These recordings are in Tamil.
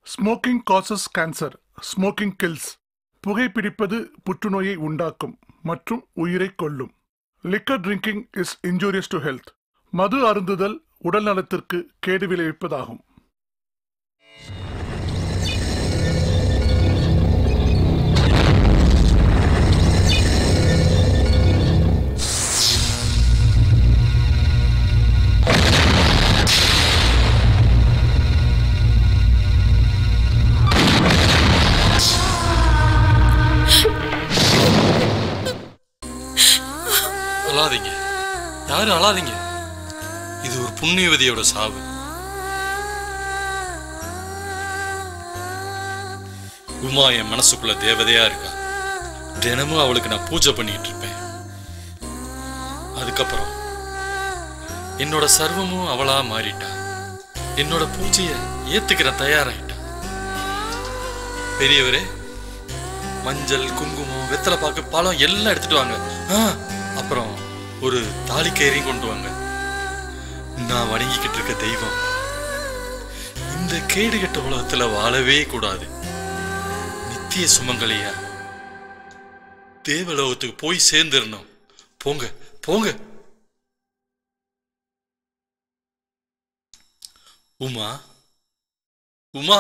Smoking causes cancer smoking kills புகைப்பிடிப்பது புற்றுநோயை உண்டாக்கும் மற்றும் உயிரை கொல்லும் liquor drinking is injurious to health மது அருந்துதல் உடல் நலத்திற்கு கேடு விளைவிப்பதாகும் அழாதீங்க யாரும் அழாதீங்க இது ஒரு புண்ணியவதியோட சாவு உமா என் மனசுக்குள்ள தேவதையா இருக்கா தினமும் அவளுக்கு நான் பூஜை பண்ணிட்டு இருப்பேன் அதுக்கப்புறம் என்னோட சர்வமும் அவளா மாறிட்டா என்னோட பூஜைய ஏத்துக்கிற தயாராயிட்டா பெரியவரே மஞ்சள் குங்குமம் வெத்தலை பாக்கு பழம் எல்லாம் எடுத்துட்டு வாங்க ஆ, அப்புறம் ஒரு தாலி கயிறையும் கொண்டு வாங்க நான் வணங்கிக்கிட்டு இருக்க தெய்வம் இந்த கேடுகெட்ட உலகத்துல வாழவே கூடாது நித்திய சுமங்கலியா தேவலோகத்துக்கு போய் சேர்ந்துடணும் போங்க போங்க உமா உமா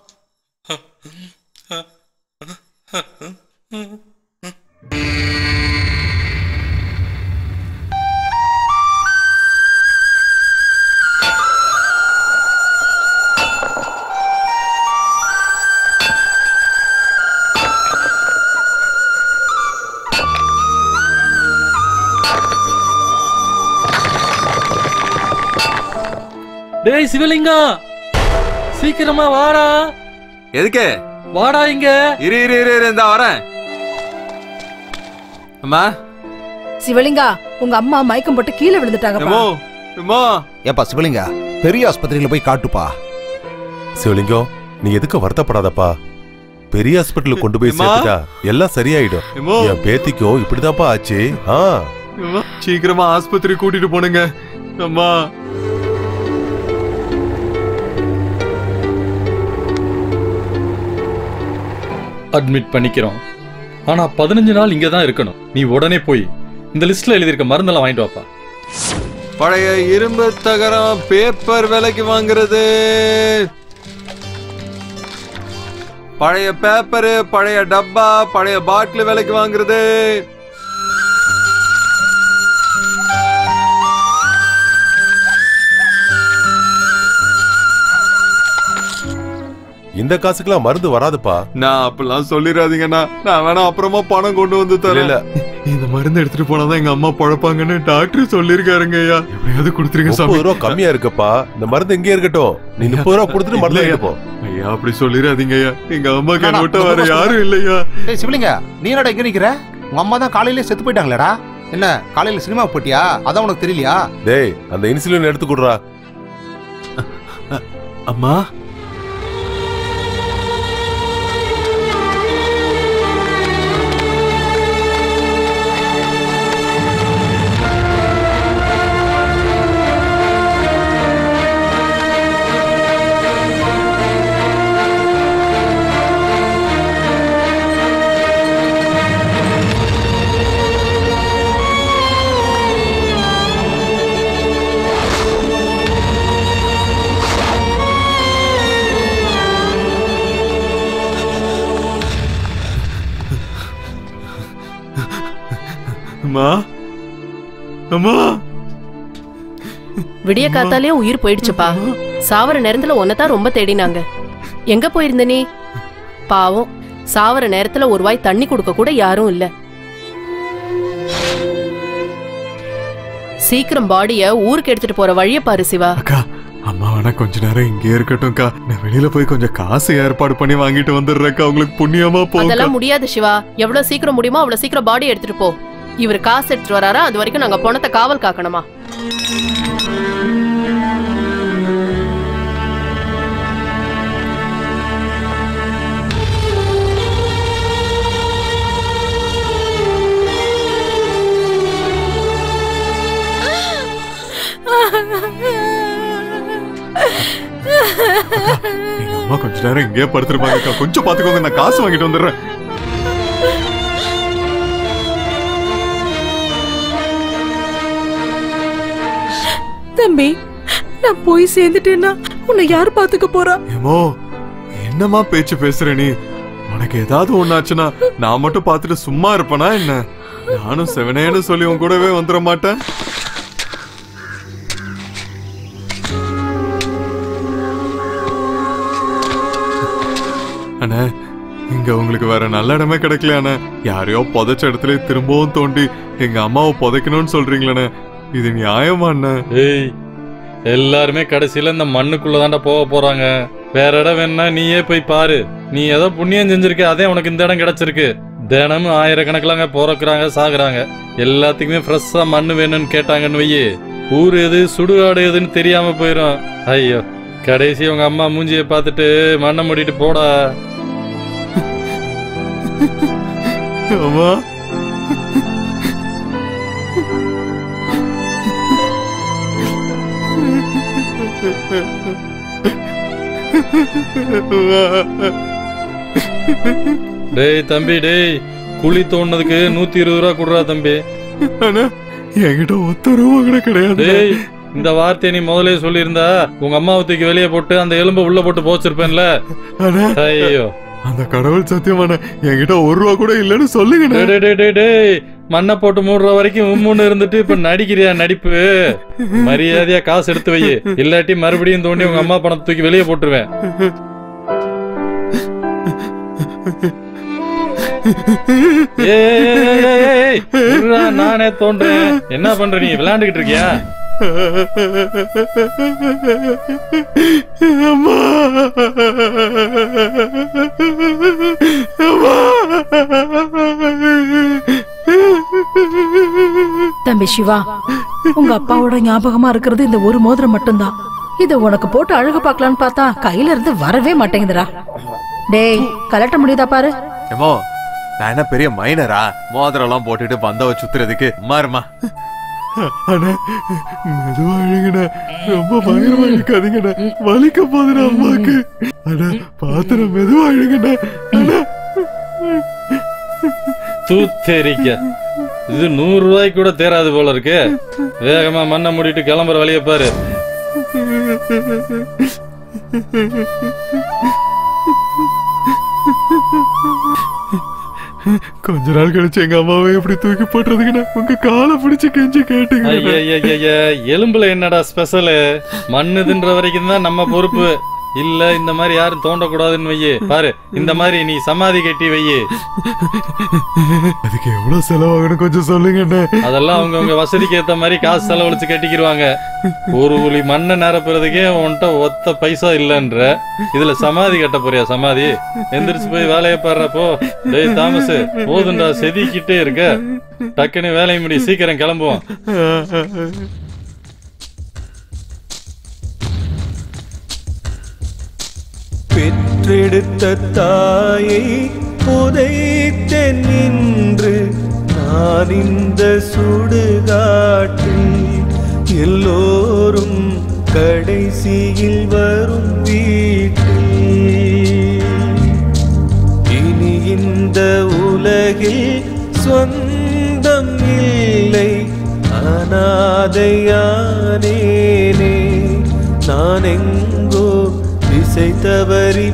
டேய் சிவலிங்கா சீக்கிரமா வாடா எதுக்கு வாடா இங்க இரு இரு இரு இரு இந்த வரேன் அம்மா சிவலிங்கா உங்க அம்மா மயக்கம் போட்டு கீழே விழுந்துட்டாங்கப்பா எம்மோ எம்மோ ஏப்பா சிவலிங்கா பெரிய ஆஸ்பத்திரியில போய் காட்டுப்பா சிவலிங்கம் நீ எதுக்கு வருத்தப்படாதப்பா பெரிய ஹாஸ்பிட்டலுக்கு கொண்டு போய் அம்மா. சேர்த்துட்டா எல்லாம் சரியாயிடும் எம்மோ என் பேத்திக்கும் இப்படிதான்ப்பா ஆச்சு ஆ எம்மா, சீக்கிரமா ஆஸ்பத்திரி கூட்டிட்டு போனுங்க அம்மா அட்மிட் பண்ணிக்கிறோம் ஆனா பதினஞ்சு நாள் இங்க தான் இருக்கணும் நீ உடனே போய் இந்த லிஸ்ட்ல எழுதியிருக்க மருந்தெல்லாம் வாங்கிட்டு வாப்பா பழைய இரும்பு தகரம் பேப்பர் விலைக்கு வாங்குறது பழைய பேப்பரு பழைய டப்பா பழைய பாட்டில் விலைக்கு வாங்குறது இந்த காசுக்கெல்லாம் மருந்து வராதுப்பா நான் அப்பெல்லாம் சொல்லிடாதீங்கண்ணா நான் வேணா அப்புறமா பணம் கொண்டு வந்து இல்ல தரேன் இல்ல இந்த மருந்து எடுத்துட்டு போனாதான் எங்க அம்மா பழப்பாங்கன்னு டாக்டர் சொல்லிருக்காருங்க ஐயா எப்படியாவது கொடுத்துருங்க முப்பது சாமி ரூபா கம்மியா இருக்குப்பா இந்த மருந்து எங்கே இருக்கட்டும் நீ முப்பது ரூபா கொடுத்துட்டு மருந்து இல்லையா. வாங்கிட்டு போ ஐயா அப்படி சொல்லிடாதீங்க ஐயா எங்க அம்மாக்கு என்ன அண்ணா, விட்ட வேற ரொம்ப யாரும் இல்லையா டேய் சிவலிங்கா நீ என்னடா இங்க நிக்கிற உங்க அம்மா தான் காலையிலே செத்து போயிட்டாங்களேடா என்ன காலையில சினிமா போட்டியா அதான் உனக்கு தெரியலையா டேய் அந்த இன்சுலின் எடுத்து கொடுறா அம்மா அம்மா அம்மா விடிய காத்தாலே உயிர் போயிடுச்சுப்பா சாவர நேரத்துல தான் ரொம்ப தேடினாங்க எங்க போயிருந்த நீ பாவம் சாவர நேரத்துல ஒரு வாய் தண்ணி கொடுக்க கூட யாரும் இல்ல சீக்கிரம் பாடிய ஊருக்கு எடுத்துட்டு போற வழிய பாரு சிவா அக்கா அம்மா வேணா கொஞ்ச நேரம் இங்கே இருக்கட்டும்க்கா நான் வெளியில போய் கொஞ்சம் காசு ஏற்பாடு பண்ணி வாங்கிட்டு வந்துடுறேக்கா உங்களுக்கு புண்ணியமா போகும் அதெல்லாம் முடியாது சிவா எவ்வளவு சீக்கிரம் முடியுமோ அவ்வளவு சீக்கிரம் பாடி எடுத்துட்டு போ இவர் காசு எடுத்துட்டு வராரா அது வரைக்கும் நாங்க பணத்தை காவல் காக்கணுமா எங்க அம்மா கொஞ்ச நேரம் இங்கேயே படுத்துருப்பாங்கக்கா கொஞ்சம் பாத்துக்கோங்க நான் காசு வாங்கிட்டு வந்துடுறேன் தம்பி நான் போய் சேர்ந்துட்டேன்னா உன்னை யார் பாத்துக்க போறா ஏமோ என்னம்மா பேச்சு பேசுற நீ உனக்கு ஏதாவது ஒண்ணாச்சுன்னா நான் மட்டும் பார்த்துட்டு சும்மா இருப்பேனா என்ன நானும் செவனேன்னு சொல்லி உன் கூடவே வந்துட மாட்டேன் அண்ணே இங்க உங்களுக்கு வேற நல்ல இடமே கிடைக்கல அண்ணே யாரையோ புதைச்ச இடத்துல திரும்பவும் தோண்டி எங்க அம்மாவை புதைக்கணும்னு சொல்றீங்களே இது நியாயமா அண்ணே ஏய் எல்லாருமே கடைசியில இந்த மண்ணுக்குள்ள தாண்டா போக போறாங்க வேற இடம் வேணா நீயே போய் பாரு நீ ஏதோ புண்ணியம் செஞ்சிருக்க அதே உனக்கு இந்த இடம் கிடைச்சிருக்கு தினமும் ஆயிரக்கணக்கிலாங்க பிறக்குறாங்க சாகுறாங்க எல்லாத்துக்குமே ஃப்ரெஷ்ஷா மண்ணு வேணும்னு கேட்டாங்கன்னு வையே ஊர் எது சுடுகாடு எதுன்னு தெரியாம போயிடும் ஐயோ கடைசி உங்க அம்மா மூஞ்சியை பார்த்துட்டு மண்ணை மூடிட்டு போடா அம்மா டேய் தம்பி டேய் குழி தோண்டதுக்கு நூத்தி இருபது ரூபா கொடுறா தம்பி அண்ணா என்கிட்ட ஒத்த ரூபா கூட கிடையாது டேய் இந்த வார்த்தையை நீ முதலே சொல்லியிருந்தா உங்க அம்மாவை தூக்கி வெளியே போட்டு அந்த எலும்பை உள்ள போட்டு போச்சிருப்பேன்ல அண்ணா ஐயோ அந்த கடவுள் சத்தியமான என்கிட்ட ஒரு ரூபா கூட இல்லைன்னு சொல்லுங்க டேய், டேய், டேய், டேய், டேய். மண்ணை போட்டு மூடுற வரைக்கும் உம்முன்னு இருந்துட்டு இப்ப நடிக்கிறியா நடிப்பு மரியாதையா காசு எடுத்து வை இல்லாட்டி மறுபடியும் தோண்டி உங்க அம்மா பணத்தை தூக்கி வெளியே போட்டுருவேன் ஏய், ஏய், ஏய், ஏய், ஏய், இருடா, நானே தோன்றேன் என்ன பண்ற நீ விளையாண்டுகிட்டு இருக்கியா அம்மா தம்பி சிவா உங்க அப்பாவோட ஞாபகமா இருக்கிறது இந்த ஒரு மோதிரம் மட்டும்தான் இத உனக்கு போட்டு அழகு பார்க்கலான்னு பார்த்தா கையில இருந்து வரவே மாட்டேங்குதுடா டேய் கலட்ட முடியுதா பாரு ஏமோ நான் என்ன பெரிய மைனரா மோதிரம் எல்லாம் போட்டுட்டு பந்தவ சுத்துறதுக்கு மாறுமா அண்ணா மெதுவா அழுங்கண்ணா ரொம்ப பயங்கரமா இருக்காதீங்கண்ணா வலிக்க போதுண்ணா அம்மாக்கு அண்ணா பாத்திரம் மெதுவா அழுங்கண்ணா அண்ணா தூத்தேரிக்க இது நூறு ரூபாய்க்கு கூட தேராது போல இருக்கு வேகமா மண்ணை மூடிட்டு கிளம்புற வழியை பாரு கொஞ்ச நாள் கழிச்சு எங்க அம்மாவை எப்படி தூக்கி போட்டுறதுக்குண்ணா உங்க காலை பிடிச்சு கெஞ்சி கேட்டுங்க ஐயா எலும்புல என்னடா ஸ்பெஷலு மண்ணுதுன்ற வரைக்கும் தான் நம்ம பொறுப்பு இல்ல இந்த மாதிரி யாரும் தோண்டக்கூடாதுன்னு வையே பாரு இந்த மாதிரி நீ சமாதி கட்டி வையே அதுக்கு எவ்வளவு செலவாகணும் கொஞ்சம் சொல்லுங்கண்ணே அதெல்லாம் அவங்கவுங்க வசதிக்கு ஏத்த மாதிரி காசு செலவழிச்சு கட்டிக்கிருவாங்க ஒரு குழி மண்ணை நிரப்புறதுக்கே உன்கிட்ட ஒத்த பைசா இல்லைன்ற இதுல சமாதி கட்ட போறியா சமாதி எந்திரிச்சு போய் வேலையை பாடுறப்போ டேய் தாமஸ் போதுண்டா செதிக்கிட்டே இருக்க டக்குன்னு வேலையை முடி சீக்கிரம் கிளம்புவோம் பெற்றெடுத்த தாயை புதைத்தேன் நின்று நான் இந்த சுடுகாட்டில் எல்லோரும் கடைசியில் வரும் வீட்டில் இனி இந்த உலகில் சொந்தம் இல்லை அனாதையானேனே நான் எங்கோ திசை தவறி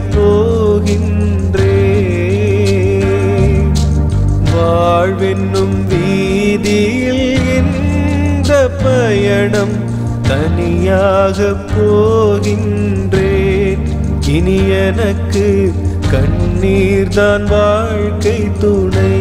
போகின்றேன் வாழ்வென்னும் வீதியில் எந்த பயணம் தனியாக போகின்றேன் இனி எனக்கு கண்ணீர்தான் வாழ்க்கை துணை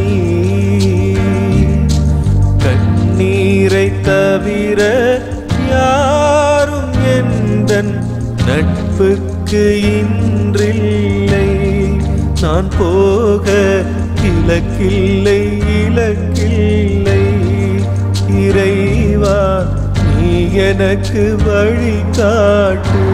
கண்ணீரை தவிர யாரும் எந்தன் நட்புக்கு இன்றில்லை நான் போக இலக்கில்லை இலக்கில்லை இறைவா நீ எனக்கு வழி காட்டு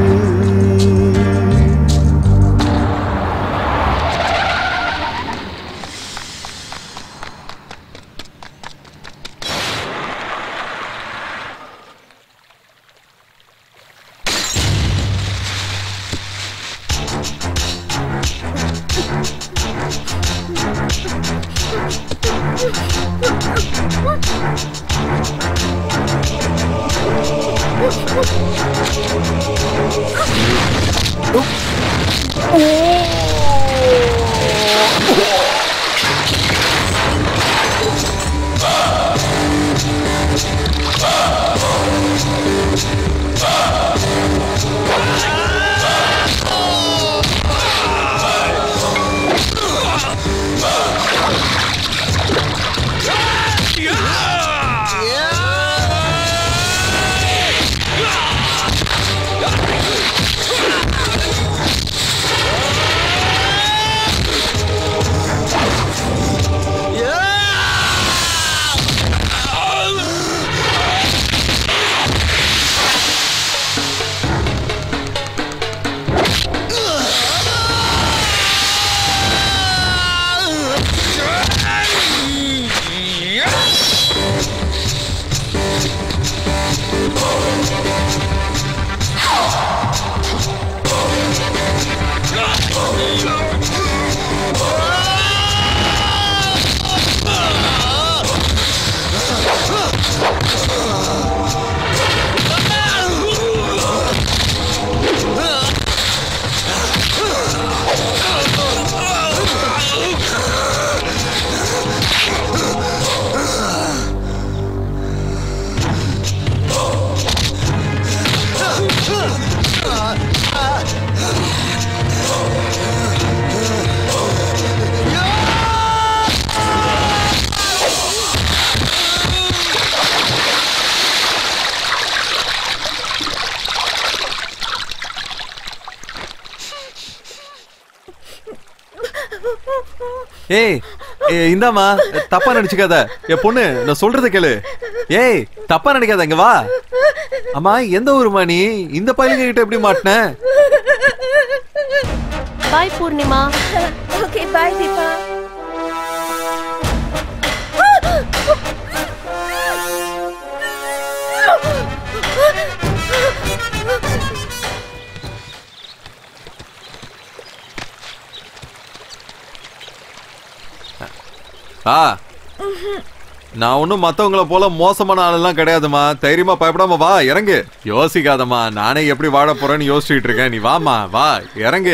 ஏய் ஏய், இந்தாம்மா தப்பா நினைச்சுக்காத என் பொண்ணு நான் சொல்றத கேளு ஏய் தப்பா நினைக்காத இங்க வா அம்மா எந்த ஊருமா நீ இந்த பையங்க கிட்ட எப்படி மாட்டின bye Poornima okay bye Deepa ஆ நான் ஒன்றும் மற்றவங்கள போல மோசமான ஆளெல்லாம் கிடையாதும்மா தைரியமா பயப்படாம வா இறங்கு யோசிக்காதம்மா நானே எப்படி வாழ போறேன்னு யோசிச்சுட்டு இருக்கேன் நீ வாம்மா வா இறங்கு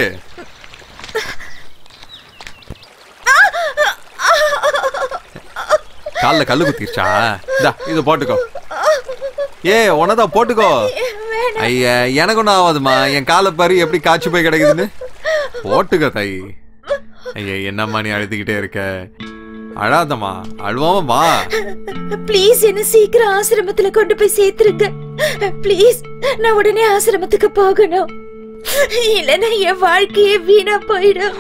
கால்ல கல்லு குத்திருச்சா இந்தா இது போட்டுக்கோ ஏ உனதான் போட்டுக்கோ ஐயா எனக்கு ஒன்றும் ஆகாதும்மா என் காலை பாரு எப்படி காய்ச்சி போய் கிடைக்குதுன்னு போட்டுக்கோ தை ஐயா என்னம்மா நீ அழுதுகிட்டே இருக்க அழாதம்மா அழுவாம வா ப்ளீஸ் என்ன சீக்கிரம் ஆசிரமத்துல கொண்டு போய் சேர்த்துருங்க ப்ளீஸ் நான் உடனே ஆசிரமத்துக்கு போகணும் இல்லைன்னா என் வாழ்க்கையே வீணா போயிடும்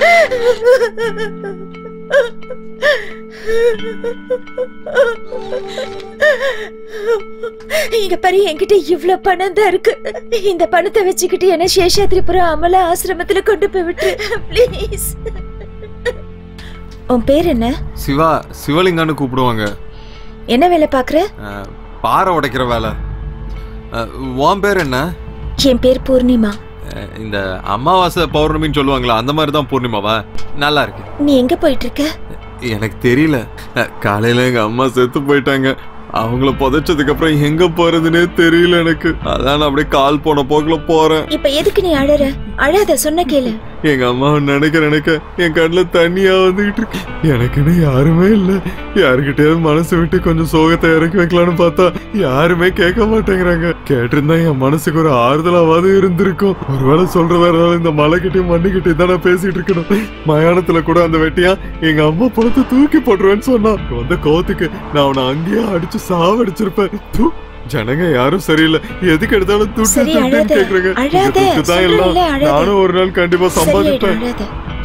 இங்க பாரு என்கிட்ட இவ்ளோ பணம் தான் இருக்கு இந்த பணத்தை வச்சுக்கிட்டு என்ன சேஷாத்ரிபுரம் அமலா ஆசிரமத்துல கொண்டு போய் விட்டு ப்ளீஸ் உன் பேர் என்ன சிவா சிவலிங்கன்னு கூப்பிடுவாங்க என்ன வேலை பாக்குற அஹ், பாறை உடைக்கிற வேலை அஹ், உன் பேர் என்ன என் பேர் பூர்ணிமா அஹ், இந்த அமாவாசை பௌர்ணமின்னு சொல்லுவாங்களா அந்த மாதிரி தான் பூர்ணிமாவா நல்லா இருக்கு நீ எங்க போயிட்டு இருக்க எனக்கு தெரியல அஹ், காலையில எங்க அம்மா செத்து போயிட்டாங்க அவங்கள புதைச்சதுக்கு அப்புறம் எங்க போறதுன்னே தெரியல எனக்கு அதான் நான் அப்படியே கால் போன போக்குல போறேன் இப்ப எதுக்கு நீ அழற அழாத சொன்ன கேளு எங்க அம்மாவை நினைக்க நினைக்க என் கண்ணுல தண்ணியா வந்துகிட்டு இருக்கு எனக்குன்னு யாருமே இல்ல யாருக்கிட்டயாவது மனசு விட்டு கொஞ்சம் சோகத்தை இறக்கி வைக்கலாம்னு பார்த்தா யாருமே கேட்க மாட்டேங்கிறாங்க கேட்டிருந்தா என் மனசுக்கு ஒரு ஆறுதலாவது இருந்திருக்கும் ஒருவேளை சொல்றதா இருந்தாலும் இந்த மலைக்கிட்டையும் மண்ணுக்கிட்டையும் தான் நான் பேசிட்டு இருக்கணும் மயானத்துல கூட அந்த வெட்டியா எங்க அம்மா பணத்தை தூக்கி போட்டுருவேன்னு சொன்னான் வந்த கோவத்துக்கு நான் அவனை அங்கேயே அடிச்சு சாவடிச்சிருப்பேன் தூ, ஜனங்க யாரும் சரியில்லை எதுக்கு எடுத்தாலும் துட்டு சரி, துட்டுன்னு அழாத. கேக்குறாங்க இந்த அழாத. துட்டு தான் எல்லாம் சொல்றேன்ல, அழாத. நானும் ஒரு நாள் கண்டிப்பா சரியாயிடும் சம்பாதிப்பேன் அழாத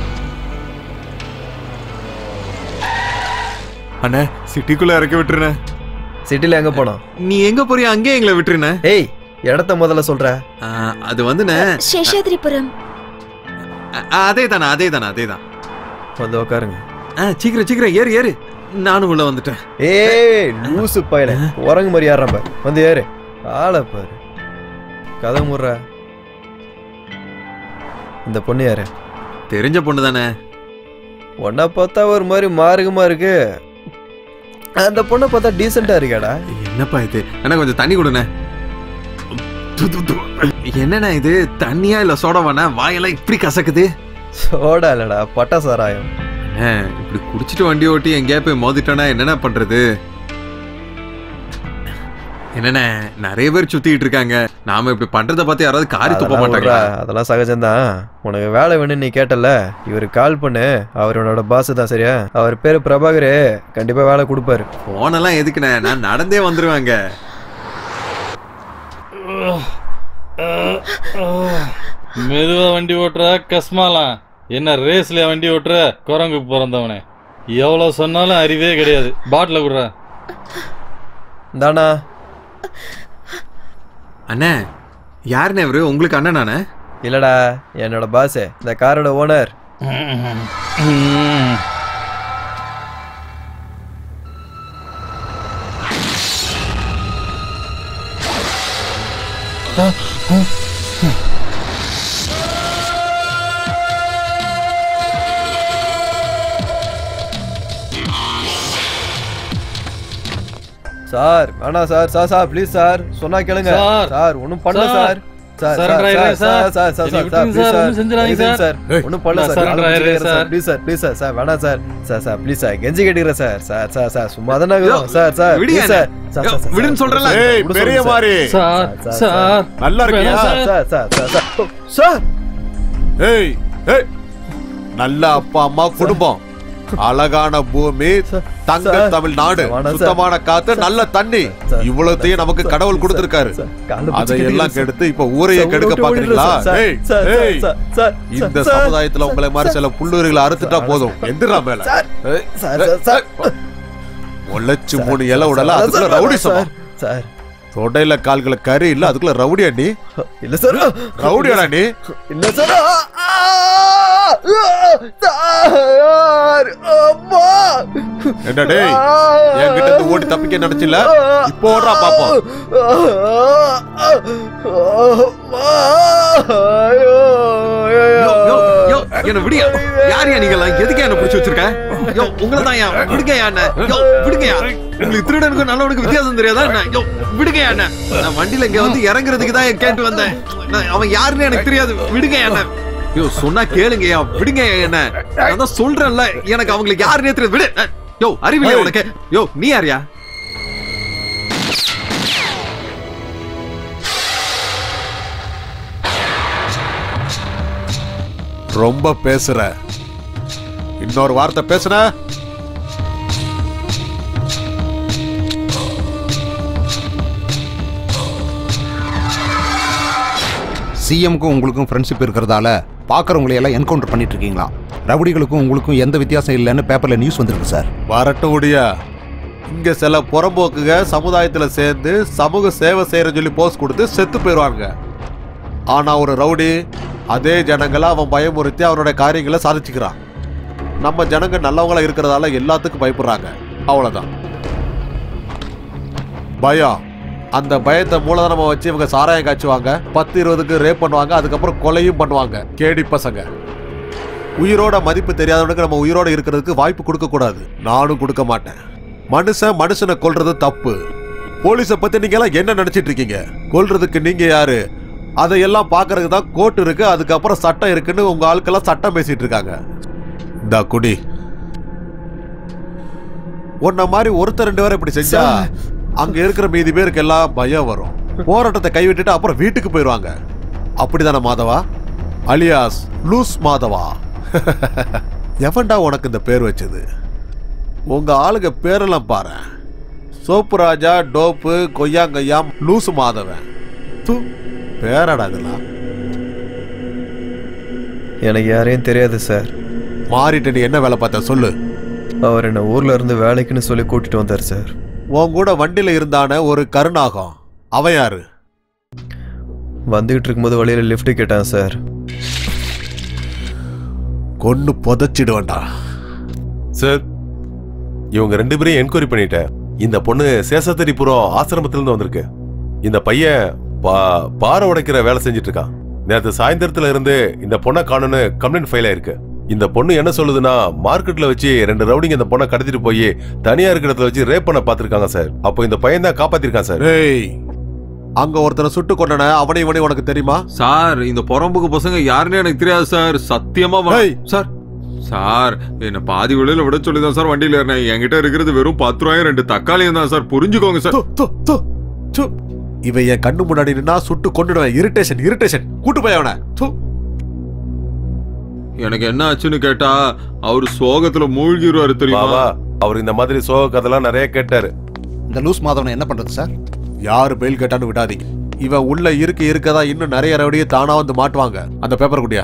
அண்ணே சிட்டிக்குள்ள இறக்கி விட்டுருனே சிட்டில எங்க போனோம் நீ எங்க போறிய அங்கேயே எங்களை விட்டுருனே ஏய் இடத்த முதல்ல சொல்ற அது வந்துண்ணே சேஷாத்ரிபுரம் அதே தானே அதே தானே அதே தான் வந்து உட்காருங்க சீக்கிரம் சீக்கிரம் ஏறு ஏறு நானும் உள்ள வந்துட்டேன் ஏய் லூசு பையனே உறங்கு மாதிரி ஏறாம வந்து ஏறு ஆளை பாரு கதை முடுற இந்த பொண்ணு யாரு தெரிஞ்ச பொண்ணு தானே உன்னை பார்த்தா ஒரு மாதிரி மார்க்கமா இருக்கு அந்த பொண்ணை பார்த்தா டீசெண்டா இருக்காடா என்னப்பா இது அண்ணா கொஞ்சம் தண்ணி கொடுண்ணே து, து, து. என்னண்ணா இது தண்ணியா இல்ல சோடாவாண்ணா வாயெல்லாம் இப்படி கசக்குது சோடா இல்லடா பட்டா சாராயம் அண்ணே, இப்படி குடிச்சிட்டு வண்டி ஓட்டி எங்கேயா போய் மோதிட்டோன்னா என்னண்ணா பண்றது என்னண்ணே நிறைய பேர் சுத்திட்டு இருக்காங்க நாம இப்படி பண்றத பார்த்து யாராவது காரி துப்ப அதெல்லாம் மாட்டாங்களா விட்றா, அதெல்லாம் சகஜம்தான் உனக்கு வேலை வேணும்னு நீ கேட்டல இவருக்கு கால் பண்ணு அவர் உன்னோட பாஸ் தான் சரியா அவர் பேரு பிரபாகர் கண்டிப்பா வேலை கொடுப்பாரு போனெல்லாம் எதுக்குண்ணே நான் நடந்தே வந்துருவாங்க மெதுவா வண்டி ஓட்டுற கஸ்மாலாம் என்ன ரேஸ்ல வண்டி ஓட்டுற குரங்கு பிறந்தவனே எவ்வளவு சொன்னாலும் அறிவே கிடையாது பாட்டில குடுற தானா அண்ணே யாருண்ணே இவரு உங்களுக்கு அண்ணனானே இல்லடா என்னோட பாஸ் இந்த காரோட ஓனர் சார் வேணாம் sir sir sir please sir சொன்னா கேளுங்க சார். சார் ஒன்றும் பண்ணல sir. Sir sir Surrender sir ஆயிடுறேன் சார் சார். சார் சார் என்னை சார் சார் விட்டுருங்க ப்ளீஸ் சார், சார் ஒண்ணும் செஞ்சிடாதீங்க ப்ளீஸ் சார். சார் ஒன்றும் பண்ணல நான் சார் surrender ஆயிடுறேன் sir. Please sir please sir sir வேணாம் sir sir sir please sir கெஞ்சி கேட்டுக்கிறேன் சார் சார் சார் சார் சும்மா தானே இருக்கிறோம். சார் சார் விடுங்க ப்ளீஸ் சார் அண்ணா. சார் யோ, சார், சார் விடுன்னு சார், சொல்றேன்ல. சார், ஏய் விட பெரிய சொல்லுங்க மாறி சார் சார், சார் நல்லா இருக்கியா வேணாம் sir sir sir sir sir sir ஏய் ஏய் நல்ல அப்பா அம்மா குடும்பம் அழகான பூமி தங்க சார். தமிழ்நாடு வேணாம் சார். சுத்தமான காத்து நல்ல தண்ணி சார். இவ்வளவுத்தையும் நமக்கு சார், கடவுள் சார், கொடுத்திருக்காரு சார், காலை பிடிச்சு அதையெல்லாம் கட்டிக்கிறேன் கெடுத்து இப்ப ஊரையே சார், கெடுக்க விட்டு பாக்குறீங்களா விடுறேன் சார். ஏய் சார், சார், ஏய் சார், சார், இந்த சார், சமுதாயத்துல உங்களை மாதிரி சார், சில புல்லுரிகளை அறுத்துட்டா போதும் எந்திரா மேல சார், ஏய், சார், சார், சார். முளைச்சு மூணு இலை விடல சார், அதுக்குள்ள சார், ரவுடி சார், சமம் சார் தொடையில கால்களை கறி இல்ல அதுக்குள்ள ரவுடியா நீ இல்ல சார் ரவுடியாடா நீ இல்ல சார் ஆ, ஆ, சார் அம்மா என்ன டேய் என்கிட்ட இருந்து ஓடி தப்பிக்க நினைச்சில இப்போ ஓடுறா பாப்போம் யோ, யோ, யோ, என்ன விடியா யாரையா நீங்களா எதுக்கு என்ன பிடிச்சி வச்சிருக்க யோ உங்களை தான் ஏன் விடுங்க என்ன யோ விடுங்க உங்களுக்கு திருடனுக்கும் நல்லவனுக்கு வித்தியாசம் தெரியாதா என்ன யோ விடுங்க என்ன நான் வண்டியில இங்க வந்து இறங்குறதுக்கு தான் கேட்டு வந்தேன் நான் அவன் யாருன்னு எனக்கு தெரியாது விடுங்க என்ன யோ சொன்னா கேளுங்கயா விடுங்க என்ன நான் தான் சொல்றேன்ல எனக்கு அவங்களுக்கு யாருன்னே தெரியாது விடு யோ அறிவில்லை உனக்கு யோ நீ யாரியா ரொம்ப பேசுற இன்னொரு வார்த்தை பேசுன சிஎம்க்கும் உங்களுக்கும் ஃப்ரெண்ட்ஷிப் இருக்கிறதால பார்க்குறவங்களை எல்லாம் என்கவுண்டர் பண்ணிட்டு இருக்கீங்களா ரவுடிகளுக்கும் உங்களுக்கும் எந்த வித்தியாசம் இல்லைன்னு பேப்பர்ல நியூஸ் வந்திருக்கு சார் வரட்டும் முடியா இங்க சில புறம்போக்குக சமுதாயத்துல சேர்ந்து சமூக சேவை செய்யற சொல்லி போஸ்ட் கொடுத்து செத்து போயிடுவாங்க ஆனா ஒரு ரவுடி அதே ஜனங்களை அவன் பயமுறுத்தி அவனோட காரியங்களை சாதிச்சுக்கிறான் நம்ம ஜனங்க நல்லவங்களா இருக்கிறதால எல்லாத்துக்கும் பயப்படுறாங்க அவ்வளவுதான் பயம் அந்த பயத்தை மூலதனமா வச்சு இவங்க சாராயம் காய்ச்சுவாங்க பத்து இருபதுக்கு ரேப் பண்ணுவாங்க அதுக்கப்புறம் கொலையும் பண்ணுவாங்க கேடி பசங்க உயிரோட மதிப்பு தெரியாதவனுக்கு நம்ம உயிரோட இருக்கிறதுக்கு வாய்ப்பு கொடுக்க கூடாது நானும் கொடுக்க மாட்டேன் மனுஷன் மனுஷனை கொல்றது தப்பு போலீஸை பத்தி நீங்க எல்லாம் என்ன நினைச்சிட்டு இருக்கீங்க கொல்றதுக்கு நீங்க யாரு அதையெல்லாம் பார்க்கறதுக்கு தான் கோர்ட் இருக்கு அதுக்கப்புறம் சட்டம் இருக்குன்னு உங்க ஆட்கெல்லாம் சட்டம் பேசிட்டு இருக்காங்க இந்த குடி உன்ன மாதிரி ஒருத்தர் ரெண்டு பேரும் இப்படி செஞ்சா அங்க இருக்கிற மீதி பேருக்கு எல்லாம் பயம் வரும் போராட்டத்தை கைவிட்டுட்டு அப்புறம் வீட்டுக்கு போயிடுவாங்க அப்படிதானே மாதவா அலியாஸ் லூஸ் மாதவா எவன்டா உனக்கு இந்த பேர் வச்சது உங்க ஆளுங்க பேரெல்லாம் பாரு சோப்பு ராஜா டோப்பு கொய்யாங்கய்யாம் லூசு மாதவன் தூ பேராடா இதெல்லாம் எனக்கு யாரையும் தெரியாது சார் மாறிட்டு நீ என்ன வேலை பார்த்த சொல்லு அவர் என்ன ஊர்ல இருந்து வேலைக்குன்னு சொல்லி கூட்டிட்டு வந்தார் சார் உன் கூட வண்டியில இருந்தான ஒரு கருணாகம் அவன் யாரு வந்துகிட்டு இருக்கும்போது வழியில லிஃப்ட் கேட்டான் சார் கொன்னு புதைச்சிடுவேன்டா சார் இவங்க ரெண்டு பேரையும் என்கொயரி பண்ணிட்டேன் இந்த பொண்ணு சேஷத்தரிபுரம் ஆசிரமத்துல இருந்து வந்திருக்கு இந்த பையன் பா பாறை உடைக்கிற வேலை செஞ்சுட்டு இருக்கான் நேற்று சாயந்தரத்துல இருந்து இந்த பொண்ணை காணும்னு கம்ப்ளைண்ட் ஃபைல் ஆயிருக்கு இந்த பொண்ணு என்ன சொல்லுதுன்னா மார்க்கெட்ல வச்சு ரெண்டு ரவுடிங்க இந்த பொண்ணை கடத்திட்டு போய் தனியா இருக்கிற இடத்துல வச்சு ரேப் பண்ண பாத்திருக்காங்க சார் அப்போ இந்த பையன் தான் காப்பாத்திருக்கான் சார் ஏய் அங்க ஒருத்தனை சுட்டு கொண்டன அவனை இவனை உனக்கு தெரியுமா சார் இந்த புறம்புக்கு பசங்க யாருன்னு எனக்கு தெரியாது சார் சத்தியமா வ- ஏய். சார் சார் என்ன பாதி விலையில விட சொல்லி தான் சார் வண்டியில ஏறினேன் என்கிட்ட இருக்கிறது வெறும் பத்து ரூபாயும் ரெண்டு தக்காளியும் தான் சார் புரிஞ்சுக்கோங்க சார் து, து, து, து. இவன் என் கண்ணு முன்னாடி நின்னா சுட்டு கொண்டுடுவேன் இரிட்டேஷன் இரிட்டேஷன் கூட்டு போய் அவனை து. எனக்கு என்ன ஆச்சுன்னு கேட்டா அவர் சோகத்துல மூழ்கிடுவாரு தெரியுமா பாவா அவர் இந்த மாதிரி சோக கதைலாம் நிறைய கேட்டாரு இந்த லூஸ் மாதவனை என்ன பண்றது சார் யாரு பெயில் கேட்டான்னு விடாதீங்க இவன் உள்ள இருக்க இருக்கதா இன்னும் நிறைய ரவுடியை தானா வந்து மாட்டுவாங்க அந்த பேப்பர் குட்டியா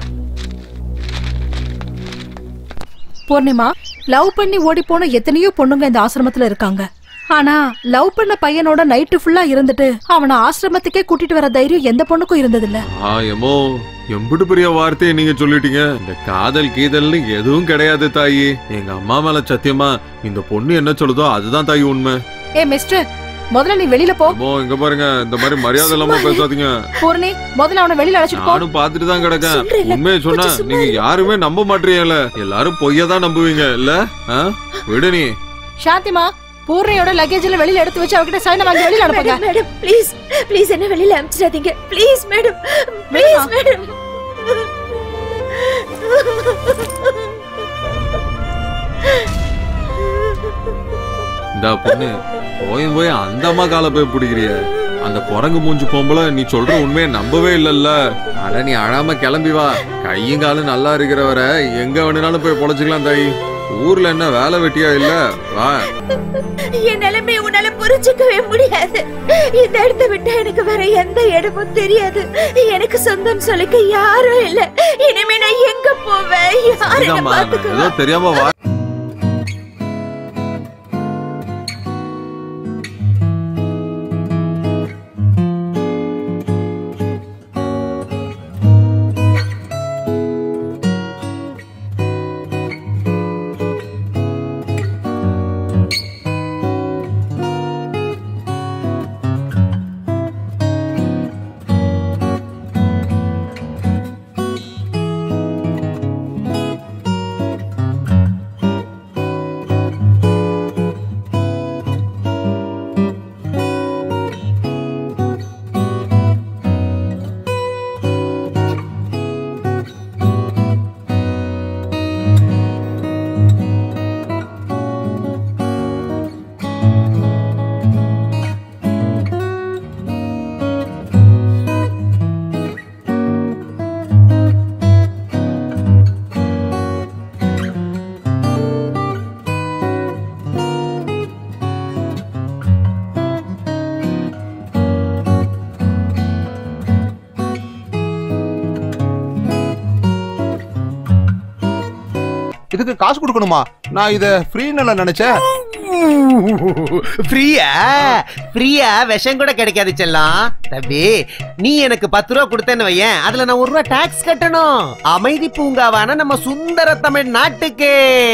பூர்ணிமா லவ் பண்ணி ஓடி போன எத்தனையோ பொண்ணுங்க இந்த ஆசிரமத்துல இருக்காங்க ஆனா லவ் பண்ண பையனோட நைட்டு ஃபுல்லா இருந்துட்டு அவனை ஆசிரமத்துக்கே கூட்டிட்டு வர தைரியம் எந்த பொண்ணுக்கும் இருந்ததில்ல ஆ எமோ எம்பிட்டு பெரிய வார்த்தையை நீங்க சொல்லிட்டீங்க இந்த காதல் கீதல்னு எதுவும் கிடையாது தாயி எங்க அம்மா மேல சத்தியமா இந்த பொண்ணு என்ன சொல்லுதோ அதுதான் தாயி உண்மை ஏ மிஸ்டர் முதல்ல நீ வெளியில போ அம்மோ இங்க பாருங்க இந்த மாதிரி மரியாதை இல்லாம பேசாதீங்க பூர்ணி முதல்ல அவனை வெளியில அழைச்சிட்டு போ நானும் பாத்துட்டு தான் கிடக்கேன் சொல்றேன்ல, உண்மையை சொன்னா கொஞ்சம் சும்மா நீங்க இரு. யாருமே நம்ப மாட்டீங்கல்ல எல்லாரும் பொய்ய தான் நம்புவீங்க இல்ல ஆ? விடு நீ சாந்திமா பூர்ணியோட லக்கேஜ்ல வெளியில எடுத்து வச்சு அவகிட்ட சைனை வாங்கி வெளியில அனுப்புங்க மேடம் மேடம் ப்ளீஸ் ப்ளீஸ் என்ன வெளியில அனுப்பிச்சிடாதீங்க ப்ளீஸ் மேடம் ப்ளீஸ் மேடம் இந்த பொண்ணு போய் போய் அந்த அம்மா காலை போய் பிடிக்கிறிய அந்த குரங்கு மூஞ்சி பொம்பளை நீ சொல்ற உண்மையை நம்பவே இல்லல்ல அட நீ அழாம கிளம்பி வா கையும் காலும் நல்லா இருக்கிறவரை எங்க வேணும்னாலும் போய் பொழைச்சிக்கலாம் தாய் ஊர்ல என்ன வேலை வெட்டியா இல்ல வா என் நிலைமை உன்னால புரிஞ்சுக்கவே முடியாது இந்த இடத்த விட்டா எனக்கு வேற எந்த இடமும் தெரியாது எனக்கு சொந்தம் சொல்லிக்க யாரும் இல்ல இனிமே நான் எங்க போவேன் யார் என்ன சரிதாம்மா, நான் ஏதோ பாத்துக்குவா தெரியாம வா இதுக்கு காசு கொடுக்கணுமா நான் இதை ஃப்ரீன்னு நினைச்சேன் ஃப்ரீயா ஃப்ரீயா விஷம் கூட கிடைக்காது செல்லம் தம்பி நீ எனக்கு பத்து ரூபா கொடுத்தேன்னு வையேன் அதுல நான் ஒரு ரூபா டாக்ஸ் கட்டணும் அமைதி பூங்காவான நம்ம சுந்தர தமிழ் நாட்டுக்கு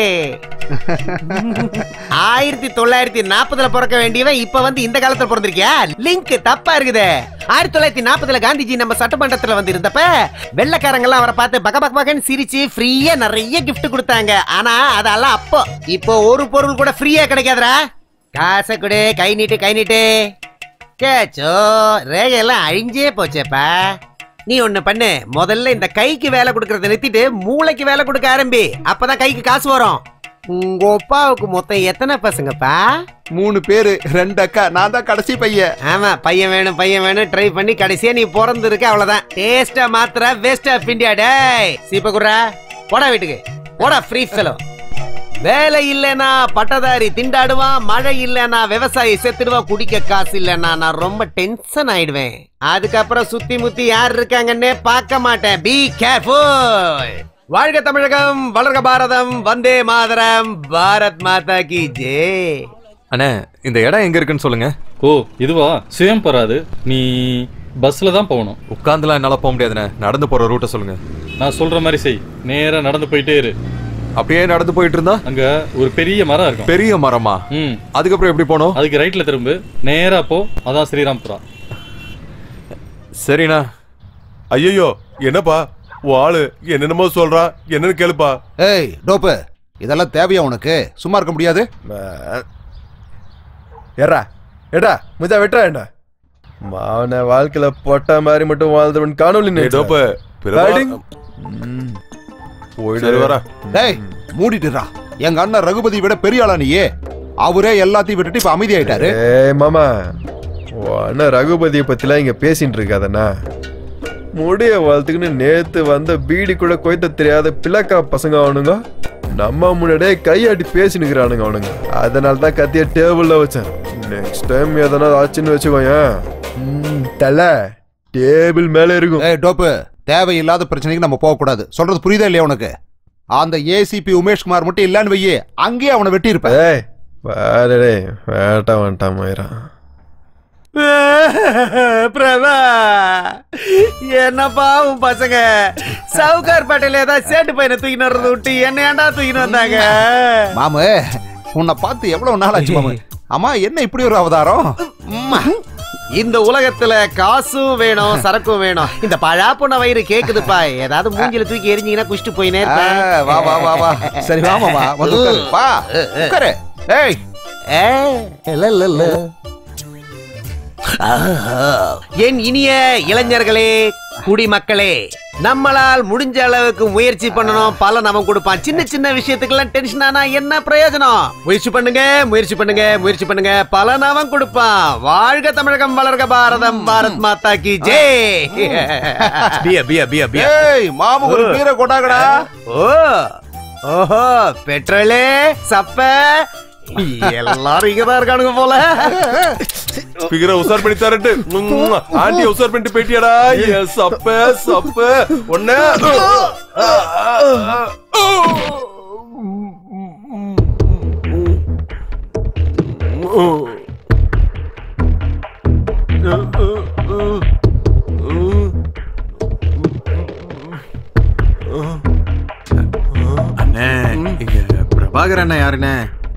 ஆயிரத்தி தொள்ளாயிரத்தி நாற்பதுல பிறக்க வேண்டியவன் இப்ப வந்து இந்த காலத்துல பிறந்திருக்கியா லிங்க் தப்பா இருக்குதே ஆயிரத்தி தொள்ளாயிரத்தி நாற்பதுல காந்திஜி நம்ம சட்டமன்றத்துல வந்து இருந்தப்ப வெள்ளக்காரங்க எல்லாம் அவரை பார்த்து பக பக பகன்னு சிரிச்சு ஃப்ரீயா நிறைய gift கொடுத்தாங்க ஆனா அதெல்லாம் அப்போ இப்போ ஒரு பொருள் கூட ஃப்ரீயா கிடைக்காதுடா காசை கொடு கை நீட்டு கை நீட்டு சேச்சோ ரேகையெல்லாம் அழிஞ்சே போச்சேப்பா நீ ஒண்ணு பண்ணு முதல்ல இந்த கைக்கு வேலை கொடுக்கறத நிறுத்திட்டு மூளைக்கு வேலை கொடுக்க ஆரம்பி அப்பதான் கைக்கு காசு வரும் உங்க அப்பாவுக்கு மொத்தம் எத்தனை பசங்கப்பா மூணு பேரு ரெண்டு அக்கா நான் தான் கடைசி பையன் ஆமா பையன் வேணும் பையன் வேணும் ட்ரை பண்ணி கடைசியா நீ பிறந்து இருக்க அவ்வளவுதான் டேஸ்டா மாத்திர வேஸ்ட் ஆஃப் இந்தியா டேய் சீப்பகுரா போடா வீட்டுக்கு போடா ஃப்ரீ ஃபெலோ வேலை இல்லைனா பட்டதாரி திண்டாடுவான் மழை இல்லைனா விவசாயி செத்துடுவான் குடிக்க காசு இல்லைனா நான் ரொம்ப டென்ஷன் ஆயிடுவேன் அதுக்கப்புறம் சுத்தி முத்தி யார் இருக்காங்கன்னே பார்க்க மாட்டேன் பி கேர்ஃபுல் வாழ்க தமிழகம் வளர்க பாரதம் வந்தே மாதரம் பாரத் மாதா கி ஜெய் அண்ணே இந்த இடம் எங்க இருக்குன்னு சொல்லுங்க ஓ இதுவா சுயம் பராது நீ பஸ்ல தான் போகணும் உட்காந்துலாம் என்னால போக முடியாதுண்ணே நடந்து போற ரூட்டை சொல்லுங்க நான் சொல்ற மாதிரி செய் நேரா நடந்து போயிட்டே இரு அப்படியே நடந்து போயிட்டு இருந்தா அங்க ஒரு பெரிய மரம் இருக்கும் பெரிய மரமா ம் அதுக்கப்புறம் எப்படி போனோம் அதுக்கு ரைட்ல திரும்பு நேரா போ அதான் ஸ்ரீராம்புரா சரிண்ணா ஐயோ என்னப்பா உன் ஆளு என்னென்னமோ சொல்றான் என்னன்னு கேளுப்பா ஏய் டோப்பு இதெல்லாம் தேவையா உனக்கு சும்மா இருக்க முடியாது ஏறா ஏடா முஜா வெட்டுறா என்ன மாவன வாழ்க்கையில பொட்ட மாதிரி மட்டும் வாழ்ந்தவன் காணொலி ஏய், டோப்பு, பிரபா- சரி, வரேன். டேய் மூடிட்டுறா எங்க அண்ணன் ரகுபதி விட பெரிய ஆளா நீயே அவரே எல்லாத்தையும் விட்டுட்டு இப்ப அமைதியாயிட்டாரு ஏய் மாமா உன் அண்ணன் ரகுபதியை பத்திலாம் இங்க பேசிட்டு இருக்காதண்ணா முடிய வாழ்த்துக்குன்னு நேத்து வந்த பீடி கூட கொய்த்த தெரியாத பிளக்கா பசங்க அவனுங்க நம்ம முன்னாடியே கையாட்டி பேசினுக்கிறானுங்க அவனுங்க அதனால தான் கத்திய டேபிள்ல வச்சேன் நெக்ஸ்ட் டைம் எதனா ஆச்சுன்னு வச்சுக்கோயேன் ம், தலை டேபிள் மேல இருக்கும் ஏய் டோப்பு தேவையில்லாத பிரச்சனைக்கு நம்ம போக கூடாது சொல்றது புரியுதா இல்லையா உனக்கு அந்த ஏசிபி உமேஷ்குமார் மட்டும் இல்லன்னு வையே அங்கேயே அவனை வெட்டி இருப்ப ஏய் பாருடே வேட்டா வந்துட்டான் மயிரான் பிரபா என்னப்பா உன் பசங்க சவுகார் பட்டேல ஏதாவது சேட்டு பையனை தூக்கின்னு வர்றது விட்டு என்ன ஏன்டா தூக்கின்னு வந்தாங்க மாமு உன்னை பார்த்து எவ்வளவு நாள் ஆச்சு மாமு அம்மா என்ன இப்படி ஒரு அவதாரம் உம்மா. இந்த உலகத்துல காசும் வேணும் சரக்கும் வேணும் இந்த பழா பொண்ண வயிறு கேக்குதுப்பா ஏதாவது மூஞ்சில தூக்கி எரிஞ்சீங்கன்னா குஷ்டு போயினே ஆ, வா வா வா வா சரி வா மாமா வந்து உட்காரு வா உட்காரு ஏய் என் இனிய இளைஞர்களே குடிமக்களே நம்மளால் முடிஞ்ச அளவுக்கு முயற்சி பண்ணணும் பலன் அவன் கொடுப்பான் சின்ன சின்ன விஷயத்துக்கெல்லாம் டென்ஷன் ஆனா என்ன பிரயோஜனம் முயற்சி பண்ணுங்க முயற்சி பண்ணுங்க முயற்சி பண்ணுங்க பலன் அவன் கொடுப்பான் வாழ்க தமிழகம் வளர்க பாரதம் பாரத் மாதா கி ஜெய் பிய பிய பிய பிய ஏய் மாமு ஒரு பீரை கொண்டாங்கடா ஓ ஓஹோ பெட்ரோலே சப்ப எல்லாரும் இங்கதான் இருக்கானுங்க போல பிகரை உசார் பண்ணி தரட்டு ஆண்டி உசார் பண்ணிட்டு போயிட்டியாடா என் சப்ப சப்ப ஒண்ணு அண்ணே இங்க பிரபாகர் அண்ணா யாருண்ணே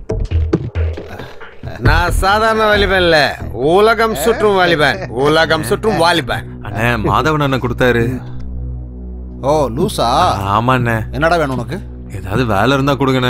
நான் சாதாரண வாலிபன் இல்ல உலகம் சுற்றும் வாலிபன் உலகம் சுற்றும் வாலிபன் அண்ணே மாதவன் அண்ணன் கொடுத்தாரு ஓ லூசா ஆமாண்ணே என்னடா வேணும் உனக்கு ஏதாவது வேலை இருந்தா கொடுங்கண்ணே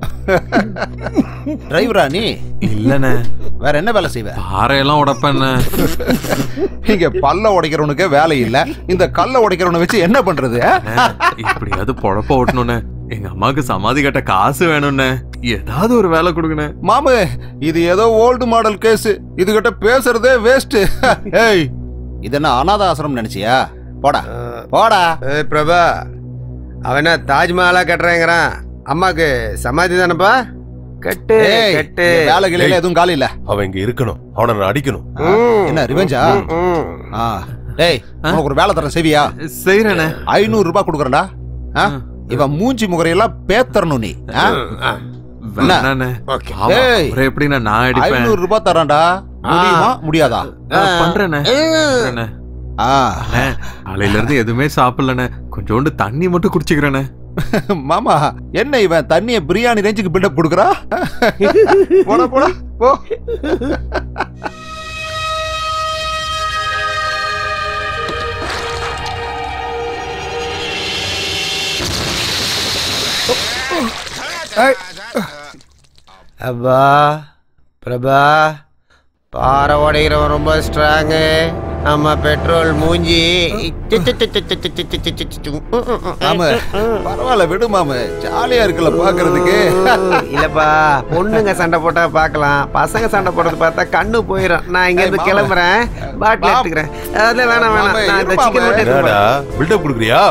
டிரைவரா நீ இல்லண்ணே வேற என்ன வேலை செய்வ பாறையெல்லாம் உடப்பண்ணே இங்க பல்ல உடைக்கிறவனுக்கு வேலை இல்ல இந்த கல்ல உடைக்கிறவனை வச்சு என்ன பண்றது ஆ? இப்படியாவது பொழப்ப ஓட்டணும்ண்ணே எங்க அம்மாவுக்கு சமாதி கட்ட காசு வேணும்ண்ணே ஏதாவது ஒரு வேலை கொடுங்கண்ணே மாமு இது ஏதோ ஓல்டு மாடல் கேஸ் இதுகிட்ட பேசுறதே வேஸ்ட் ஏய் இது என்ன அனாத ஆசிரமம் நினைச்சியா போடா போடா ஏய் பிரபா அவன் என்ன தாஜ்மஹாலா கட்டுறேங்கிறான் அம்மாக்கு சமாதி தானப்பா கட்டு ஏய், கட்டு இங்க வேலை கிளையில எதுவும் காலி இல்ல அவன் இங்க இருக்கணும் அவனை நான் அடிக்கணும் என்ன ரிவெஞ்சா ஆ டேய் உனக்கு ஒரு வேலை தரேன் செவியா செய்யறேனே ஐநூறு ரூபாய் கொடுக்குறேன்டா ஆ? இவன் மூஞ்சி முகரையெல்லாம் பேத்தரணும் நீ ஆ? என்ன? வேணாண்ணே ஆமா, ஏய், அப்புறம் எப்படிண்ணே நான் அடிப்பேன் ஐநூறு ரூபாய் தரேன்டா முடியுமா முடியாதா ஆ, பண்றேண்ணே பண்றேண்ணே. ஆ அண்ணே, காலையில இருந்து எதுவுமே சாப்பிடலண்ணே கொஞ்சோண்டு தண்ணி மட்டும் குடிச்சுக்கிறேண்ணே மாமா என்ன இவன் தண்ணிய பிரியாணி ரேஞ்சுக்கு பில்டப் கொடுக்குறா போடா போடா போ அப்பா பிரபா பாறை உடைகிறவன் ரொம்ப ஸ்ட்ராங்கு ஆமா பெட்ரோல் மூஞ்சி ஆமா பரவாயில்ல விடு மாமு ஜாலியா இருக்குல்ல பாக்குறதுக்கு இல்லப்பா பொண்ணுங்க சண்டை போட்டா பார்க்கலாம் பசங்க சண்டை போடுறது பார்த்தா கண்ணு போயிடும் நான் இங்க இருந்து ஏய், மாமா. கிளம்புறேன் பாட்டில் மாம். எடுத்துக்கிறேன் அதெல்லாம் வேணாம் வேணாம் மாமா, நான் இந்த இரு சிக்கன் மாமா. மட்டும் என்னடா எடுத்துக்கிறேன் பில்டப் கொடுக்குறியா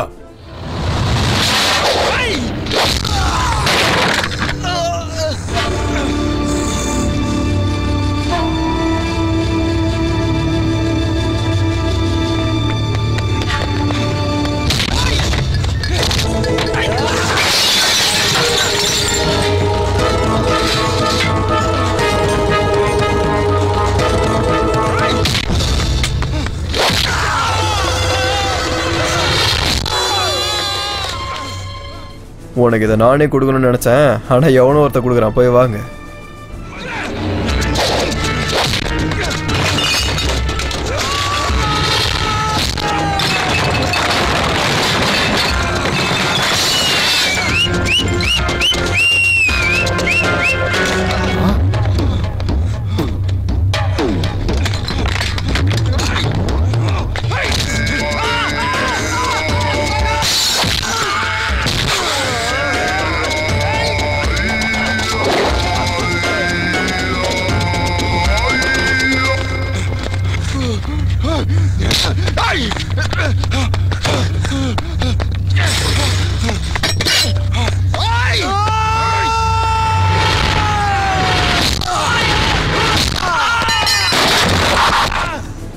உனக்கு இதை நானே கொடுக்கணும்னு நினைச்சேன் ஆனா எவனோ ஒருத்த கொடுக்குறான் போய் வாங்க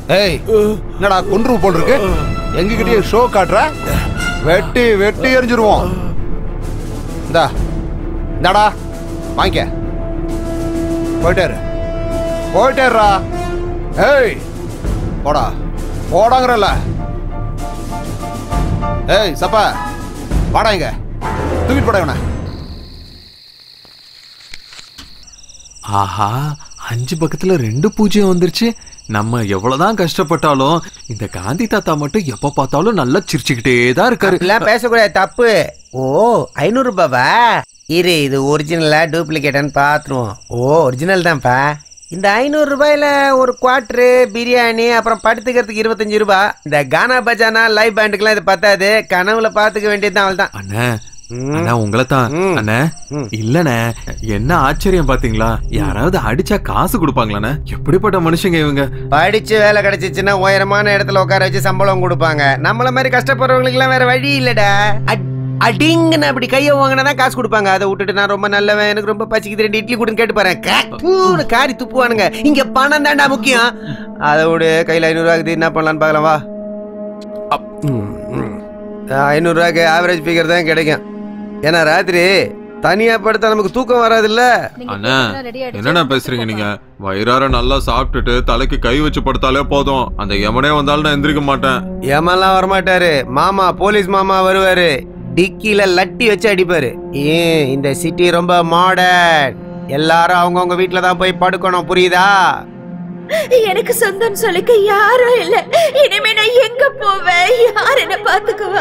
ஏய் என்னடா கொன்று போல் இருக்கு எங்ககிட்டயே ஷோ காட்டுற வெட்டி வெட்டி எரிஞ்சிருவோம் இந்தா இந்தாடா வாங்கிக்க போயிட்டாரு போயிட்டாருடா ஏய் போடா போடாங்கிறல்ல ஏய் சப்பா வாடா இங்க தூக்கிட்டு போடா இவனை ஆஹா அஞ்சு பக்கத்துல ரெண்டு பூஜ்ஜியம் வந்துருச்சு நம்ம எவ்வளவுதான் கஷ்டப்பட்டாலும் இந்த காந்தி தாத்தா மட்டும் எப்ப பார்த்தாலும் நல்லா சிரிச்சுக்கிட்டே தான் இருக்காரு அப்படிலாம் பேசக்கூடாது தப்பு ஓ ஐநூறு ரூபாவா இரு இது ஒரிஜினலா டூப்ளிகேட்டான்னு பார்த்துருவோம் ஓ ஒரிஜினல் தான்ப்பா இந்த ஐநூறு ரூபாயில ஒரு குவார்ட்ரு பிரியாணி அப்புறம் படுத்துக்கிறதுக்கு இருபத்தஞ்சு ரூபாய் இந்த கானா பஜானா லைவ் பேண்டுக்கெல்லாம் இது பத்தாது கனவுல பாத்துக்க வேண்டியதுதான் அவள் தான் அண்ணே அண்ணா உங்களை தான் அண்ணே இல்லண்ணே என்ன ஆச்சரியம் பாத்தீங்களா யாராவது அடிச்சா காசு கொடுப்பாங்களாண்ணே எப்படிப்பட்ட மனுஷங்க இவங்க படிச்சு வேலை கிடைச்சிச்சுன்னா உயரமான இடத்துல உட்கார வச்சு சம்பளம் கொடுப்பாங்க நம்மள மாதிரி கஷ்டப்படுறவங்களுக்கு எல்லாம் வேற வழி இல்லடா அட்- அடிங்கன்னு அப்படி கையை வாங்கினா காசு கொடுப்பாங்க அதை விட்டுட்டு நான் ரொம்ப நல்லவன் எனக்கு ரொம்ப பச்சிக்குது ரெண்டு இட்லி கொடுன்னு கேட்டு பாரு பூன்னு காரி துப்புவானுங்க இங்க பணம் தான்டா முக்கியம் அதை விடு கையில ஐநூறு ஆகுது என்ன பண்ணலான்னு பார்க்கலாம் வா அப், ம், ம். ஐநூறுரூவாக்கு ஆவரேஜ் ஃபிகர் தான் கிடைக்கும் ஏன்னா ராத்திரி தனியா படுத்தா நமக்கு தூக்கம் வராதுல்ல அண்ணா என்னண்ணா பேசுறீங்க நீங்க வயிறார நல்லா சாப்பிட்டுட்டு தலைக்கு கை வச்சு படுத்தாலே போதும் அந்த யமனே வந்தாலும் நான் எந்திரிக்க மாட்டேன் ஏமாலாம் வரமாட்டாரு மாமா போலீஸ் மாமா வருவாரு டிக்கில லட்டி வச்சு அடிப்பாரு ஏன் இந்த சிட்டி ரொம்ப மாடர்ன் எல்லாரும் அவங்கவங்க வீட்ல தான் போய் படுக்கணும் புரியுதா எனக்கு சொந்தம் சொல்லிக்க யாரும் இல்ல இனிமே நான் எங்க போவேன் யார் என்ன பாத்துக்குவா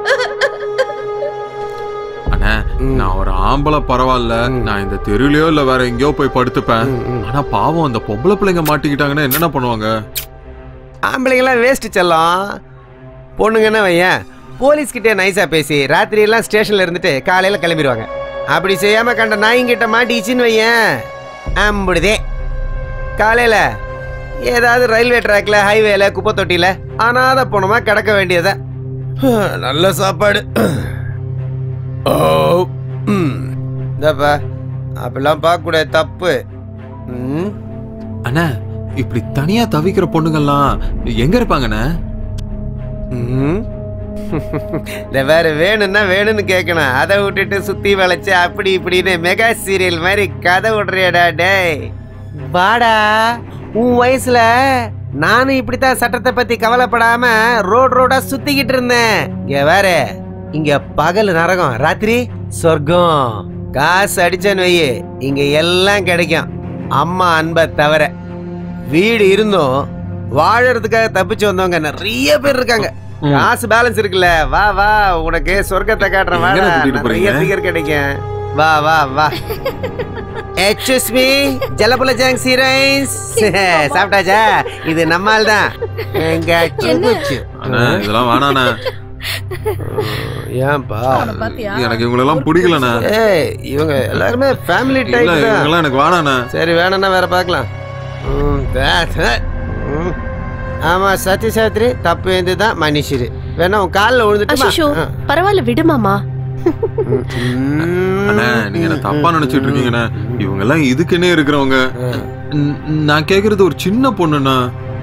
அண்ணா நான் ஒரு ஆம்பளை பரவாயில்ல நான் இந்த தெருவுலயோ இல்ல வேற எங்கேயோ போய் படுத்துப்பேன் ஆனா பாவம் அந்த பொம்பளை பிள்ளைங்க மாட்டிக்கிட்டாங்கன்னா என்னென்ன பண்ணுவாங்க ஆம்பளைங்கெல்லாம் வேஸ்ட் செல்லம் பொண்ணுங்கன்னா வையன் போலீஸ் கிட்டே நைஸா பேசி ராத்திரி எல்லாம் ஸ்டேஷன்ல இருந்துட்டு காலையில கிளம்பிடுவாங்க அப்படி செய்யாம கண்ட நாய்ங்கிட்ட மாட்டிச்சுன்னு வையன் அம்புடுதே காலையில ஏதாவது ரயில்வே ட்ராக்ல ஹைவேல குப்பை தொட்டில அனாத போனோமா கிடக்க வேண்டியத நல்ல சாப்பாடு ஓ ம். இந்தாப்பா அப்படிலாம் பார்க்க கூடாது தப்பு ம் அண்ணா இப்படி தனியா தவிக்கிற பொண்ணுங்கெல்லாம் எங்க இருப்பாங்கண்ணே ம். இந்த வேற வேணும்னா வேணும்னு கேட்கணும் அதை விட்டுட்டு சுத்தி வளைச்சு அப்படி இப்படின்னு மெகா சீரியல் மாதிரி கதை விடுறியடா டேய் வாடா உன் வயசுல நானும் இப்படித்தான் சட்டத்தை பத்தி கவலைப்படாம ரோடு ரோடா சுத்திக்கிட்டு இருந்தேன் இங்க வேற இங்க பகல் நரகம் ராத்திரி சொர்க்கம் காசு அடிச்சேன்னு வையே இங்க எல்லாம் கிடைக்கும் அம்மா அன்பை தவிர வீடு இருந்தும் வாழறதுக்காக தப்பிச்சு வந்தவங்க நிறைய பேர் இருக்காங்க காசு பேலன்ஸ் இருக்குல்ல வா வா உனக்கு சொர்க்கத்தை காட்டுறேன் வா எங்கண்ணே கூட்டிட்டு நிறைய போறீங்க? ஃபிகர் கிடைக்கும் வா வா வா எக்ஸ்கூஸ் மீ ஜலபுல ஜாங் சீரைஸ் சாப்பிட்டாச்சா இது நம்மால் தான் எங்க சுபுச்சு. அண்ணா இதெல்லாம் வேணாண்ணே ஏன்பா எனக்கு இவங்களெல்லாம் பிடிக்கலண்ணே ஏய் இவங்க எல்லாருமே ஃபேமிலி இல்ல டைப் தான் இவங்கெல்லாம் எனக்கு வேணாண்ணே சரி வேணாம்னா வேற பார்க்கலாம் ம், தே- தே. ம். ஆமா சத்ய சாத்ரி தப்பு எந்து தான் மனுஷரு வேணா உன் காலில் அஷிஷோ விழுந்துட்டுமா பரவாயில்ல விடுமாமா அண்ணா நீங்க என்ன தப்பா நினைச்சிட்டு இருக்கீங்கண்ணே இவங்க எல்லாம் இதுக்குன்னே இருக்கிறவங்க ந- நான் கேக்குறது ஒரு சின்ன பொண்ணுண்ணா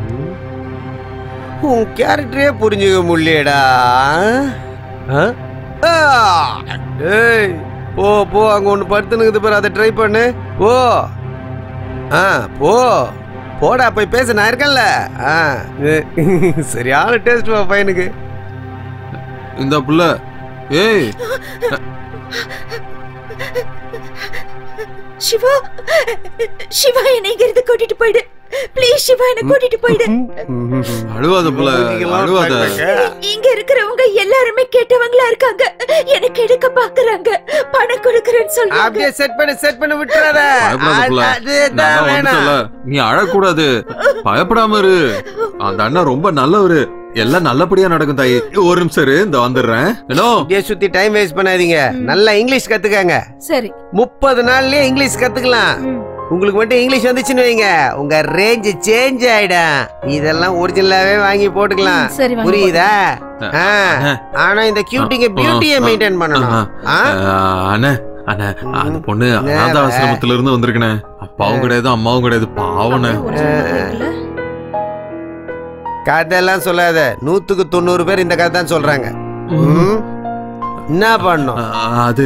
உன் கேரக்டரே புரிஞ்சுக்க முடியலடா ஆ? ஆ! ஏய் போ போ அங்க ஒன்று படுத்துனுக்குது பாரு அதை ட்ரை பண்ணு போ ஆ போ போடா போய் பேச நான் இருக்கேன்ல ஆ இது சரியான டேஸ்ட் வா பையனுக்கு இந்த புள்ள ஏய் சிவா சிவா என்னை இங்க இருந்து கூட்டிட்டு போயிடு ப்ளீஸ் சிவா என்ன கூட்டிட்டு போயிடு அழுவாத புள்ள அழுவாத இங்க இருக்கிறவங்க எல்லாருமே கெட்டவங்களா இருக்காங்க எனக்கு எடுக்க பாக்குறாங்க பணம் கொடுக்கறேன்னு சொல்றாங்க அப்படியே செட் பண்ணி செட் பண்ணி விட்டுறாத பயப்படாத புள்ள அது- நான் அதுதான் தான் வேணாம் வந்துட்டேன்ல. நீ அழக்கூடாது பயப்படாம இரு அந்த அண்ணன் ரொம்ப நல்லவரு எல்லாம் நல்லபடியா நடக்கும் தாயி ஒரு நிமிஷம் இரு இந்த வந்துடுறேன் ஹலோ அப்படியே சுத்தி டைம் வேஸ்ட் பண்ணாதீங்க நல்லா இங்கிலீஷ் கத்துக்கங்க சரி முப்பது நாள்லயே இங்கிலீஷ் கத்துக்கலாம் உங்களுக்கு மட்டும் இங்கிலீஷ் வந்துச்சுன்னு வைங்க உங்க ரேஞ்ச் சேஞ்ச் ஆயிடும் இதெல்லாம் ஒரிஜினலாவே வாங்கி போட்டுக்கலாம் ம், சரி, வாங்கி புரியுதா ஆ, அண்ணே. ஆனா இந்த கியூட்டிங்க பியூட்டியை மெயின்டைன் பண்ணணும் ஆ? அஹ், அண்ணே அண்ணே அந்த பொண்ணு என்ன அநாத அவ? ஆசிரமத்துல இருந்து வந்திருக்கனே அப்பாவும் கிடையாது அம்மாவும் கிடையாது பாவனே கதையெல்லாம் சொல்லாத நூத்துக்கு தொண்ணூறு பேர் இந்த கதை தான் சொல்றாங்க ம்? என்ன பண்ணும் அது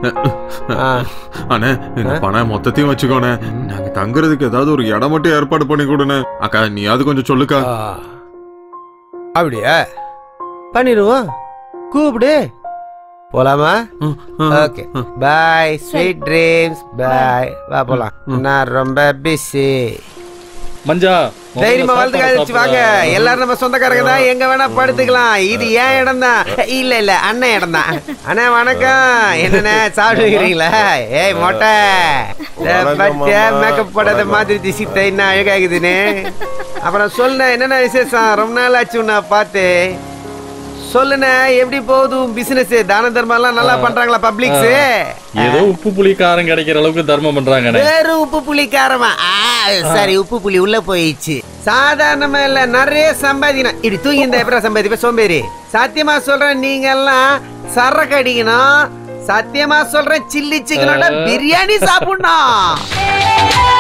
அண்ணே இந்த பணம் மொத்தத்தையும் வச்சுக்கோண்ணே நாங்க தங்குறதுக்கு ஏதாவது ஒரு இடம் மட்டும் ஏற்பாடு பண்ணி கொடுண்ணே அக்கா நீ அது கொஞ்சம் சொல்லுக்கா அப்படியா பண்ணிடுவோம் கூப்பிடு போலாமா okay bye sweet dreams bye வா போலாம் நான் ரொம்ப பிஸி மஞ்சா தைரியமா வாழ்த்து காய்ச்சி வாங்க எல்லாரும் நம்ம சொந்தக்காரங்க தான் எங்க வேணா படுத்துக்கலாம் இது ஏன் இடம் தான் இல்ல இல்ல அண்ணன் இடம் தான் அண்ணா வணக்கம் என்னண்ணே சாப்பிடுகிறீங்களா ஏய் மொட்டை வணக்கம் மாமா. மேக்கப் போடாத மாதிரி திசித்த என்ன அழகாகுதுன்னு அப்புறம் சொல்லுண்ணே என்னென்ன விசேஷம் ரொம்ப நாள் ஆச்சு உன்னை பார்த்து சொல்லுண்ணே எப்படி போகுது பிசினஸ் தான தர்மம் எல்லாம் நல்லா பண்றாங்களா பப்ளிக்ஸ் ஏதோ உப்பு புளி காரம் கிடைக்கிற அளவுக்கு தர்மம் பண்றாங்கண்ணே வெறும் உப்பு புளி காரமா ஆ, சரி உப்பு புளி உள்ள போயிடுச்சு சாதாரணமா இல்ல நிறைய சம்பாதிக்கணும் இப்படி தூங்கி இந்த எப்படி சம்பாதிப்ப சோம்பேறி சத்தியமா சொல்றேன் நீங்க எல்லாம் சரக்கு அடிக்கணும் சத்தியமா சொல்றேன் சில்லி சிக்கனோட பிரியாணி சாப்பிடணும்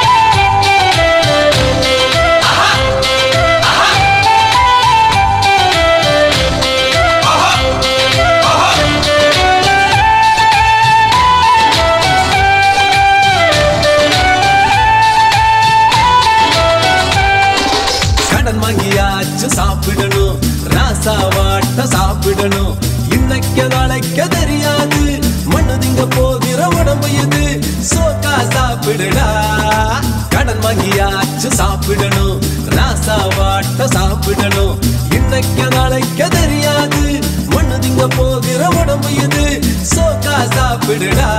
கடன் வாங்கியாச்சும் சாப்பிடணும் ராசா வாட்ட சாப்பிடணும் இன்னைக்கு நாளைக்கு தெரியாது மண்ணு திங்க போகிற உடம்பு இது சோக்கா சாப்பிடுடா கடன் வாங்கியாச்சும் சாப்பிடணும் ராசா வாட்ட சாப்பிடணும் இன்னைக்கு நாளைக்கு தெரியாது மண்ணு திங்க போகிற உடம்பு இது சோக்கா சாப்பிடுடா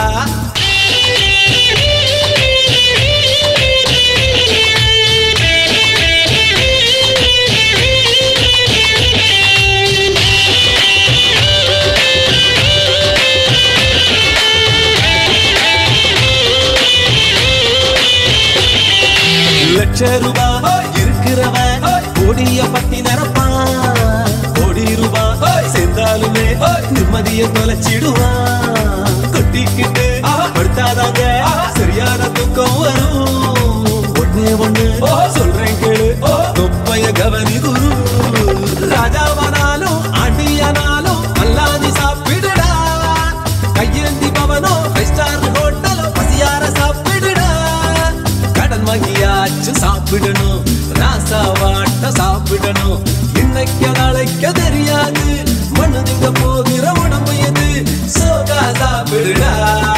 லட்ச ரூபாய் இருக்கிறவன் கோடிய பத்தி நிரப்பான் கோடி ரூபாய் சேர்ந்தாலுமே நிம்மதிய தொலைச்சிடுவான் கொட்டிக்கிட்டு படுத்தாதாங்க சரியான தூக்கம் வரும் ஒண்ணே ஒண்ணு சொல்றேன் கேளு தொப்பைய கவனி குரு ராஜாவானாலும் ஆண்டியானாலும் அல்லாதி சாப்பிடுடா கையேந்தி பவனோ ஃபைவ் ஸ்டார் ஹோட்டலோ பசியார சாப்பிடுடா கடன் வாங்கியாச்சும் சாப்பிடணும் ராசா வாட்ட சாப்பிடணும் இன்னைக்கு நாளைக்கு தெரியாது மண்ணு திங்க போகிற உடம்பு எது சோகா சாப்பிடுடா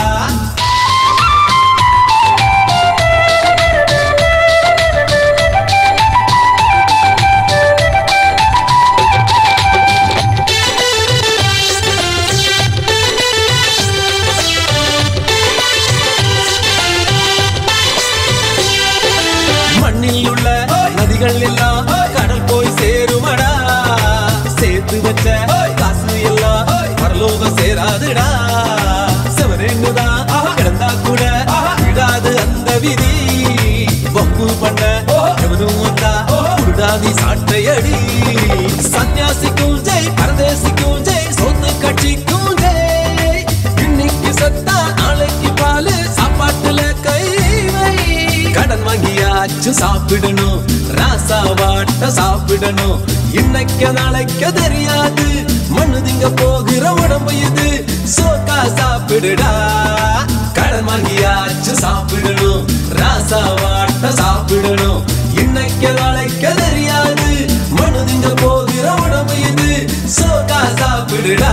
மண்ணில் உள்ள நதிகள் எல்லாம் கடல் போய் சேருமடா சேர்த்து வச்ச காசு எல்லாம் பரலோக சேராதுடா செவரெங்குதான் கிடந்தா கூட விடாது அந்த விதி வம்பு பண்ண எவனும் வந்தா குருடாதி சாட்டையடி சன்னியாசிக்கும் ஜெய் பரதேசிக்கும் ஜெய் சொந்த கட்சிக்கும் ஜெய் இன்னைக்கு சத்தா நாளைக்கு பாலு சாப்பாட்டுல கை வை கடன் வாங்கியாச்சும் சாப்பிடணும் ராசா வாட்ட சாப்பிடணும் இன்னைக்கு நாளைக்கு தெரியாது மண்ணு திங்க போகிற உடம்பு இது சோக்கா சாப்பிடுடா கடன் வாங்கியாச்சும் சாப்பிடணும் ராசா வாட்ட சாப்பிடணும் இன்னைக்கு நாளைக்கு தெரியாது மண்ணு திங்க போகிற உடம்பு இது சோக்கா சாப்பிடுடா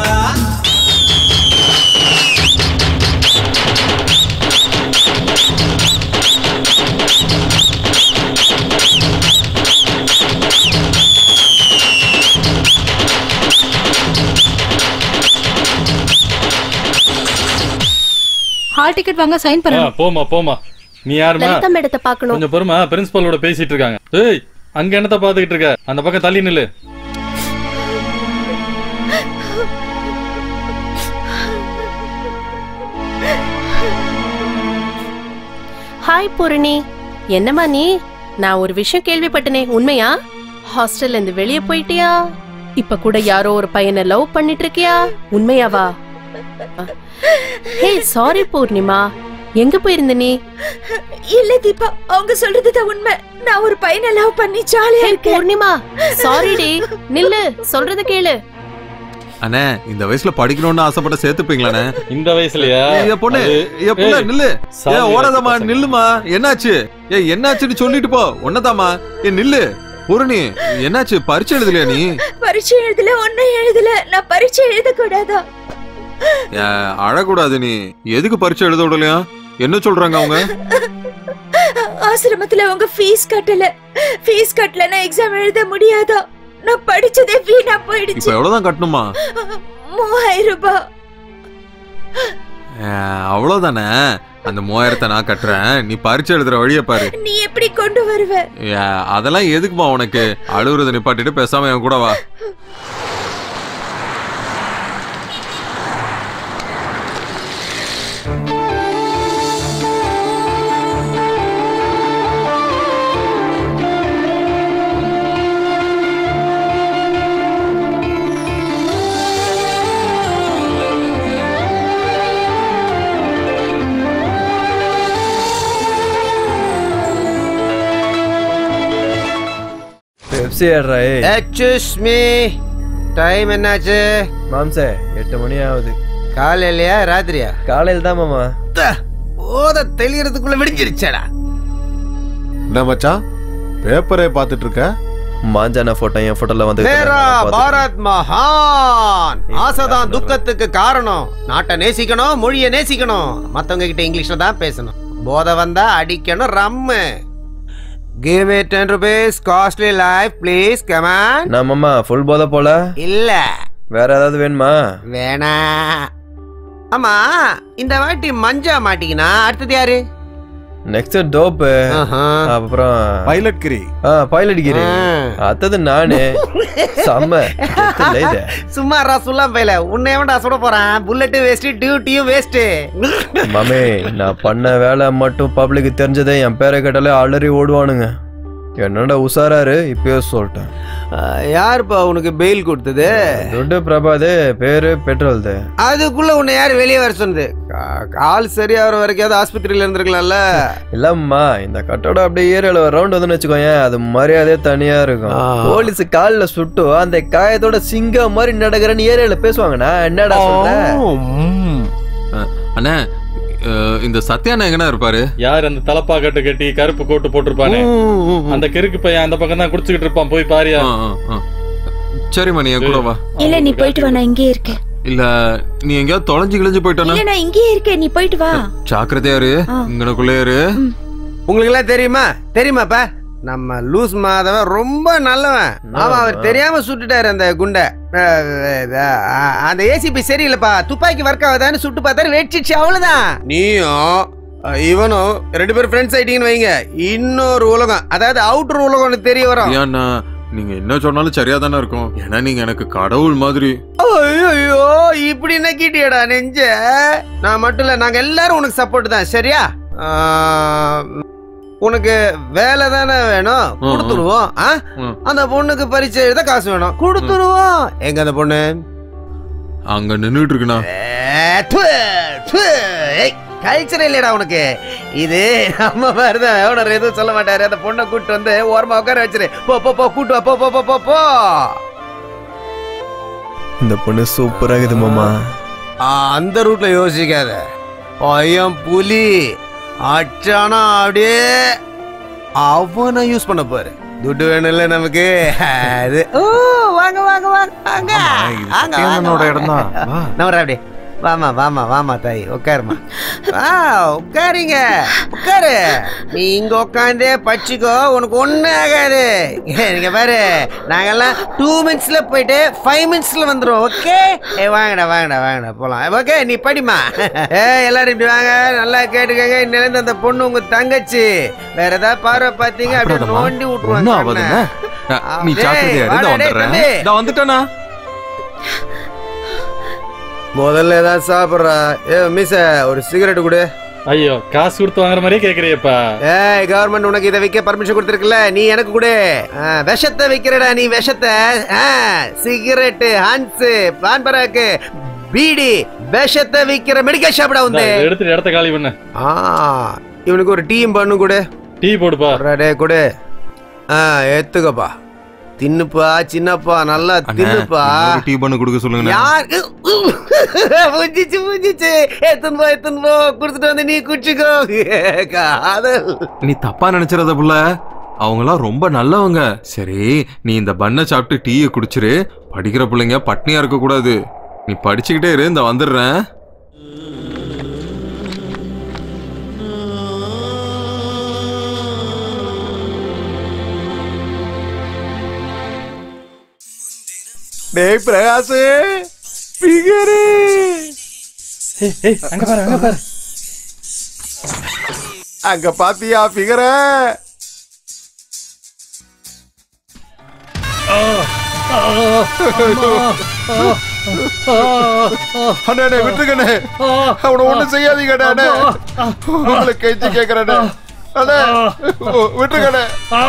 ஹால் டிக்கெட் வாங்க சைன் ஆ, பண்ணணும் போமா போமா நீ யாருமா லலிதா மேடத்தை பார்க்கணும் கொஞ்சம் பொறுமா பிரின்சிபலோட பேசிட்டு இருக்காங்க ஏய் அங்க என்னத்த பாத்துக்கிட்டு இருக்க அந்த பக்கம் தள்ளி நில்லு ஹாய் பூரணி என்னம்மா நீ நான் ஒரு விஷயம் கேள்விப்பட்டனே உண்மையா ஹாஸ்டல்ல இருந்து வெளிய போயிட்டியா இப்ப கூட யாரோ ஒரு பையனை லவ் பண்ணிட்டு இருக்கியா உண்மையாவா ஹே சாரி பூர்ணிமா எங்க போயிருந்த நீ இல்ல தீபா அவங்க சொல்றதுதான் உண்மை நான் ஒரு பையனை லவ் பண்ணி ஜாலியா இருக்கேன் பூர்ணிமா சாரி டி நில்லு சொல்றத கேளு அண்ணே இந்த வயசுல படிக்கணும்னு ஆசைப்பட்ட சேர்த்துப்பீங்களாண்ணே இந்த வயசுலயா ஏ பொண்ணு அது- ஏ பொண்ணு ஏய், நில்லு ஏ சாமி ஓடாதம்மா பசங்க. நில்லுமா என்னாச்சு ஏ என்னாச்சுன்னு சொல்லிட்டு போ ஒன்னதாமா ஏ நில்லு பூரணி என்னாச்சு பரிச்சை எழுதலையா நீ பரீட்சை எழுதல ஒன்னும் எழுதல நான் பரீட்சை எழுத கூடாதா ஏ, அழக்கூடாது நீ எதுக்கு பரிச்சை எழுத விடலையா என்ன சொல்றாங்க அவங்க ஆசிரமத்துல உங்க ஃபீஸ் கட்டல ஃபீஸ் கட்டலன்னா எக்ஸாம் எழுத முடியாதா நான் படிச்சதே வீணா இப்ப போயிடுச்சு எவ்வளவுதான் கட்டணுமா மூவாயிரம் ரூபாய் ஏ, அவ்வளவுதானே அந்த மூவாயிரத்தை நான் கட்டுறேன் நீ பரிச்சை எழுதுற வழியை பாரு நீ எப்படி கொண்டு வருவ ஏ, அதெல்லாம் எதுக்குமா உனக்கு அழுகுறத நிப்பாட்டிட்டு பேசாம என் கூட வா பெப்சி ஆடுறா ஏய் எக்ஸ்கியூஸ் மீ டைம் என்னாச்சு மாம்சே எட்டு மணி ஆகுது காலையிலயா ராத்திரியா காலையில் தான் மாமா போத தெளியறதுக்குள்ள விடிஞ்சிருச்சடா என்ன மச்சான் பேப்பரே பார்த்துட்டு இருக்க மாஞ்சான போட்டோ என் போட்டோல வந்து மேரா பாரத் மகான் ஆசைதான் துக்கத்துக்கு காரணம் நாட்டை நேசிக்கணும் மொழியை நேசிக்கணும் மத்தவங்க கிட்ட இங்கிலீஷ்ல தான் பேசணும் போதை வந்தா அடிக்கணும் rum give me ten rupees costly life please come on நான் மாமா ஃபுல் போதை போல இல்ல வேற ஏதாவது வேணுமா வேணா ஆமா இந்த வாட்டி மஞ்சா மாட்டிக்கினா அடுத்தது யாரு நெக்ஸ்ட் டோப்பு அப்புறம் பைலட் கிரி ஆ பைலட் கிரி அத்தது நானு செம்ம எத்தனை இது? சும்மா ரசுல்லா பையல உன்னை எவன்டா சுட போறான் புல்லட்டு வேஸ்ட் டியூட்டியும் வேஸ்ட் மாமே நான் பண்ண வேலை மட்டும் பப்ளிக்கு தெரிஞ்சதே என் பேரை கேட்டாலே அலறி ஓடுவானுங்க என்னடா உசாராரு இப்பயே சொல்லிட்டேன் யாருப்பா உனக்கு பெயில் கொடுத்தது துட்டு பிரபாது பேரு பெட்ரோல் தே அதுக்குள்ள உன்னை யார் வெளியே வர சொன்னது கா- கால் சரியாகிற வரைக்கும் ஆஸ்பத்திரியில இருந்திருக்கலாம்ல இல்லம்மா இந்த கட்டோட அப்படியே ஏரியால ஒரு ரவுண்ட் வந்து வச்சுக்கோயேன் அது மரியாதையே தனியா இருக்கும் போலீஸ் கால்ல சுட்டு அந்த காயத்தோட சிங்கம் மாதிரி நடக்கிறேன்னு ஏரியால பேசுவாங்கண்ணா என்னடா சொல்ற அண்ணே அஹ், இந்த சத்யாண்ணா எங்கண்ணா இருப்பாரு யார் அந்த தலப்பாக்கட்டு கட்டி கருப்பு கோட்டு போட்டிருப்பானே அந்த கிறுக்கு பையன் அந்த பக்கம் தான் குடிச்சுக்கிட்டு இருப்பான் போய் பாரியா சரிம்மா நீ என் கூட வா இல்ல நீ போயிட்டு வா நான் இங்கே இருக்கேன் இல்ல நீ எங்கேயாவது தொலைஞ்சு கிழிஞ்சு போயிட்டானா இல்ல நான் இங்கேயே இருக்கேன் நீ போயிட்டு வா ஜாக்கிரதையா இரு இங்கனக்குள்ளே இரு உங்களுக்கு எல்லாம் தெரியுமா தெரியுமாப்பா நம்ம லூஸ் மாதவன் ரொம்ப நல்லவன் ஆமா அவர் தெரியாம சுட்டுட்டாரு அந்த குண்டை அஹ், அஹ், அந்த ஏசிபி சரியில்லைப்பா துப்பாக்கி ஒர்க் ஆகுதான்னு சுட்டு பார்த்தாரு வெடிச்சிச்சு அவ்வளவுதான் நீயும் அஹ், இவனும் ரெண்டு பேரும் ஃப்ரெண்ட்ஸ் ஆயிட்டீங்கன்னு வைங்க இன்னொரு உலகம் அதாவது அவுட்டர் உலகம் உனக்கு தெரிய வரும் ஐயாண்ணா நீங்க என்ன சொன்னாலும் சரியா தானே இருக்கும் ஏன்னா நீங்க எனக்கு கடவுள் மாதிரி ஐயோ இப்படி நக்கிட்டியடா நெஞ்ச நான் மட்டும் இல்ல நாங்க எல்லாரும் உனக்கு சப்போர்ட் தான் சரியா ஆ, உனக்கு வேலை தானே வேணும் கொடுத்துருவோம் ஆ? அந்த பொண்ணுக்கு பரிச்சை எழுத காசு வேணும் கொடுத்துருவோம் எங்க அந்த பொண்ணு அங்க நின்னுட்டு இருக்குண்ணா கல்ச்சர் இல்லையடா உனக்கு இது நம்ம மாதிரிதான் எவனர் எதுவும் சொல்ல மாட்டாரு அந்த பொண்ணை கூட்டு வந்து ஓரமா உட்கார வச்சிரு போ போ போ கூட்டு வா போ போ போ போ போ இந்த பொண்ணு சூப்பரா இருக்குது மாமா ஆ, அந்த ரூட்ல யோசிக்காத பையன் புலி அச்சானா அப்படியே அவனை யூஸ் பண்ண போரு துட்டு வேணும்ல நமக்கு அது ஓ வாங்க வாங்க வாங்க வாங்க வாங்க, சத்யானனோட வாங்க, இடம்தான். வாங்க. வா. நான் வரேன் அப்படியே வாமா வாமா வாமா தாய் உட்காருமா ஆ உட்காருங்க உட்காரு நீ இங்க உட்காந்தே பச்சிக்கோ உனக்கு ஒண்ணும் ஆகாது நீங்க பாரு நாங்கெல்லாம் டூ மினிட்ஸ்ல போயிட்டு ஃபைவ் மினிட்ஸ்ல வந்துடும் ஓகே ஏ வாங்கடா வாங்கடா வாங்கடா போலாம் ஓகே நீ படிமா ஏ எல்லாரும் இப்படி வாங்க நல்லா கேட்டுக்கங்க இன்னிலேருந்து அந்த பொண்ணு உங்க தங்கச்சி வேற ஏதாவது பார்வை பார்த்தீங்க அப்படியே நோண்டி ஒண்ணும் ஆகாதுண்ணா. விட்டுருவாங்க அஹ், நீ ஜாக்கிரதையா இரு வாடா, நான் டேய், வந்துடுறேன் தம்பி. நான் வந்துட்டேனா முதல்ல ஏதாவது சாப்பிட்றா ஏ மிஸ் ஒரு சிகரெட் கொடு ஐயோ காசு கொடுத்து வாங்குற மாதிரியே கேக்குறியப்பா ஏய் கவர்மெண்ட் உனக்கு இதை விற்க பர்மிஷன் கொடுத்துருக்குல்ல நீ எனக்கு கொடு ஆ, விஷத்தை விற்கிறடா நீ விஷத்தை சிகரெட்டு ஹன்ஸ் பான்பராக்கு பீடி விஷத்தை விக்கிற மெடிக்கல் ஷாப்டா வந்து இந்தா, இதை எடுத்துட்டு இடத்த காலி பண்ண ஆ இவனுக்கு ஒரு டீயும் பண்ணு கொடு டீ போடுப்பா டே கொடு ஆ எடுத்துக்கப்பா தின்னுப்பா சின்னப்பா நல்லா தின்னுப்பா டீ பண்ணு கொடுக்க சொல்லுங்க யார் புஞ்சிச்சு புஞ்சிச்சு எத்தன் போ எத்தன் போ கொடுத்துட்டு வந்து நீ குடிச்சுக்கோ காதல் நீ தப்பா நினைச்சிடாத புள்ள அவங்களாம் ரொம்ப நல்லவங்க சரி நீ இந்த பண்ணை சாப்பிட்டு டீயை குடிச்சிரு படிக்கிற பிள்ளைங்க பட்னியா இருக்க கூடாது நீ படிச்சுக்கிட்டே இரு இந்த வந்துடுறேன் டேய் பிரகாஷ் பிகரு அங்க பாரு அங்க பாரு அங்க பாத்தியா பிகர அண்ணே அண்ணே, விட்டுருங்கண்ணே அவனை ஒண்ணும் செய்யாதீங்க அண்ணே, அண்ணே உங்களை கெஞ்சி கேக்குறேண்ணே அண்ணே விட்டுருங்கண்ணே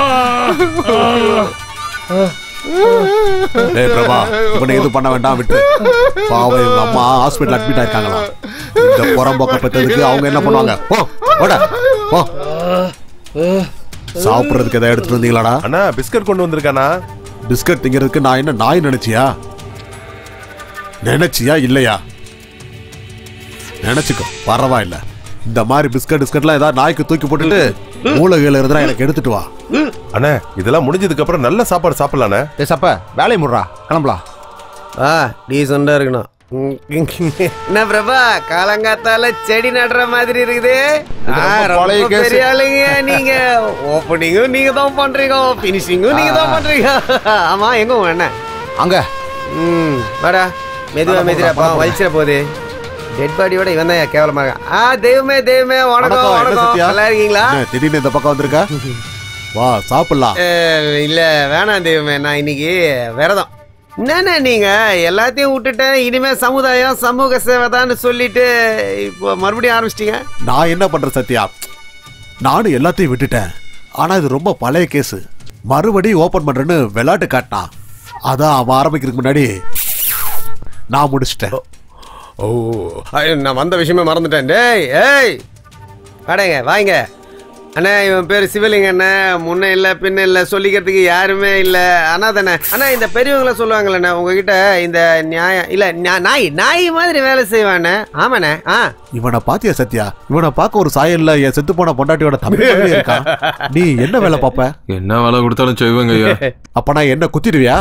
டேய் பிரபா இவனை எதுவும் பண்ண வேண்டாம் விட்டு பாவம் எங்க அம்மா ஹாஸ்பிட்டல் அட்மிட் ஆயிருக்காங்களா இந்த புறம்போக்க பெற்றதுக்கு அவங்க என்ன பண்ணுவாங்க போ போட போ சாப்பிடுறதுக்கு எதாவது எடுத்துட்டு வந்தீங்களாடா அண்ணா பிஸ்கட் கொண்டு வந்திருக்கானா பிஸ்கட் திங்கிறதுக்கு நான் என்ன நாய் நினைச்சியா நினைச்சியா இல்லையா நினைச்சுக்கோ பரவாயில்ல இந்த மாதிரி பிஸ்கட் பிஸ்கட்லாம் ஏதாவது நாய்க்கு தூக்கி போட்டுட்டு மூளைகள் இருந்தா எனக்கு எடுத்துட்டு வா அண்ணா இதெல்லாம் முடிஞ்சதுக்கு அப்புறம் நல்ல சாப்பாடு சாப்பிடலாண்ணே ஏ சப்ப வேலையை முடுறா கிளம்பலாம் ஆ டீசெண்டா இருக்கணும் என்ன பிரபா காலங்காத்தால செடி நடுற மாதிரி இருக்குது இது ஆ, ரொம்ப ரொம்ப பழைய case. பெரிய ஆளுங்க நீங்க ஓப்பனிங்கும் நீங்க தான் பண்றீங்க பினிஷிங்கும் நீங்க தான் பண்றீங்க ஆமா எங்க உங்க அண்ணன் அங்க ம் வாடா மெதுவா வாடா, மெதுவா போடா, போடா. வலிச்சிட போகுது டெட் பாடியோட இவன் தான் கேவலமா இருக்கான் ஆ தெய்வமே தெய்வமே வணக்கம் வணக்கம், என்ன வணக்கம் சத்யா? நல்லா இருக்கீங்களா என்ன, திடீர்னு இந்த பக்கம் வந்திருக்க வா சாப்பிடலாம் அஹ், இல்ல வேணாம் தெய்வமே நான் இன்னைக்கு விரதம் என்னண்ணே நீங்க எல்லாத்தையும் விட்டுட்டேன் இனிமே சமுதாயம் சமூக சேவை தான் சொல்லிட்டு இப்போ மறுபடியும் ஆரம்பிச்சிட்டீங்க நான் என்ன பண்றேன் சத்யா நானும் எல்லாத்தையும் விட்டுட்டேன் ஆனா இது ரொம்ப பழைய கேஸ் மறுபடியும் ஓபன் பண்றேன்னு விளையாட்டு காட்டினான் அதான் அவன் ஆரம்பிக்கிறதுக்கு முன்னாடி நான் முடிச்சிட்டேன் ஓ ஐயோ, நான் வந்த விஷயமே மறந்துட்டேன் டேய் ஏய் வாடங்க வாங்க அண்ணா இவன் பேர் சிவலிங்க அண்ணா முன்ன இல்லை பின்ன இல்லை சொல்லிக்கிறதுக்கு யாருமே இல்லை அண்ணா தானே அண்ணா இந்த பெரியவங்கள சொல்லுவாங்கல்லண்ணா உங்ககிட்ட இந்த நியாயம் இல்லை நாய் நாய் மாதிரி வேலை செய்வானே ஆமாண்ணே ஆ இவனை பாத்தியா சத்யா இவனை பார்க்க ஒரு சாயல்ல என் செத்து போன பொண்டாட்டியோட தம்பி மாதிரியே இருக்கான் நீ என்ன வேலை பாப்ப என்ன வேலை கொடுத்தாலும் செய்வேங்க ஐயா அப்ப நான் என்ன குத்திடுவியா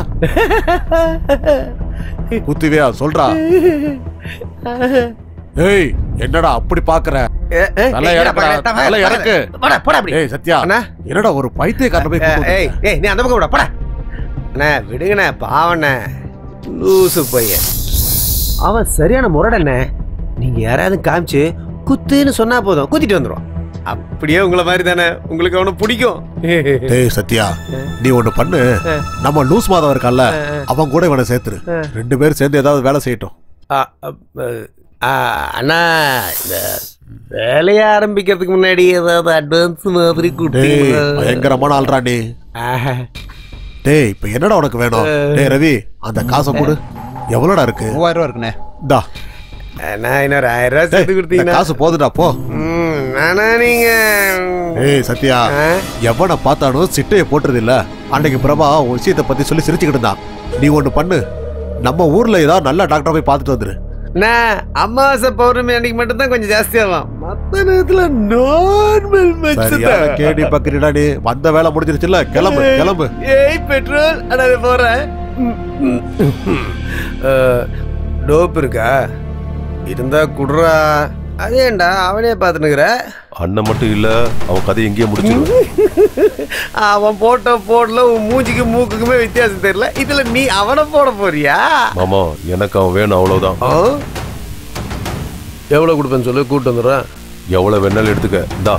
குத்துவியா சொல்றா ஏய் என்னடா அப்படி பாக்குற ஏ, ஏ, தலை ஏய், இறக்குடா, என்னடா, தலை போடா, இறக்கு. போடா, போடா அப்படி. ஏய் சத்யா அண்ணா. என்னடா ஒரு பைத்தியக்காரன போய் கூட்டு ஏய் வந்திருக்க? ஏய் நீ அந்த பக்கம் விட போடா அண்ணா விடுங்கண்ணே பாவண்ணே லூசு பையன் அவன் சரியான முரடண்ணே நீங்க யாராவது காமிச்சு குத்துன்னு சொன்னா போதும் குத்திட்டு வந்துரும் அப்படியே உங்களை மாதிரி தானே உங்களுக்கு அவனை பிடிக்கும் டேய் சத்யா நீ ஒண்ணு பண்ணு நம்ம லூஸ் மாதம் இருக்கான்ல அவன் கூட இவனை சேர்த்துரு ரெண்டு பேரும் சேர்ந்து ஏதாவது வேலை செய்யட்டும் ஆ, அப், ஆ, அண்ணா இந்த வேலையை ஆரம்பிக்கிறதுக்கு முன்னாடி ஏதாவது அட்வான்ஸ் மாதிரி டேய் கொடுத்தீங்களா? பயங்கரமான ஆள்றா நீ ஆஹா. டேய் இப்ப என்னடா உனக்கு வேணும் டேய் ரவி அந்த காசை போடு எவ்வளோடா இருக்கு மூவாயிரம் ரூபா இருக்குண்ணே இந்தா அண்ணா இன்னொரு ஆயிரம் ரூபாய் சேர்த்து இந்த கொடுத்தீங்கன்னா காசு போதுடா போ ம், நானா நீங்க ஏய் சத்யா ஆ? எவனை பார்த்தாலும் சிட்டையை போட்டுறது இல்ல அன்னைக்கு பிரபா உன் விஷயத்தை பத்தி சொல்லி சிரிச்சுக்கிட்டு இருந்தான் நீ ஒண்ணு பண்ணு நம்ம ஊர்ல ஏதாவது நல்ல டாக்டரை போய் பார்த்துட்டு வந்துரு நான் அமாவாசை பௌர்ணமி அன்னைக்கு மட்டும்தான் கொஞ்சம் ஜாஸ்தியாகும் மத்த நேரத்துல நார்மல் சரியான கேடி பக்கரிடா நீ வந்த வேலை முடிஞ்சிருச்சுல்ல கிளம்பு கிளம்பு ஏய் பெட்ரோல் அட அது போறேன் டோப் இருக்கா இருந்தா குடுறா அதேண்டா அவனே பார்த்துனுக்குற அண்ணன் மட்டும் இல்ல அவன் கதை எங்கேயே முடிச்சிடும் அவன் போட்ட போடல உன் மூஞ்சிக்கு மூக்குக்குமே வித்தியாசம் தெரியல இதுல நீ அவனை போட போறியா மாமா எனக்கு அவன் வேணும் அவ்வளவுதான் ஆ? எவ்வளவு கொடுப்பேன்னு சொல்லு கூட்டு வந்துடுறேன் எவ்வளவு வேணாலும் எடுத்துக்க இந்தா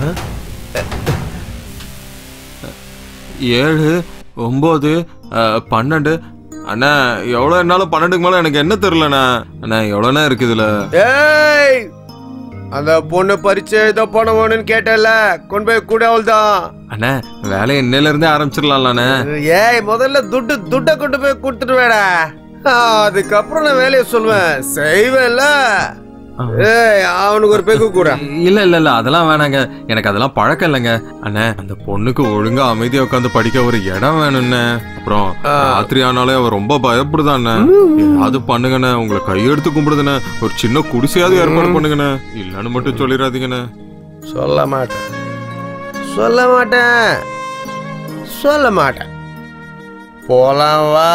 ஏழு ஒம்பது பன்னெண்டு அண்ணா எவ்வளோ என்னாலும் பன்னெண்டுக்கு மேலே எனக்கு என்ன தெரிலண்ணா அண்ணா எவ்வளோண்ணா இருக்குது இதில் ஏய் அந்த பொண்ணு பரிச்சை ஏதோ போன வேணும்னு கேட்டல கொண்டு போய் கூட அவள்தான் அண்ணா வேலையை இன்னையிலேருந்தே ஆரம்பிச்சிடலாம்லண்ணே ஏய் முதல்ல துட்டு துட்டை கொண்டு போய் கொடுத்துட்டு வேடா அதுக்கப்புறம் நான் வேலையை சொல்லுவேன் செய்வேன்ல ஏய் அவனுக்கு ஒரு பெகு கூட இல்ல இல்ல இல்ல அதெல்லாம் வேணாங்க எனக்கு அதெல்லாம் பழக்கம் இல்லைங்க அண்ணே அந்த பொண்ணுக்கு ஒழுங்கா அமைதியா உட்காந்து படிக்க ஒரு இடம் வேணும்ண்ணே அப்புறம் ராத்திரி ஆனாலே அவ ரொம்ப பயப்படுதாண்ணே ஏதாவது பண்ணுங்கண்ணே உங்களை கையெடுத்து கும்பிடுதுண்ணே ஒரு சின்ன குடிசையாவது ஏற்பாடு பண்ணுங்கண்ணே இல்லன்னு மட்டும் சொல்லிடாதீங்கண்ணே சொல்ல மாட்டேன் சொல்ல மாட்டேன் சொல்ல மாட்டேன் போலாம் வா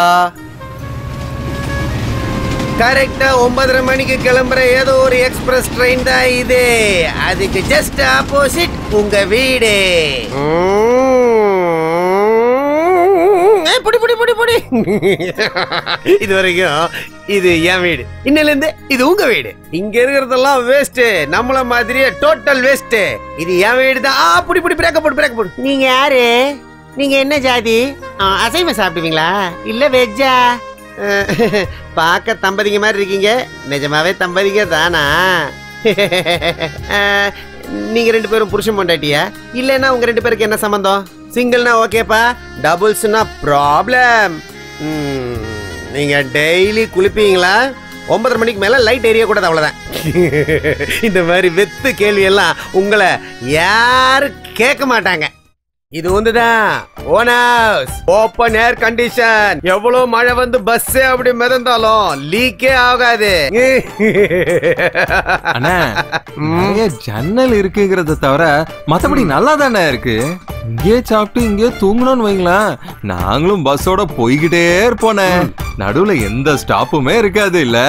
கரெக்டா ஒன்பதரை மணிக்கு கிளம்புற ஏதோ ஒரு எக்ஸ்பிரஸ் ட்ரெயின் தான் இது அதுக்கு ஜஸ்ட் ஆப்போசிட் உங்க வீடு உம். ஏய், புடி புடி புடி புடி இது வரைக்கும் இது என் வீடு இன்னில இருந்து இது உங்க வீடு இங்க இருக்கிறதெல்லாம் வேஸ்ட் நம்மள மாதிரியே டோட்டல் வேஸ்ட் இது என் வீடு தான் ஆ, புடி புடி பிரேக்க போடு பிரேக்க போடு நீங்க யாரு நீங்க என்ன ஜாதி ஆ, அசைவம் சாப்பிடுவீங்களா இல்ல வெஜ்ஜா பார்க்க தம்பதிங்க மாதிரி இருக்கீங்க நிஜமாவே தம்பதிங்க தானா அஹ், நீங்க ரெண்டு பேரும் புருஷன் பொண்டாட்டியா இல்லைன்னா உங்க ரெண்டு பேருக்கு என்ன சம்பந்தம் சிங்கிள்னா ஓகேப்பா டபுள்ஸ்னா ப்ராப்ளம் நீங்க டெய்லி குளிப்பீங்களா ஒன்பதரை மணிக்கு மேல லைட் எரிய கூடாது அவ்வளவுதான் இந்த மாதிரி வெத்து கேள்வி எல்லாம் உங்களை யாரும் கேட்க மாட்டாங்க இது வந்துதான் own house open air condition எவ்வளவு மழை வந்து பஸ்ஸே அப்படி மிதந்தாலும் லீக்கே ஆகாது அண்ணா நிறைய ஜன்னல் இருக்குங்கிறத தவிர மத்தபடி நல்லா தானே இருக்கு இங்கேயே சாப்பிட்டு இங்கேயே தூங்கணும்னு வைங்களேன் நாங்களும் பஸ்ஸோட போய்கிட்டே இருப்போனே நடுவுல எந்த ஸ்டாப்புமே இருக்காது இல்ல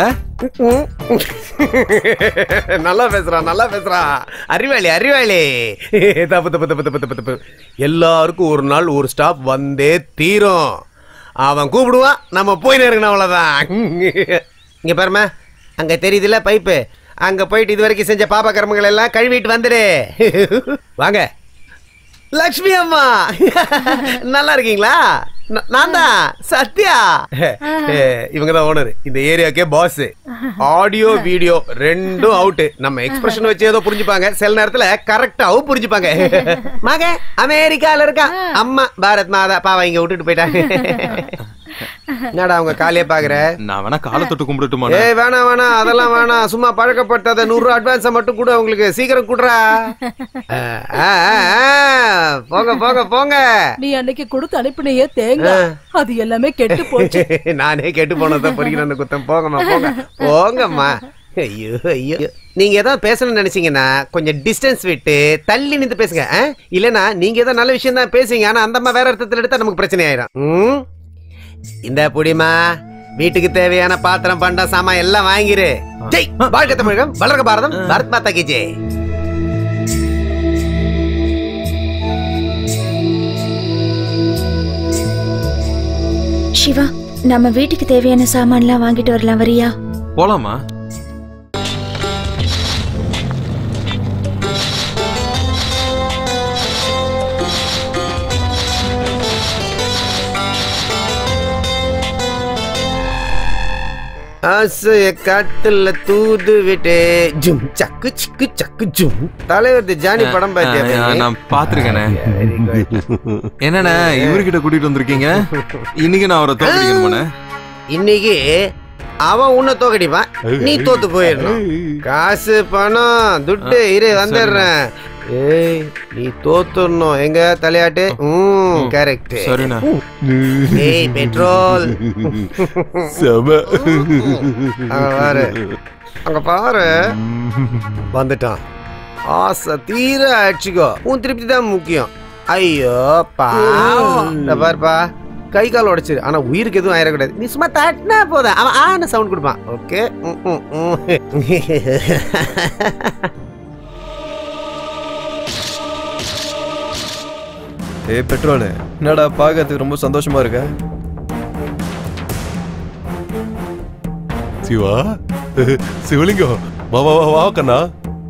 நல்லா பேசுறான் நல்லா பேசுறான் அறிவாளி அறிவாளி தப்பு தப்பு தப்பு தப்பு தப்பு தப்பு எல்லாருக்கும் ஒரு நாள் ஒரு ஸ்டாப் வந்தே தீரும் அவன் கூப்பிடுவான் நம்ம போய் இருக்கணும் அவ்வளவுதான் இங்க பாருமா அங்க தெரியுதுல பைப்பு அங்க போயிட்டு இது வரைக்கும் செஞ்ச பாப கர்மங்கள் எல்லாம் கழுவிட்டு வந்துடு வாங்க லக்ஷ்மி அம்மா நல்லா இருக்கீங்களா ந- நான் தான் சத்யா இவங்க தான் ஓனர் இந்த ஏரியாக்கே பாஸ் ஆடியோ வீடியோ ரெண்டும் அவுட் நம்ம எக்ஸ்பிரஷன் வச்சு ஏதோ புரிஞ்சுப்பாங்க சில நேரத்துல கரெக்டாவும் புரிஞ்சுப்பாங்க மக அமெரிக்கால இருக்கா அம்மா பாரத் மாதா பாவா இங்க விட்டுட்டு போயிட்டாங்க என்னடா அவங்க காலையே பாக்குற நான் வேணா காலை தொட்டு கும்பிட்டுமா ஏய் வேணாம் வேணாம் அதெல்லாம் வேணாம் சும்மா பழக்கப்பட்டத நூறு ரூபா அட்வான்ஸை மட்டும் கூட உங்களுக்கு சீக்கிரம் குடுறா ஆ, ஆ, ஆ, ஆ. போங்க போங்க போங்க நீ அன்னைக்கு கொடுத்து அனுப்பினையே தேங்காய் அது எல்லாமே கெட்டு போச்சு நானே கெட்டு போனதை பொறிக்கிற அந்த குத்தம் போங்கம்மா போங்க போங்கம்மா ஐயோ ஐயோ நீங்க ஏதாவது பேசணும்னு நினைச்சீங்கன்னா கொஞ்சம் டிஸ்டன்ஸ் விட்டு தள்ளி நின்று பேசுங்க ஆ? இல்லைன்னா நீங்க ஏதோ நல்ல விஷயம் தான் பேசுங்க ஆனா அந்த அம்மா வேற அர்த்தத்தில் எடுத்தா நமக்கு பிரச்சனை ஆயிரும் ம்? இந்த புடிமா வீட்டுக்கு தேவையான பாத்திரம் பண்டம் சாமான் எல்லாம் வாங்கிரு ஜெய் வாழ்க்கை தமிழகம் வளர்க பாரதம் பாரத் மாதா கி ஜெய் சிவா நம்ம வீட்டுக்கு தேவையான சாமான்லாம் வாங்கிட்டு வரலாம் வரியா போலாமா ஆசைய காட்டுல தூது விட்டு ஜும் சக்கு சிக்கு சக்கு ஜும் தலைவர் ஜானி படம் பாத்தியா ஆ, தம்பி? நான் பாத்துருக்கேனே என்னண்ணே இவர்கிட்ட கூட்டிட்டு வந்திருக்கீங்க இன்னைக்கு நான் அவரை தோக்கடிக்கணுமாண்ணே இன்னைக்கு அவன் உன்னை தோக்கடிப்பான் நீ தோத்து போயிடணும் காசு பணம் துட்டு இரு வந்துடுறேன் ஏய் நீ தோத்துடணும் எங்க தலையாட்டு ம் கரெக்ட் சரிண்ணே ஏய் பெட்ரோல் செம அங்க பாரு அங்க பாரு வந்துட்டான் ஆசை தீர அடிச்சுக்கோ உன் திருப்தி தான் முக்கியம் ஐயோ பாவம் இந்த பாருப்பா கை கால் உடைச்சிரு ஆனா உயிருக்கு எதுவும் ஆயிடக்கூடாது நீ சும்மா தட்டினா போதும் அவன் ஆன சவுண்ட் கொடுப்பான் ஓகே ஏய் பெட்ரோல் என்னடா பார்க்கறதுக்கு ரொம்ப சந்தோஷமா இருக்க சிவா சிவலிங்கம் வா வா வா வா கண்ணா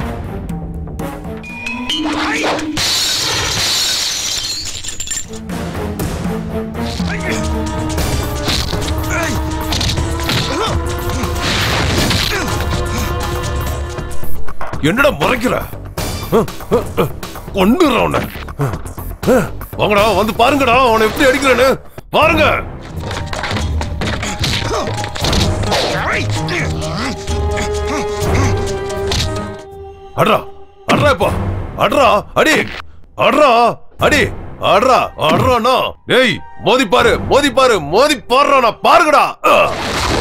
என்னடா முறைக்கிற கொண்டுற உன்னை வாங்கடா வந்து பாருங்கடா அவனை எப்படி அடிக்கிறேன்னு பாருங்க அட்ரா அட்ரா இப்போ அட்ரா அடி அட்ரா அடி அட்ரா அட்ரானா டேய் மோதி பாரு மோதி பாரு மோதி பாருடா பாருங்கடா அஹ்.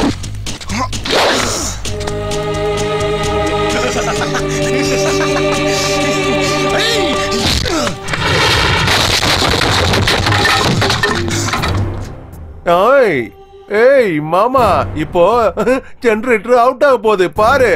ஏய் ஏய் மாமா இப்போ ஜெனரேட்டர் அவுட் ஆக போகுது பாரு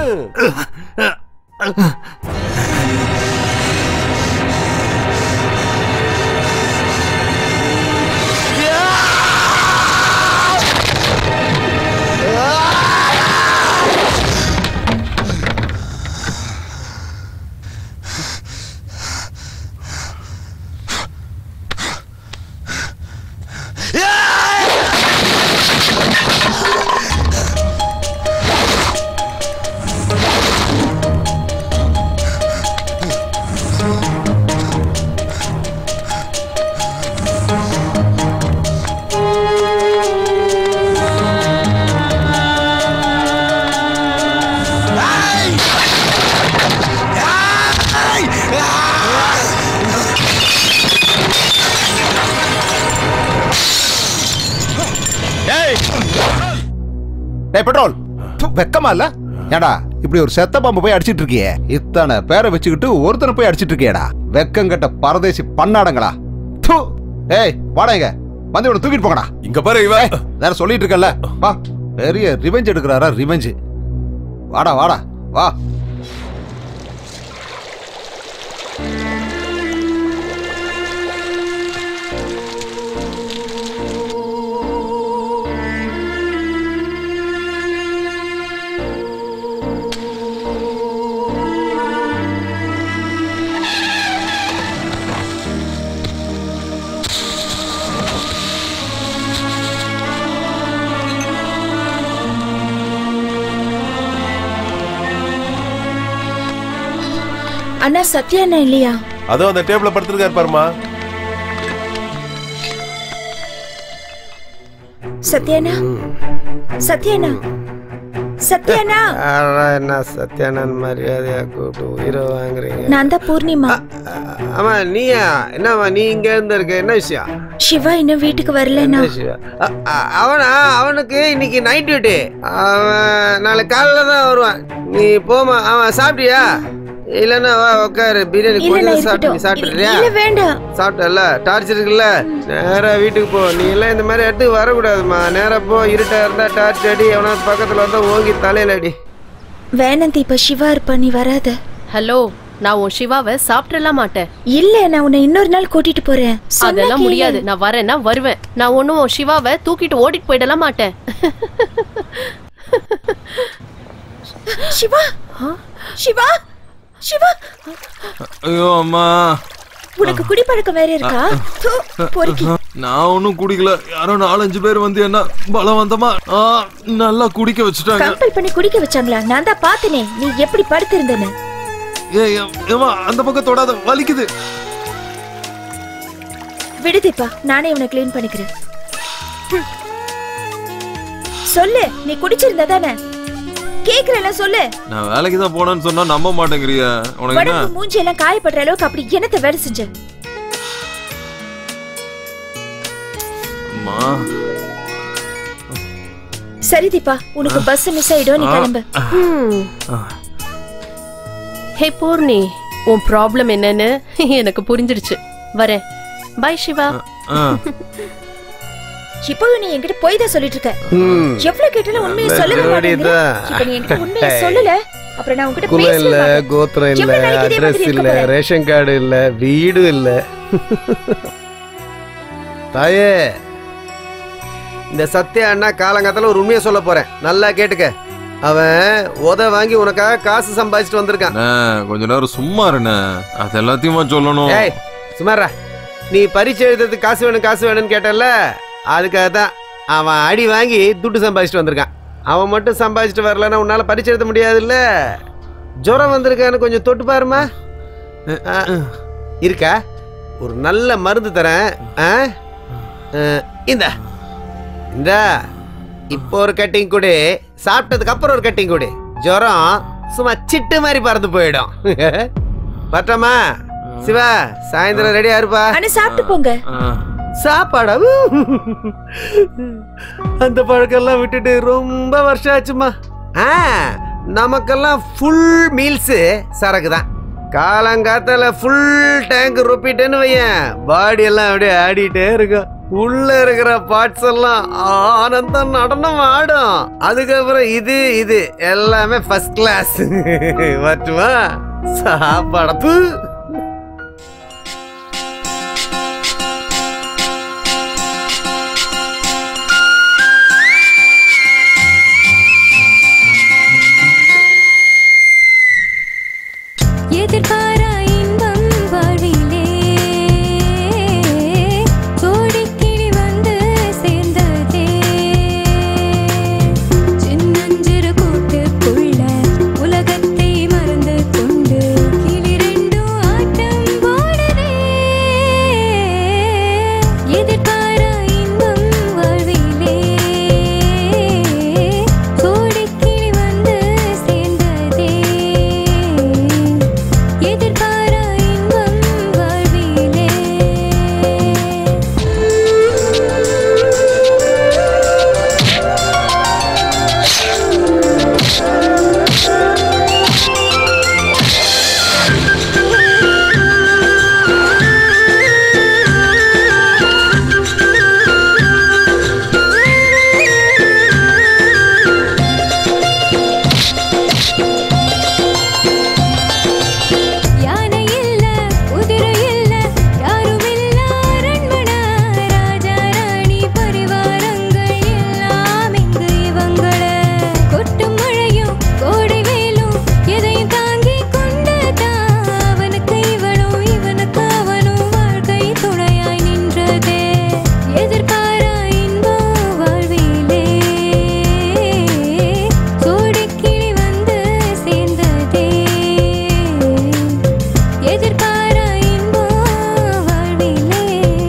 டேய் பெட்ரோல் ப்பு, வெக்கமா இல்ல ஏடா இப்படி ஒரு செத்த பாம்பு போய் அடிச்சிட்டு இருக்கியே இத்தனை பேரை வச்சுக்கிட்டு ஒருத்தனை போய் அடிச்சிட்டு இருக்கியேடா வெக்கங்கட்ட பரதேசி பண்ணாடங்களா து ஏய் வாடா இங்க வந்து இவனை தூக்கிட்டு போங்கடா இங்க பாரு இவ வேற சொல்லிட்டு இருக்கல வா பெரிய ரிவெஞ்ச் எடுக்கிறாரா ரிவெஞ்ச் வாடா வாடா வா அண்ணா சத்யா அண்ணா இல்லையா அதோ அந்த டேபிள்ல படுத்திருக்காரு பாருமா சத்யாண்ணா சத்யாண்ணா சத்யாண்ணா என்ன சத்யானந்த் மரியாதையா கூப்பிட்டு உயிரை வாங்குறீங்க நான் தான் பூர்ணிமா ஆமா நீயா என்னம்மா நீ இங்க இருந்து இருக்க என்ன விஷயம் சிவா இன்னும் வீட்டுக்கு வரலண்ணா என்ன விஷயம்? அ- அ- அவனா அவனுக்கு இன்னைக்கு நைட் டியூட்டி அவன் நாளைக்கு காலைல தான் வருவான் நீ போமா அவன் சாப்பிட்டியா இல்லைன்னா வா உட்காரு பிரியாணி இல்ல, கொஞ்சம் நான் சாப்பிட்டு நீ இருக்கட்டும். சாப்பிட்டுறியா இல்ல, வேண்டாம். சாப்பிட்டல டார்ச் இருக்குல்ல நேரா வீட்டுக்கு போ நீ எல்லாம் இந்த மாதிரி இடத்துக்கு வரக்கூடாதும்மா நேரா போ இருட்டா இருந்தா டார்ச் அடி எவனாவது பக்கத்துல வந்தா ஓங்கி தலையில அடி வேணாம் தீபா சிவா இருப்பா நீ வராத ஹலோ நான் உன் சிவாவை சாப்பிடலாம் மாட்டேன் இல்ல நான் உன்னை இன்னொரு நாள் கூட்டிட்டு போறேன் சொன்னா அதெல்லாம் கேளு. முடியாது நான் வரேன்னா வருவேன் நான் ஒன்னும் உன் சிவாவை தூக்கிட்டு ஓடிட்டு போயிடலாம் மாட்டேன் சிவா சிவா சிவா ஐயோ அம்மா உனக்கு குடிப்பழக்கம் வேற இருக்கா தூ, பொறுக்கி நான் ஒன்னும் குடிக்கல யாரோ நாலஞ்சு பேர் வந்து என்ன பலவந்தமா ஆ, நல்லா குடிக்க வச்சுட்டாங்க கம்பல் பண்ணி குடிக்க வச்சாங்களா நான் தான் பார்த்தனே நீ எப்படி படுத்திருந்தேன்னு ஏய், ஏ- ஏம்மா, அந்த பக்கம் தொடாத வலிக்குது விடு தீபா நானே உன்னை க்ளீன் பண்ணிக்கிறேன் ஹம். சொல்லு நீ குடிச்சிருந்தா தானே கேக்குறல சொல்லு நான் வேலைக்கு தான் போனேன்னு சொன்னா நம்ப மாட்டேங்கிறிய உனக்கு என்ன உடம்பு மூஞ்சி எல்லாம் காயப்படுற அளவுக்கு அப்படி என்னத்த வேலை செஞ்ச அம்மா சரி தீபா உனக்கு பஸ் மிஸ் ஆயிடும் நீ ஆ. கிளம்பு ஹே பூர்ணி உன் ப்ராப்ளம் என்னன்னு எனக்கு புரிஞ்சிடுச்சு வரேன் பாய் சிவா ஆ. இப்போ நீ என்கிட்ட போய் தான் சொல்லிட்டு இருக்க ம். எவ்வளவு கேட்டாலும் உண்மையை நல்ல சொல்லவே மாட்டேங்கிற ஜோடிதான். இப்ப நீ என்கிட்ட உண்மையை சொல்லல அப்புறம் நான் உன்கிட்ட குலம் இல்ல பேசவே மாட்டேன். கோத்திரம் இல்ல எவ்வளவு நாளைக்கு இதே அட்ரஸ் மாதிரி இல்ல இருக்க போற? ரேஷன் கார்டு இல்ல வீடு இல்ல தாயே இந்த சத்யா அண்ணா காலங்காத்தால ஒரு உண்மையை சொல்ல போறேன் நல்லா கேட்டுக்க அவன் உத வாங்கி உனக்காக காசு சம்பாதிச்சுட்டு வந்திருக்கான் அண்ணே, கொஞ்ச நேரம் சும்மா இருண்ணே அது எல்லாத்தையுமா சொல்லணும் ஏய் சுமாரா நீ பரீட்சை எழுதுறதுக்கு காசு வேணும் காசு வேணும்னு கேட்டல அதுக்காக தான் அவன் அடி வாங்கி துட்டு சம்பாதிச்சுட்டு வந்திருக்கான் அவன் மட்டும் சம்பாதிச்சுட்டு வரலன்னா உன்னால பரீட்சை எழுத முடியாதுல்ல ஜுரம் வந்திருக்கான்னு கொஞ்சம் தொட்டு பாருமா ஆ, இருக்கா ஒரு நல்ல மருந்து தரேன் ஆ? ஆ, இந்தா இந்தா இப்போ ஒரு கட்டிங் கொடு சாப்பிட்டதுக்கு அப்புறம் ஒரு கட்டிங் கொடு ஜுரம் சும்மா சிட்டு மாதிரி பறந்து போயிடும் பட்டமா சிவா சாயந்தரம் ரெடியா இருப்பா அண்ணா சாப்பிட்டு போங்க சாப்பாடா அந்த பழக்கெல்லாம் விட்டுட்டு ரொம்ப வருஷம் ஆச்சுமா ஆ நமக்கெல்லாம் ஃபுல் மீல்ஸ் சரக்கு தான் காலங்காத்தால ஃபுல் டேங்க் ரொப்பிட்டேன்னு வையன் பாடி எல்லாம் அப்படியே ஆடிட்டே இருக்கும் உள்ள இருக்கிற பார்ட்ஸ் எல்லாம் ஆனந்தம் நடனம் ஆடும் அதுக்கப்புறம் இது இது எல்லாமே ஃபர்ஸ்ட் கிளாஸ் வரட்டுமா சாப்பாடப்பு எதிர்பாரா இன்பம் வாழ்விலே கோடிக்கிளி வந்து சேர்ந்ததே சின்னஞ்சிறு கூட்டுக்குள்ள உலகத்தை மறந்து கொண்டு கிளி ரெண்டும் ஆட்டம் போடுதே எதிர்பாரா இன்பம் வாழ்விலே கோடிக்கிளி வந்து சேர்ந்ததே எதிர்பாரா இன்பம் வாழ்விலே யானை இல்ல குதிரை இல்ல யாரும் இல்ல அரண்மனை ராஜா ராணி பரிவாரங்கள் எல்லாம் இங்கு இவங்கள கொட்டும் மழையும் கோடை வெயிலும் எதையும் தாங்கி கொண்டதான் அவனுக்கு இவளும் இவனுக்கு அவனும் வாழ்க்கை துணையாய் நின்றதே எதிர்பாரா இன்பம் வாழ்விலே கோடிக்கிளி வந்து சேர்ந்ததே எதிர்பாரா இன்பம் வாழ்விலே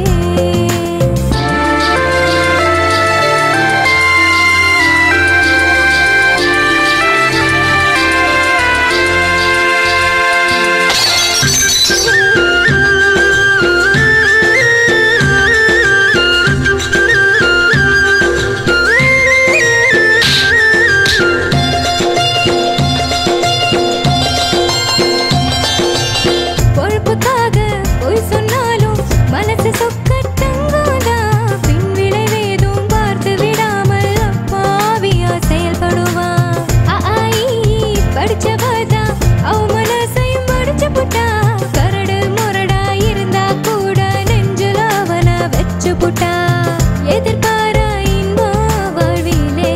பொறுப்புக்காக பொய் சொன்னாலும் மனசு சொக்கட்டங்கோதா பின் விளைவேதும் பார்த்து விடாமல் அப்பாவியா செயல்படுவான் அ, ஆ, இ, ஈ படிச்சவதா அவ மனசையும் படிச்சு புட்டா கரடு முரடா இருந்தா கூட நெஞ்சுல அவன வச்சு புட்டா எதிர்பாரா இன்பம் வாழ்விலே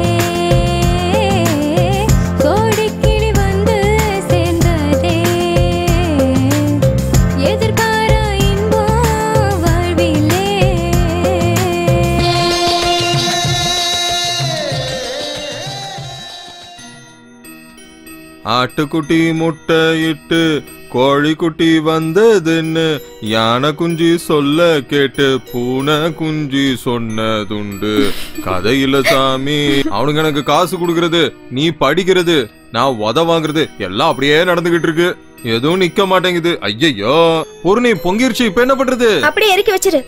கோடிக்கிளி வந்து சேர்ந்ததே எதிர்பாரா இன்பம் வாழ்விலே ஆட்டுக்குட்டி முட்டை இட்டு கோழிக்குட்டி வந்ததுன்னு யானை குஞ்சு சொல்ல கேட்டு பூனை குஞ்சு சொன்னதுண்டு கதையில சாமி அவனுங்க எனக்கு காசு கொடுக்கறது நீ படிக்கிறது நான் உத வாங்குறது எல்லாம் அப்படியே நடந்துகிட்டு இருக்கு எதுவும் நிக்க மாட்டேங்குது ஐயையோ பொருணி பொங்கிருச்சு இப்ப என்ன பண்றது அப்படியே இறக்கி வச்சிரு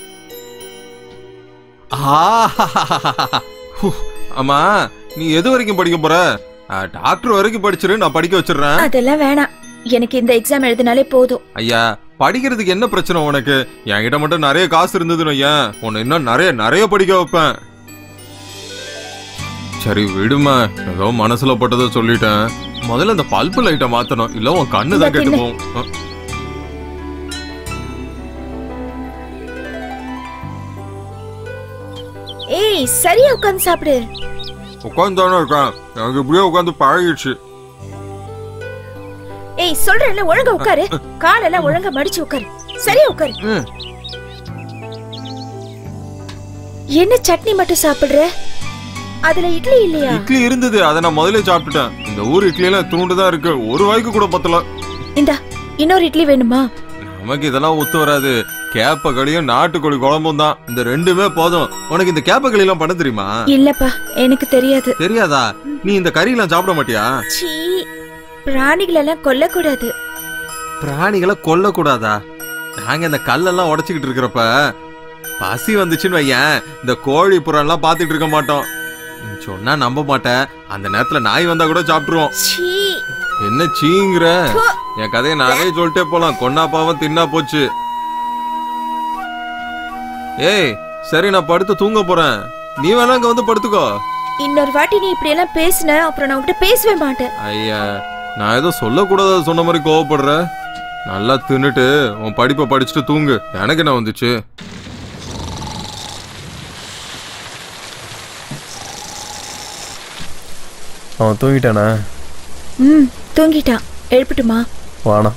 ஆமா நீ எது வரைக்கும் படிக்க போற ஆ, டாக்டர் வரைக்கும் படிச்சிரு நான் படிக்க வச்சிடுறேன் அதெல்லாம் வேணாம் எனக்கு இந்த எக்ஸாம் எழுதினாலே போதும் ஐயா படிக்கிறதுக்கு என்ன பிரச்சனை உனக்கு என்கிட்ட மட்டும் நிறைய காசு இருந்ததுன்னு ஏன் உன்னை இன்னும் நிறைய நிறைய படிக்க வைப்பேன் சரி விடுமா ஏதோ மனசுல பட்டதை சொல்லிட்டேன் முதல்ல இந்த பல்பு லைட்டை மாத்தணும் இல்ல உன் கண்ணு தான் இந்த கெட்டு தின்னு. போகும் அ. ஏய் சரியா உட்கார்ந்து சாப்பிடு உட்கார்ந்து தானே இருக்கேன் எனக்கு இப்படியே உட்காந்து பழகிடுச்சு ஏய் சொல்றேன்ல ஒழுங்கா உட்காரு காலெல்லாம் ஒழுங்கா மடிச்சு உட்காரு சரியா உட்காரு ம். என்ன சட்னி மட்டும் சாப்பிடுற அதுல இட்லி இல்லையா இட்லி இருந்தது அதை நான் முதல்ல சாப்பிட்டுட்டேன் இந்த ஊர் இட்லி எல்லாம் தூண்டு தான் இருக்கு ஒரு வாய்க்கு கூட பத்தல இந்தா இன்னொரு இட்லி வேணுமா நமக்கு இதெல்லாம் ஒத்து வராது கேப்ப களியும் நாட்டுக்கோழி குழம்பும் தான் இந்த ரெண்டுமே போதும் உனக்கு இந்த கேப்ப களி எல்லாம் பண்ண தெரியுமா இல்லப்பா எனக்கு தெரியாது தெரியாதா நீ இந்த கறி எல்லாம் சாப்பிட மாட்டியா சீ பிராணிகளெல்லாம் கொல்லக்கூடாது பிராணிகளை கொல்லக்கூடாதா நாங்க இந்த கல்லெல்லாம் உடைச்சுக்கிட்டு இருக்கிறப்ப பசி வந்துச்சுன்னு வையேன் இந்த கோழி புறம்லாம் பார்த்துட்டு இருக்க மாட்டோம் நீ சொன்னா நம்ப மாட்டேன் அந்த நேரத்துல நாய் வந்தா கூட சாப்பிட்டுருவோம் சீ என்ன சீங்கிற என் கதையை நிறைய சொல்லிட்டே போலாம் கொன்னா பாவம் தின்னா போச்சு ஏய் சரி நான் படுத்து தூங்க போறேன் நீ வேணா அங்க வந்து படுத்துக்கோ இன்னொரு வாட்டி நீ இப்படி எல்லாம் பேசுன அப்புறம் நான் உன்கிட்ட பேசவே மாட்டேன் ஐயா நான் ஏதோ சொல்லக்கூடாத சொன்ன மாதிரி கோவப்படுற நல்லா தின்னுட்டு உன் படிப்பை படிச்சுட்டு தூங்கு எனக்கு என்ன வந்துச்சு அவன் தூங்கிட்டானா ம் தூங்கிட்டான் எழுப்பட்டுமா வாணாம்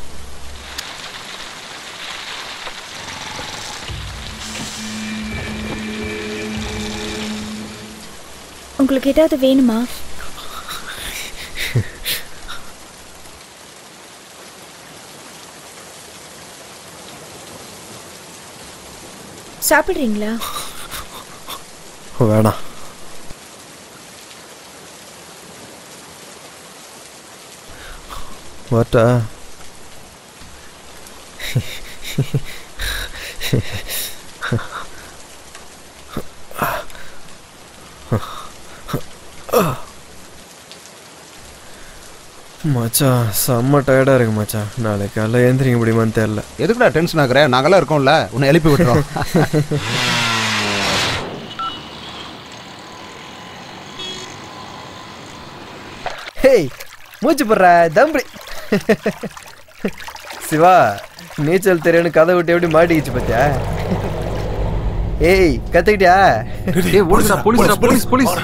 உங்களுக்கு ஏதாவது வேணுமா சாப்பிடுறீங்களா வேணாம் வரட்டா மச்சான் செம்ம டயர்டா இருக்கு மச்சான் நாளைக்கு காலைல ஏந்திரிக்க முடியுமான்னு தெரியல எதுக்குடா டென்ஷன் ஆகுற நாங்கெல்லாம் இருக்கோம்ல உன்னை எழுப்பி விட்டுறோம் ஹேய் மூச்சு போடுற தம்பி சிவா நீச்சல் தெரியும்னு கதை விட்டு எப்படி மாட்டிக்கிச்சு பாத்தியா ஏய் கத்துக்கிட்டியா ஏய் ஓடிடா போலீஸ்டா போலீஸ் போலீஸ்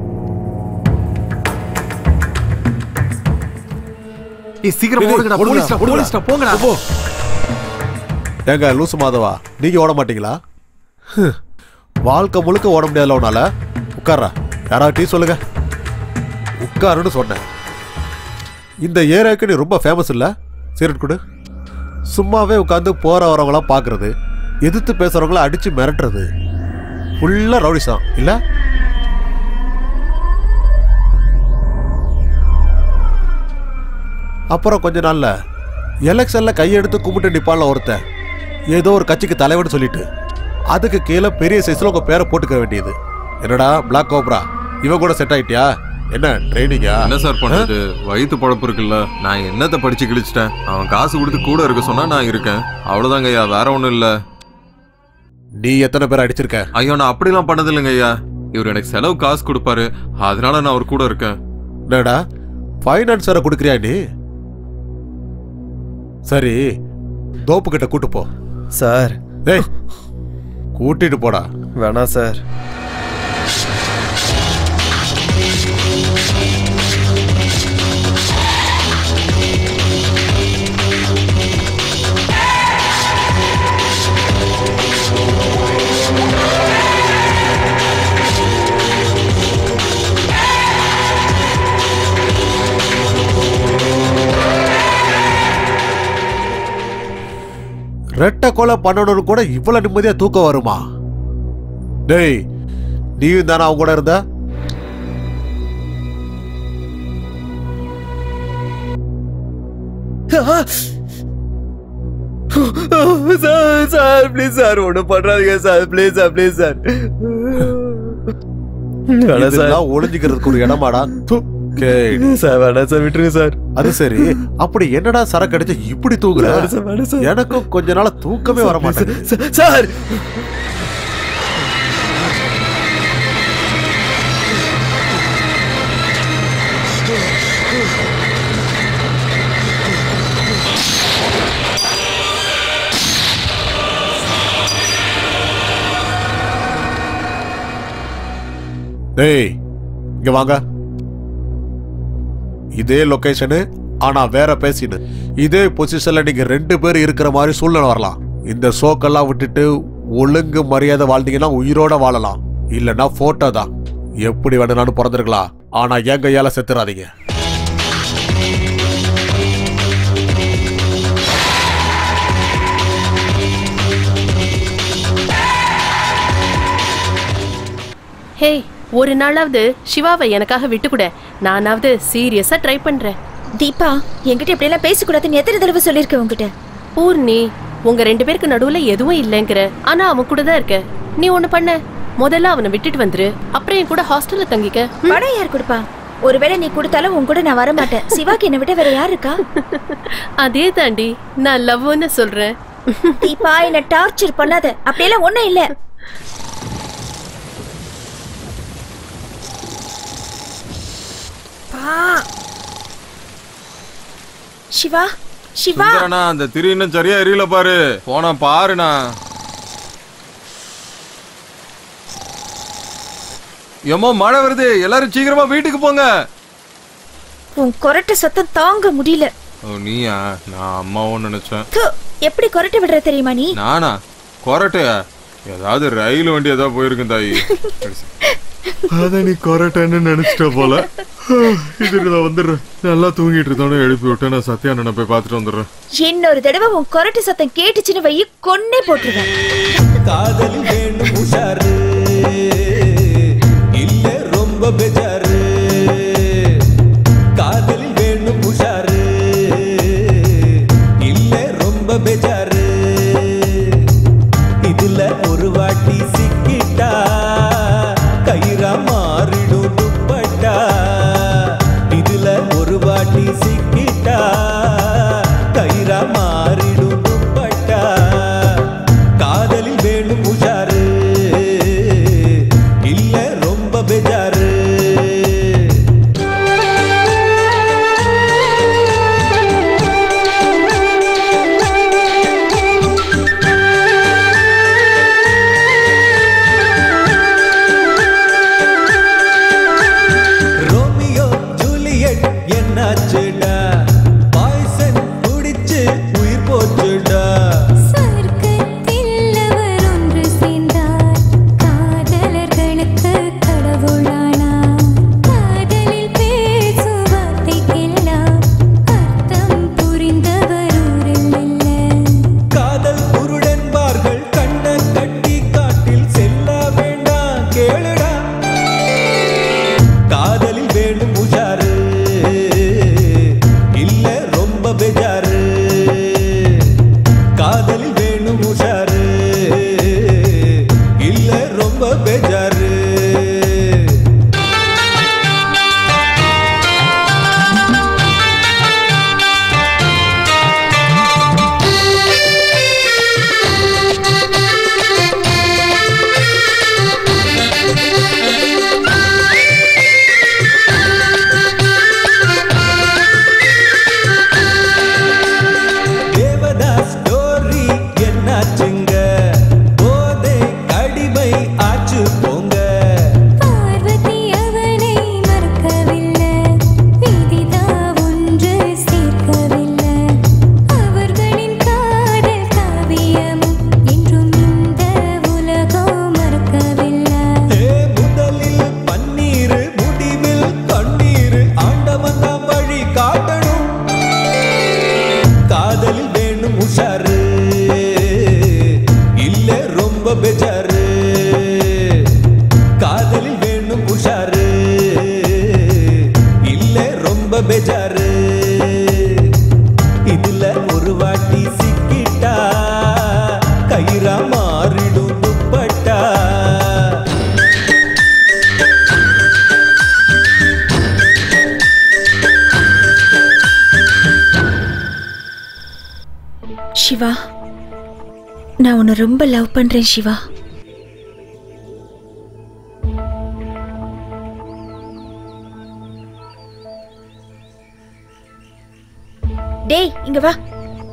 ஏய் சீக்கிரம் ஓடுங்கடா போலீஸ்டா போலீஸ்டா போங்கடா போ ஏங்க லூசு மாதவா நீங்க ஓட மாட்டீங்களா ஹம். வாழ்க்கை முழுக்க ஓட முடியாதுல உன்னால உட்கார்றா யாராவது டீ சொல்லுங்க உட்காருன்னு சொன்னேன் இந்த ஏரியாவுக்கு நீ ரொம்ப ஃபேமஸ் இல்ல சீரட் கொடு சும்மாவே உட்காந்து போற வரவங்களாம் பார்க்கறது எதிர்த்து பேசுறவங்கள அடிச்சு மிரட்டுறது ஃபுல்லா ரவுடிஸ் தான் இல்ல அப்புறம் கொஞ்ச நாள்ல எலெக்ஷன்ல கையெடுத்து கும்பிட்டு நிப்பான்ல ஒருத்தன் ஏதோ ஒரு கட்சிக்கு தலைவன் சொல்லிட்டு அதுக்கு கீழே பெரிய சைஸ்ல உங்க பேரை போட்டுக்க வேண்டியது என்னடா பிளாக் கோப்ரா இவன் கூட செட் ஆயிட்டியா என்ன ட்ரைனிங்கா என்ன சார் பண்றது வயிற்று பழப்பு இருக்குல்ல நான் என்னத்தை படிச்சு கிழிச்சிட்டேன் அவன் காசு கொடுத்து கூட இருக்க சொன்னா நான் இருக்கேன் அவ்வளவுதாங்க ஐயா வேற ஒண்ணும் இல்ல நீ எத்தனை பேர் அடிச்சிருக்க ஐயோ நான் அப்படிலாம் பண்ணது இல்லைங்க ஐயா இவர் எனக்கு செலவு காசு கொடுப்பாரு அதனால நான் அவர் கூட இருக்கேன் என்னடா ஃபைனான்ஸ் வேற கொடுக்குறியா நீ சரி தோப்பு கிட்ட கூட்டு போ சார் டேய் கூட்டிட்டு போடா வேணாம் சார் ரெட்டை கொலை பண்ணணும்னு கூட இவ்வளவு நிம்மதியா தூக்கம் வருமா டேய் நீயும் தானே அவங்க கூட இருந்த சார் சார் ப்ளீஸ் சார் ஒன்றும் பண்ணுறாதீங்க sir please sir please sir வேணாம் சார் இதெல்லாம் ஒளிஞ்சுக்கிறதுக்கு ஒரு இடமாடா து, கேடி. சார் வேணாம் சார் விட்டுருங்க சார் அது சரி அப்படி என்னடா சரக்கு அடிச்சு இப்படி தூங்குற வேணாம் சார், வேணாம் சார். எனக்கும் கொஞ்ச நாளா தூக்கமே வர மாட்டேங்குது சார், சார் டேய் இங்க வாங்க இதே லொகேஷனு ஆனா வேற பேசினு இதே பொசிஷன்ல நீங்க ரெண்டு பேர் இருக்கிற மாதிரி சூழ்நிலை வரலாம் இந்த சோக்கெல்லாம் விட்டுட்டு ஒழுங்கு மரியாதை வாழ்ந்தீங்கன்னா உயிரோட வாழலாம் இல்லைன்னா போட்டோ தான் எப்படி வேணும்னாலும் பிறந்திருக்கலாம் ஆனா என் கையால செத்துறாதீங்க ஹே ஒரு நாளாவது சிவாவை எனக்காக விட்டுக்கூட நானாவது சீரியஸா ட்ரை பண்றேன் தீபா என்கிட்ட இப்படி எல்லாம் பேசக்கூடாதுன்னு எத்தனை தடவை சொல்லியிருக்கேன் உங்ககிட்ட பூர்ணி உங்க ரெண்டு பேருக்கு நடுவுல எதுவும் இல்லைங்கிற ஆனா அவன் கூட தான் இருக்க நீ ஒண்ணு பண்ண முதல்ல அவனை விட்டுட்டு வந்துரு அப்புறம் என் கூட ஹாஸ்டல்ல தங்கிக்க பணம் யார் கொடுப்பா ஒருவேளை நீ கொடுத்தாலும் உன் கூட நான் வர மாட்டேன் சிவாக்கு என்னை விட வேற யார் இருக்கா அதே தாண்டி நான் லவ்னு சொல்றேன் தீபா என்ன டார்ச்சர் பண்ணாத அப்படியெல்லாம் ஒண்ணும் இல்ல பா சிவா சிவா சுந்தரனா அந்த திரி இன்னும் சரியா எரியல பாரு போனா பாருண்ணா ஏம்மா மழை வருது எல்லாரும் சீக்கிரமா வீட்டுக்கு போங்க உன் கொரட்டை சத்தம் தாங்க முடியல ஓ நீயா நான் அம்மாவும் நினைச்சேன் து, எப்படி கொரட்டை விடுற தெரியுமா நீ நானா கொரட்டையா ஏதாவது ரயில் வண்டி ஏதாவது போயிருக்கும் தாயி அத நீ கொரட்டைன்னு நினைச்சிட்ட போல இது நான் வந்துடுறேன் நல்லா தூங்கிட்டு இருந்தோன்னு எழுப்பி விட்டு நான் சத்யானனை போய் பார்த்துட்டு வந்துடுறேன் இன்னொரு தடவை உன் கொரட்டை சத்தம் கேட்டுச்சுன்னு வையி கொன்னே போட்டுருவேன் காதல் வேணும் உஷாரு இல்ல ரொம்ப பெஜாரு காதலில் வேணும் உஷாரு இல்ல ரொம்ப பெஜாரு இதுல ஒரு வாட்டி சிக்கிட்டா கயிறா மாறிடும் துப்பட்டா இதுல ஒரு வாட்டி சிக்கிட்டா கயிறா மாறிடும் துப்பட்டா காதலில் வேணும் உஷாரு இல்ல ரொம்ப பெஜாரு ரோமியோ ஜூலியட் என்னாச்சுடா பாய்சன் குடிச்சு உயிர் போச்சுடா சொர்க்கத்தில் அவர் ஒன்று சேர்ந்தார் காதலர்களுக்கு கடவுளானார் காதலில் பேசும் வார்த்தைக்கெல்லாம் அர்த்தம் புரிந்தவர் ஊரில் இல்லை காதல் குருடன்பார்கள் கண்ண கட்டி காட்டில் செல்ல வேண்டாம் கேளுடா காதலில் வேணும் உஷாரு இல்ல ரொம்ப பெஜாரு காதலில் வேணும் உஷாரு இல்ல ரொம்ப பெஜாரு தேவதாஸ் ஸ்டோரி என்னாச்சுங்க போதை அடிமை ஆச்சு போங்க பார்வதி அவனை மறக்கவில்லை விதிதா ஒன்று சேர்க்கவில்லை அவர்களின் காதல் காவியமும் என்றும் இந்த உலகம் மறக்கவில்லை ஏ முதலில் பன்னீர் முடிவில் கண்ணீர் ஆண்டவன் தான் வழி காட்டணும் காதலில் வேணும் உஷாரு இல்ல ரொம்ப பெஜாரு காதலில் வேணும் உஷாரு இல்ல ரொம்ப பெஜாரு இதுல ஒரு வாட்டி சிக்கிட்டா கயிறா மாறிடும் துப்பட்டா சிவா நான் உன்னை ரொம்ப லவ் பண்றேன் சிவா டேய் இங்க வா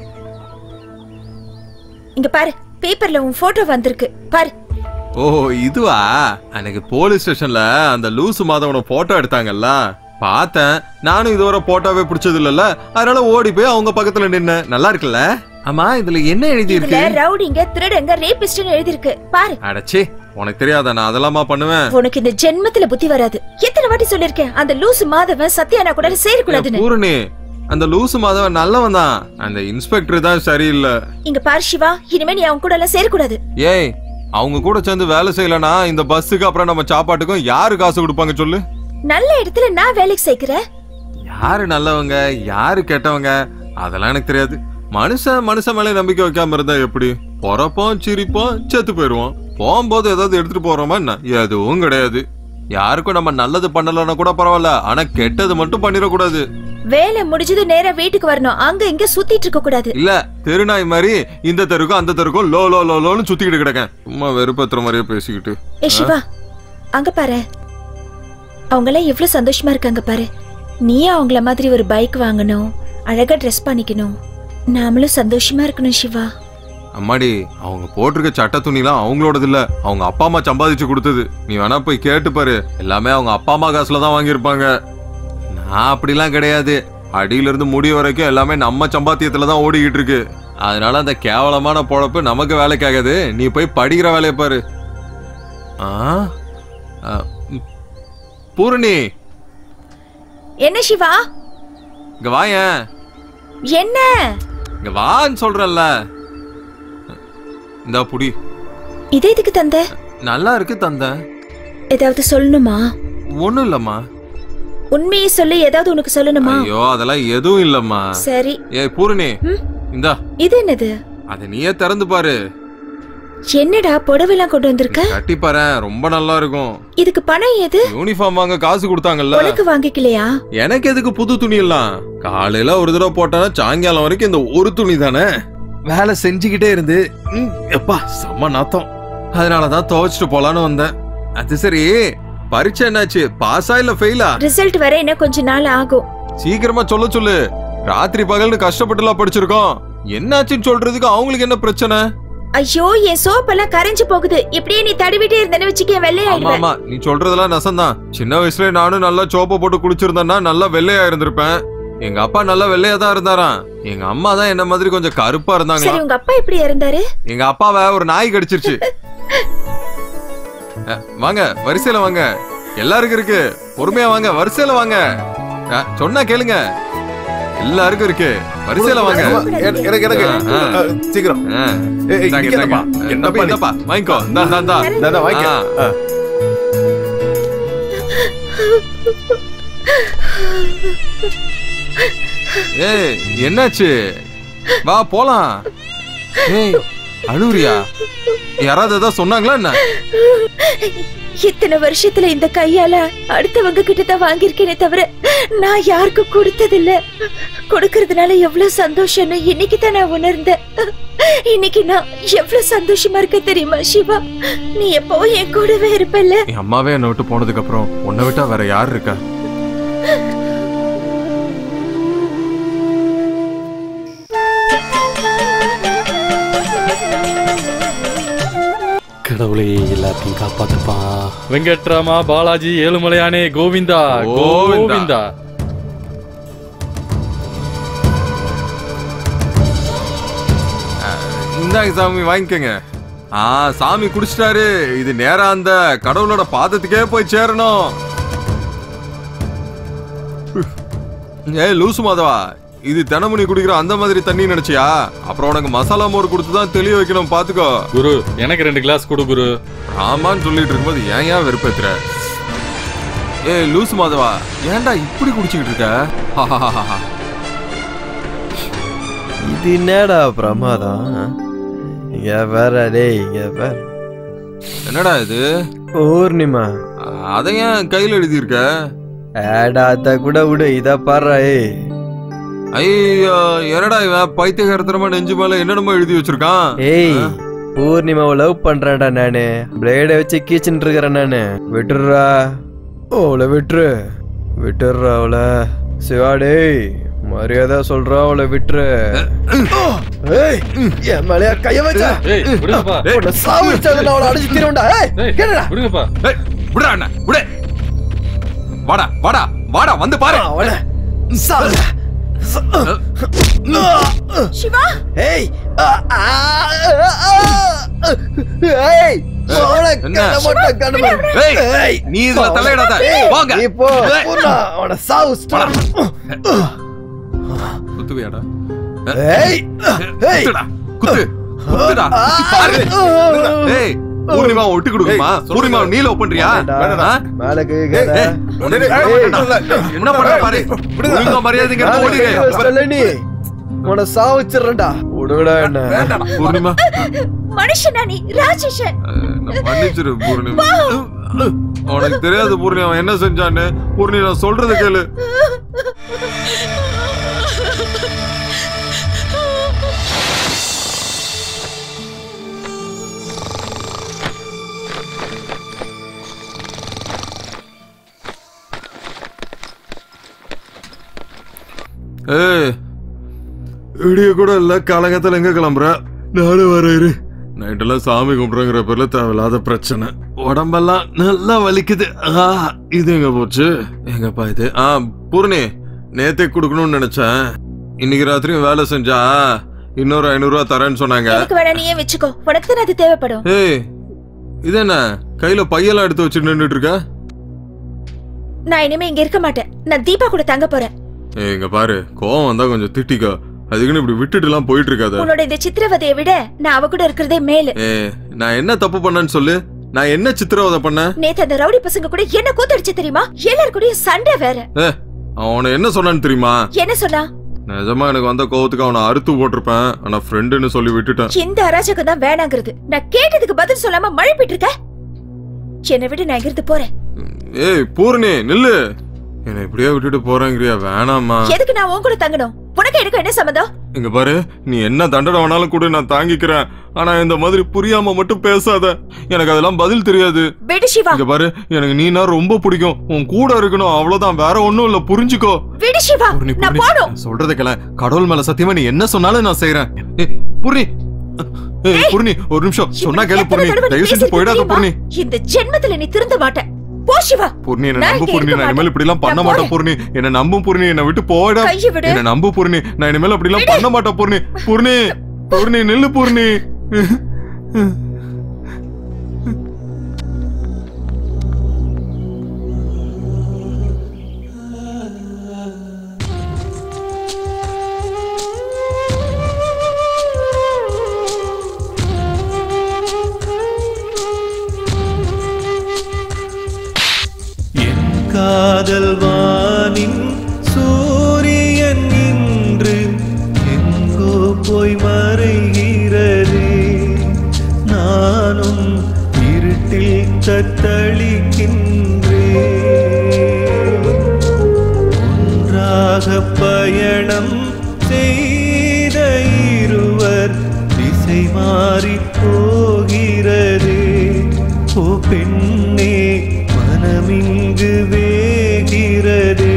இங்க பாரு பேப்பர்ல உன் போட்டோ வந்திருக்கு பாரு ஓ இதுவா அன்னைக்கு போலீஸ் ஸ்டேஷன்ல அந்த லூசு மாதவன போட்டோ எடுத்தாங்கல்ல பார்த்தேன் நானும் இதுவரை போட்டோவே பிடிச்சது இல்லல்ல அதனால ஓடி போய் அவங்க பக்கத்துல நின்னேன் நல்லா இருக்குல்ல ஆமா இதுல என்ன எழுதி இதுல இருக்கு ரவுடிங்க திருடங்க ரேபிஸ்ட்னு எழுதிருக்கு பாரு அடச்சே உனக்கு தெரியாதா நான் அதெல்லாமா பண்ணுவேன் உனக்கு இந்த ஜென்மத்துல புத்தி வராது எத்தனை வாட்டி சொல்லிருக்கேன் அந்த லூசு மாதவன் சத்யானா கூட சேரக்கூடாதுன்னு பூரணி அந்த லூசு மாதவன் நல்லவன் தான் அந்த இன்ஸ்பெக்டர் தான் சரியில்லை இங்க பாரு சிவா இனிமே நீ அவன் கூட எல்லாம் சேரக்கூடாது ஏய் அவங்க கூட சேர்ந்து வேலை செய்யலனா இந்த பஸ்ஸுக்கு அப்புறம் நம்ம சாப்பாட்டுக்கும் யாரு காசு கொடுப்பாங்க சொல்லு நல்ல இடத்துல நான் வேலைக்கு சேர்க்கிறேன் யாரு நல்லவங்க யாரு கெட்டவங்க அதெல்லாம் எனக்கு தெரியாது மனுஷன் மனுஷன் மேல நம்பிக்கை வைக்காம இருந்தா எப்படி பொறப்போம் சிரிப்போம் செத்து போயிடுவோம் போகும்போது ஏதாவது எடுத்துட்டு போறோமா என்ன எதுவும் கிடையாது யாருக்கும் நம்ம நல்லது பண்ணலன்னா கூட பரவாயில்ல ஆனா கெட்டது மட்டும் பண்ணிடக்கூடாது வேலை முடிஞ்சது நேரா வீட்டுக்கு வரணும் அங்க இங்க சுத்திட்டு இருக்க கூடாது இல்ல தெருநாய் மாதிரி இந்த தெருக்கும் அந்த தெருக்கும் லோ லோ லோ லோன்னு சுத்திக்கிட்டு கிடக்கேன் சும்மா வெறுப்பத்துற மாதிரியே பேசிக்கிட்டு ஏ சிவா அங்க பாரு அவங்க எல்லாம் எவ்வளவு சந்தோஷமா இருக்காங்க பாரு நீ அவங்கள மாதிரி ஒரு பைக் வாங்கணும் அழகா ட்ரெஸ் பண்ணிக்கணும் நாமளும் சந்தோஷமா இருக்கணும் சிவா அம்மாடி அவங்க போட்டிருக்க சட்ட துணிலாம் அவங்களோடது இல்ல அவங்க அப்பா அம்மா சம்பாதிச்சு கொடுத்தது நீ வேணா போய் கேட்டு பாரு எல்லாமே அவங்க அப்பா அம்மா காசுல தான் வாங்கியிருப்பாங்க நான் அப்படிலாம் கிடையாது அடியில இருந்து முடி வரைக்கும் எல்லாமே நம்ம சம்பாத்தியத்துல தான் ஓடிக்கிட்டு இருக்கு அதனால அந்த கேவலமான பொழப்பு நமக்கு வேலைக்காகாது நீ போய் படிக்கிற வேலையை பாரு ஆ ஆ, ம். பூரணி என்ன சிவா இங்க வாயேன் என்ன இங்க வான்னு சொல்றேன்ல இந்த புடி இது எதுக்கு தந்த நல்லா இருக்கு தந்தேன் ஏதாவது சொல்லணுமா ஒண்ணும் இல்லம்மா உண்மையை சொல்லு ஏதாவது உனக்கு சொல்லணுமா ஐயோ அதெல்லாம் எதுவும் இல்லம்மா சரி ஏய் பூரணி இந்தா இது என்னது அதை நீயே திறந்து பாரு என்னடா புடவைலாம் கொண்டு வந்திருக்க கட்டி பாரு ரொம்ப நல்லா இருக்கும் இதுக்கு பணம் எது யூனிஃபார்ம் வாங்க காசு கொடுத்தாங்கல்ல உனக்கு வாங்கிக்கலையா எனக்கு எதுக்கு புது துணி எல்லாம் காலையில ஒரு தடவை போட்டானா சாயங்காலம் வரைக்கும் இந்த ஒரு துணி தானே வேலை செஞ்சுக்கிட்டே இருந்து ம், எப்பா செம்ம நாத்தம் அதனாலதான் துவைச்சிட்டு போலான்னு வந்தேன் அது சரி பரீட்சை என்னாச்சு பாஸா இல்ல ஃபெயிலா ரிசல்ட் வர இன்னும் கொஞ்ச நாள் ஆகும் சீக்கிரமா சொல்ல சொல்லு ராத்திரி பகல்னு கஷ்டப்பட்டுலாம் படிச்சிருக்கோம் என்னாச்சுன்னு சொல்றதுக்கு அவங்களுக்கு என்ன பிரச்சனை ஐயோ என் சோப் எல்லாம் கரைஞ்சு போகுது இப்படியே நீ தடவிட்டே இருந்தேன்னு வச்சுக்க ஆமா வெள்ளையாயிடுவேன் ஆமா நீ சொல்றதெல்லாம் நெசம்தான் சின்ன வயசுல நானும் நல்லா சோப்பை போட்டு குளிச்சிருந்தேன்னா நல்லா வெள்ளையா இருந்திருப்பேன் எங்க அப்பா நல்லா வெள்ளையா தான் இருந்தாராம் எங்க அம்மா தான் என்ன மாதிரி கொஞ்சம் கருப்பா சரி இருந்தாங்களா உங்க அப்பா எப்படி இருந்தாரு எங்க அப்பாவை ஒரு நாய் கடிச்சிருச்சு அஹ், வாங்க வரிசையில வாங்க எல்லாருக்கும் இருக்கு பொறுமையா வாங்க வரிசையில வாங்க அஹ், சொன்னா கேளுங்க எல்லாருக்கும் இருக்கு வரிசையில வாங்க எனக்கு- எனக்கு எனக்கு ஆ, ஆ. அஹ், சீக்கிரம் ஆ. ஏய், இந்தாங்க, இங்க என்னப்பா? இந்தாங்க. என்னப்பா தம்பி, இது? இந்தாப்பா, வாங்கிக்கோ இந்தா இந்தா, இந்தா இந்தா, இந்தா, வாங்கிக்க. ஆ. ஆ. ஏய் என்னாச்சு வா போலாம் ஏய் அழுவுறியா யாராவது ஏதாவது சொன்னாங்களா என்ன இத்தனை வருஷத்துல இந்த கையால அடுத்தவங்க கிட்ட தான் வாங்கியிருக்கேனே தவிர நான் யாருக்கும் கொடுத்ததில்ல கொடுக்கறதுனால எவ்வளவு சந்தோஷம்னு இன்னைக்கு தான் நான் உணர்ந்தேன் இன்னைக்கு நான் எவ்வளவு சந்தோஷமா இருக்க தெரியுமா சிவா நீ எப்பவும் என் கூடவே இருப்பல்ல என் அம்மாவே என்னை விட்டு போனதுக்கு அப்புறம் உன்னை விட்டா வேற யார் இருக்கா கடவுளே எல்லாத்தையும் காப்பாத்துப்பா வெங்கட்ராமா பாலாஜி ஏழுமலையானே கோவிந்தா கோவிந்தா. கோவிந்தா இந்தாங்க சாமி வாங்கிக்கோங்க ஆ சாமி குடிச்சிட்டாரு இது நேரா அந்த கடவுளோட பாதத்துக்கே போய் சேரணும் ஏய் லூசு மாதவா இது தினமும் நீ குடிக்கிற அந்த மாதிரி தண்ணி நினைச்சியா அப்புறம் உனக்கு மசாலா மோர் கொடுத்து தான் தெளிய வைக்கணும் பாத்துக்கோ குரு எனக்கு ரெண்டு கிளாஸ் கொடு குரு ஆமான்னு சொல்லிட்டு இருக்கும்போது ஏன் ஏன் வெறுப்பேத்துற ஏய் லூசு மாதவா ஏன்டா இப்படி குடிச்சுக்கிட்டு இருக்க ஹாஹாஹாஹா. இது என்னடா பிரமாதம் இங்க வேற டேய் இங்க வேற என்னடா இது பூர்ணிமா அதை ஏன் கையில் எழுதியிருக்க ஏடா அத கூட விடு இத பாடுறா ஏய் ஐயோ என்னடா இவன் பைத்தியகாரத்தனமா நெஞ்சு மேல என்னென்னமோ எழுதி வச்சிருக்கான் ஏய் பூர்ணிமாவை லவ் பண்றேன்டா நானு பிளேட வச்சு கீச்சுன்னு இருக்கிறேன் நானு விட்டுடுறா அவளை விட்டுரு விட்டுடுறா அவளை சிவா டேய் மரியாதை சொல்றா அவளை விட்டுரு ஏய் என் மேலயா கைய வச்சா ஏய் விடுங்கப்பா உன்னை சாவடிச்சாலும் நான் அவளை அடிச்சு தீருவேன்டா ஏய் கேளுடா விடுங்கப்பா ஏய், விடுடா அண்ணா விடு வாடா வாடா வாடா வந்து பாரு அவளை சாவு சிவா ஏய் ஆ, ஆ, ஆ, ஆ. ஏய் அவளை என்ன? கண்ண மட்டும் கண்ண மட்டும். ஏய், ஏய் நீ இதுல தலையிடாத. ஏய், வாங்க. நீ போ ஏய். பூர்ணா, அவனை சாவு ஸ்டார். குத்துவியாடா ஏய் ஏய் குத்துடா குத்து குத்துடா குத்தி பாரு விடுடா. ஏய் பூர்ணிமா விட்டு கொடுக்குமா பூர்ணிமா நீ லவ் பண்றியா வேணாடா. மேல ஏய், ஏய், உடனே என்ன பண்ற பாரு ஒழுங்கா மரியாதைங்க ஓடிடு நீ உன சாவச்சிடுறேன்டா விடுடா என்ன பூர்ணிமா மனுஷனா நீ ராட்சசன் மன்னிச்சிரு பூர்ணிமா உனக்கு தெரியாது பூர்ணி அவன் என்ன செஞ்சான்னு பூர்ணி நான் சொல்றது கேளு ஏய் விடிய கூட இல்ல காலங்கத்துல எங்க கிளம்புற நாடு வர இரு நைட்டெல்லாம் சாமி கும்பிடுங்கிற பேர்ல தேவையில்லாத பிரச்சனை உடம்பெல்லாம் நல்லா வலிக்குது ஆ, இது எங்க போச்சு எங்கப்பா இது ஆ பூர்ணி நேத்தே கொடுக்கணும்னு நினைச்சேன் இன்னைக்கு ராத்திரியும் வேலை செஞ்சா இன்னொரு ஐநூறு ரூபா தரேன்னு சொன்னாங்க எனக்கு வேணா நீயே வச்சுக்கோ உனக்கு தானே அது தேவைப்படும் ஏய் இது என்ன கையில பையெல்லாம் எடுத்து வச்சு நின்னுட்டு இருக்க நான் இனிமே இங்க இருக்க மாட்டேன் நான் தீபா கூட தங்க போறேன் ஏய் இங்க பாரு கோவம் வந்தா கொஞ்சம் திட்டிக்கோ அதுக்குன்னு இப்படி விட்டுட்டு எல்லாம் போயிட்டு இருக்காத உன்னோட இந்த சித்திரவதையை விட நான் அவ கூட இருக்கிறதே மேலு ஏ நான் என்ன தப்பு பண்ணேன்னு சொல்லு நான் என்ன சித்திரவதை பண்ணேன் நேத்து அந்த ரவுடி பசங்க கூட என்ன கூத்தடிச்சு தெரியுமா எல்லாரு கூடயும் சண்டை வேற ஏ அவனை என்ன சொன்னான்னு தெரியுமா என்ன சொன்னா நிஜமா எனக்கு வந்த கோவத்துக்கு அவனை அறுத்து போட்டிருப்பேன் ஆனா ஃப்ரெண்டுன்னு சொல்லி விட்டுட்டேன் இந்த அராஜகம் தான் வேணாங்கிறது நான் கேட்டதுக்கு பதில் சொல்லாம மழைப்பிட்டு இருக்க என்னை விட நான் இங்கிருந்து போறேன் ஏய் பூர்ணி நில்லு என்னை இப்படியே விட்டுட்டு போறேங்கிறியா வேணாம்மா எதுக்கு நான் உன் கூட தங்கணும் உனக்கு எனக்கு என்ன சம்மந்தம் இங்க பாரு நீ என்ன தண்டனை வேணாலும் கூட நான் தாங்கிக்கிறேன் ஆனா இந்த மாதிரி புரியாம மட்டும் பேசாத எனக்கு அதெல்லாம் பதில் தெரியாது விடு சிவா இங்க பாரு எனக்கு நீனா ரொம்ப பிடிக்கும் உன் கூட இருக்கணும் அவ்வளவுதான் வேற ஒண்ணும் இல்ல புரிஞ்சுக்கோ விடு சிவா பூர்ணி, நான் பூர்ணி, போடும் நான் சொல்றத கேள கடவுள் மேல சத்தியமா நீ என்ன சொன்னாலும் நான் செய்யறேன் ஏய், பூர்ணி ஏய், பூர்ணி ஒரு நிமிஷம் சொன்னா கேளு எத்தனை பூர்ணி தடவை நீ தயவு செஞ்சு பேசியிருக்க போயிடாத தெரியுமா? பூர்ணி இந்த ஜென்மத்துல நீ திருந்த மாட்ட போ சிவா பூர்ணி என்ன நான் நம்பு இங்க பூர்ணி இருக்க நான் இனிமேல் மாட்டேன். இப்படி எல்லாம் பண்ண நான் மாட்டேன் போறேன். பூர்ணி என்ன நம்பும் பூர்ணி என்ன விட்டு போயிட கையை விடு. என்ன நம்பு பூர்ணி நான் இனிமேல் அப்படி எல்லாம் பண்ண மாட்டேன் பூர்ணி பூர்ணி பூர்ணி நில்லு பூர்ணி காதல் வானின் சூரியன் இன்று எங்கோ போய் மறைகிறதே நானும் இருட்டில் தத்தளிக்கின்றேன் ஒன்றாக பயணம் செய்த இருவர் திசை மாறி போகிறதே ஓ பெண்ணே மனமிங்கு வேகிறதே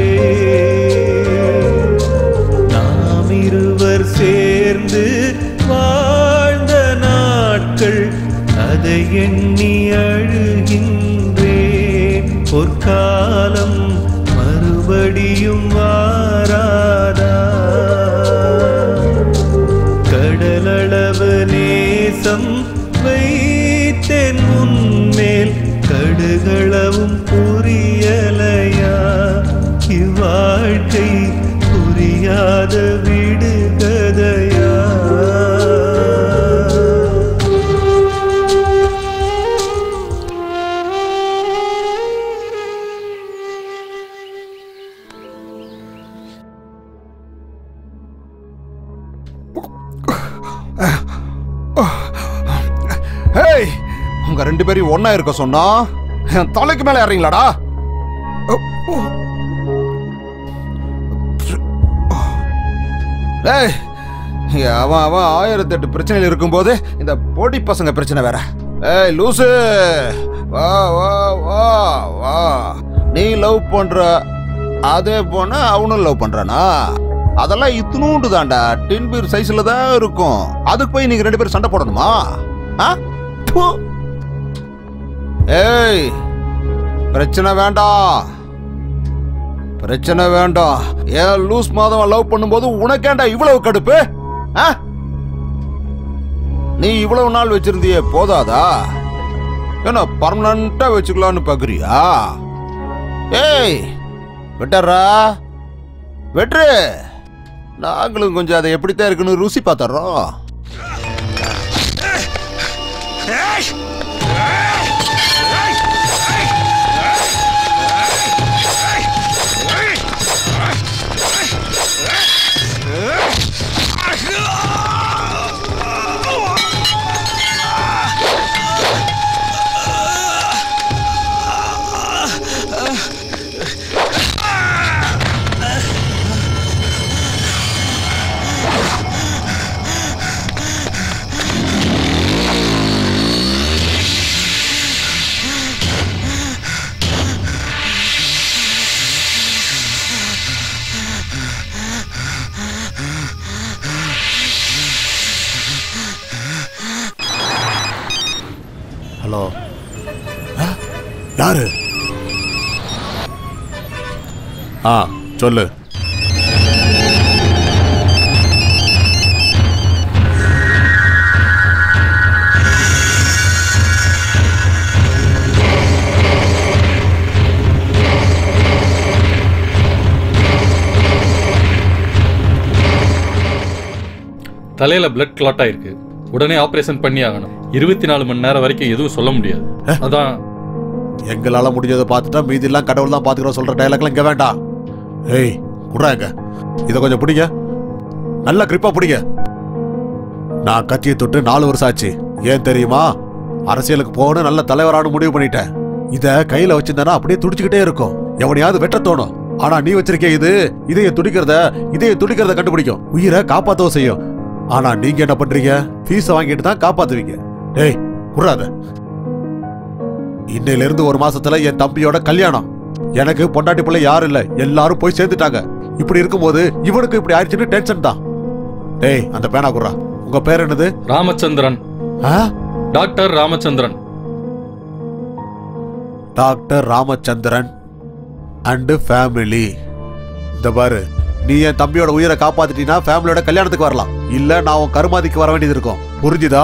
நாம் இருவர் சேர்ந்து வாழ்ந்த நாட்கள் அதை எண்ணி அழுகின்றேன் பொற்காலம் மறுபடியும் வாராதா கடலளவு நேசம் வைத்தேன் உன்மேல் கடுகளவும் புரியலையா இவ்வாழ்க்கை புரியாத விடுகதையா ஹேய் உங்க ரெண்டு பேரையும் ஒண்ணா இருக்க சொன்னா என் தலைக்கு மேல இறங்கலாடா ஏய் அவன் அவன் ஆயிரத்தி எட்டு பிரச்சனையில் இருக்கும்போது இந்த போட்டி பசங்க பிரச்சனை வேற ஏய் லூசு வா வா வா வா நீ லவ் பண்ற அதே போன அவனும் லவ் பண்றானா அதெல்லாம் இத்தினூண்டு தான்டா டின் பீர் சைஸ்ல தான் இருக்கும் அதுக்கு போய் நீங்க ரெண்டு பேரும் சண்டை போடணுமா ஆ? ப்பு. ஏய் பிரச்சனை வேண்டாம் பிரச்சனை வேண்டாம் ஏன் லூஸ் மாதம் லவ் பண்ணும்போது உனக்கேண்டா இவ்வளவு கடுப்பு ஆ? நீ இவ்வளவு நாள் வச்சிருந்தியே போதாதா என்ன பர்மனண்டா வச்சுக்கலாம்னு பாக்குறியா ஏய் விட்டறா வெட்ரு நாங்களும் கொஞ்சம் அதை எப்படித்தான் இருக்குன்னு ருசி பார்த்தர்றோம் ஹலோ ஆ, யாரு ஆ சொல்லு தலையில பிளட் கிளாட் ஆயிருக்கு உடனே ஆபரேஷன் பண்ணி ஆகணும் இருபத்தி நாலு மணி நேரம் வரைக்கும் எதுவும் சொல்ல முடியாது அதான் எங்களால முடிஞ்சதை பார்த்துட்டா மீதி எல்லாம் கடவுள் தான் பாத்துக்கிறோம் சொல்ற டயலாக்லாம் இங்க வேண்டாம் ஏய் குடுறா எங்க இதை கொஞ்சம் பிடிங்க நல்லா கிரிப்பா பிடிங்க நான் கத்தியை தொட்டு நாலு வருஷம் ஆச்சு ஏன் தெரியுமா அரசியலுக்கு போகணும் நல்ல தலைவரானு முடிவு பண்ணிட்டேன் இத கையில வச்சிருந்தா அப்படியே துடிச்சுக்கிட்டே இருக்கும் எவனையாவது வெட்ட தோணும் ஆனா நீ வச்சிருக்க இது இதய துடிக்கிறத இதய துடிக்கிறத கண்டுபிடிக்கும் உயிரை காப்பாத்தவும் செய்யும் ஆனா நீங்க என்ன பண்றீங்க ஃபீஸ் வாங்கிட்டு தான் காப்பாத்துவீங்க டேய் குறாத இன்னையில இருந்து ஒரு மாசத்துல என் தம்பியோட கல்யாணம் எனக்கு பொண்டாட்டி பிள்ளை யாரும் இல்ல எல்லாரும் போய் சேர்ந்துட்டாங்க இப்படி இருக்கும்போது இவனுக்கு இப்படி ஆயிடுச்சுன்னு டென்ஷன் தான் டேய் அந்த பேனா குர்றா உங்க பேர் என்னது ராமச்சந்திரன் ஆ? Doctor Ramachandran doctor Ramachandran and family இந்த பாரு நீ என் தம்பியோட உயிரை காப்பாத்திட்டீனா ஃபேமிலியோட கல்யாணத்துக்கு வரலாம் இல்ல நான் உன் கருமாதிக்கு வர வேண்டியது இருக்கும் புரிஞ்சுதா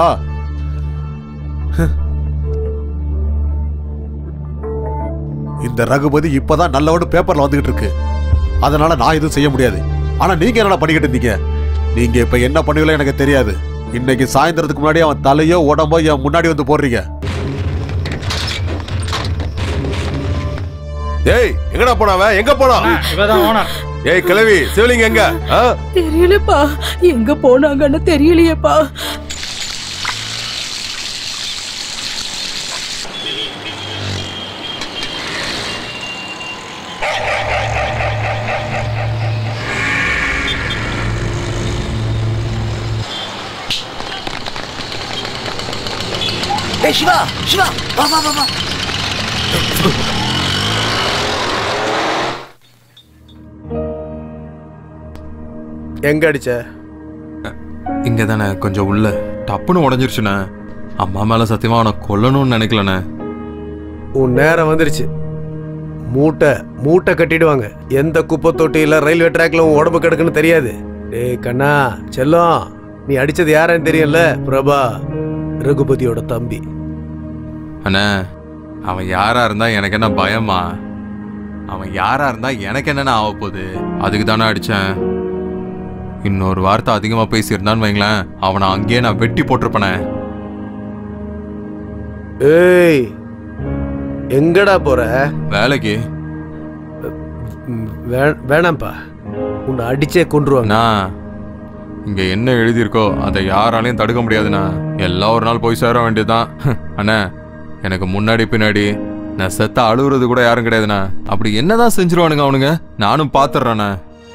இந்த ரகுபதி இப்பதான் நல்லவனு பேப்பர்ல வந்துகிட்டு இருக்கு அதனால நான் எதுவும் செய்ய முடியாது ஆனா நீங்க என்னடா பண்ணிக்கிட்டு இருந்தீங்க நீங்க இப்ப என்ன பண்ணுவீங்களோ எனக்கு தெரியாது இன்னைக்கு சாயந்தரத்துக்கு முன்னாடி அவன் தலையோ உடம்போ என் முன்னாடி வந்து போடுறீங்க ஏய் எங்கடா போனாவ எங்க போனா இவதான் ஓனர் ஏய் கிழவி சிவலிங்க எங்க ஆ? தெரியலப்பா எங்க போனாங்கன்னு தெரியலையேப்பா ஏய் சிவா சிவா வா வா வா வா எங்க அடிச்ச இங்க தானே கொஞ்சம் உள்ள டப்புன்னு உடஞ்சிருச்சுண்ணே அம்மா மேல சத்தியமா அவனை கொல்லணும்னு நினைக்கலண்ணே உன் நேரம் வந்துருச்சு மூட்டை மூட்டை கட்டிடுவாங்க எந்த குப்பை தொட்டியில ரயில்வே ட்ராக்ல உன் உடம்பு கிடக்குன்னு தெரியாது டேய் கண்ணா செல்லம் நீ அடிச்சது யாருன்னு தெரியும்ல பிரபா ரகுபதியோட தம்பி அண்ணே அவன் யாரா இருந்தா எனக்கு என்ன பயமா அவன் யாரா இருந்தா எனக்கு என்னென்ன ஆக போகுது அதுக்கு தானே அடிச்சேன் இன்னொரு வார்த்தை அதிகமா பேசியிருந்தான்னு வைங்களேன் அவனை அங்கேயே நான் வெட்டி போட்டிருப்பனே ஏய் எங்கடா போற வேலைக்கு ம், வே- வேணாம்ப்பா உன்னை அடிச்சே கொன்றுவாங்க நான் இங்க என்ன எழுதியிருக்கோ அதை யாராலையும் தடுக்க முடியாதுண்ணா எல்லாம் ஒரு நாள் போய் சேர வேண்டியதுதான் அண்ணா எனக்கு முன்னாடி பின்னாடி நான் செத்த அழுகுறது கூட யாரும் கிடையாதுண்ணா அப்படி என்னதான் செஞ்சிருவானுங்க அவனுங்க நானும் பாத்துடுறேண்ணே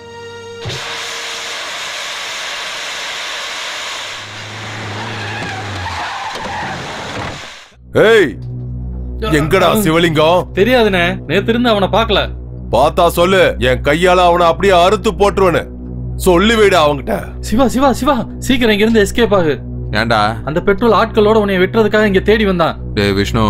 ஏய் எங்கடா சிவலிங்கம் தெரியாதுண்ணே நேத்து இருந்து அவனை பார்க்கல பார்த்தா சொல்லு என் கையால அவனை அப்படியே அறுத்து போட்டுருவனு சொல்லி வைடா அவன்கிட்ட சிவா சிவா சிவா சீக்கிரம் இங்க இருந்து எஸ்கேப் ஆகு ஏன்டா அந்த பெட்ரோல் ஆட்களோட உன்னை வெட்டுறதுக்காக இங்க தேடி வந்தான் டேய் விஷ்ணு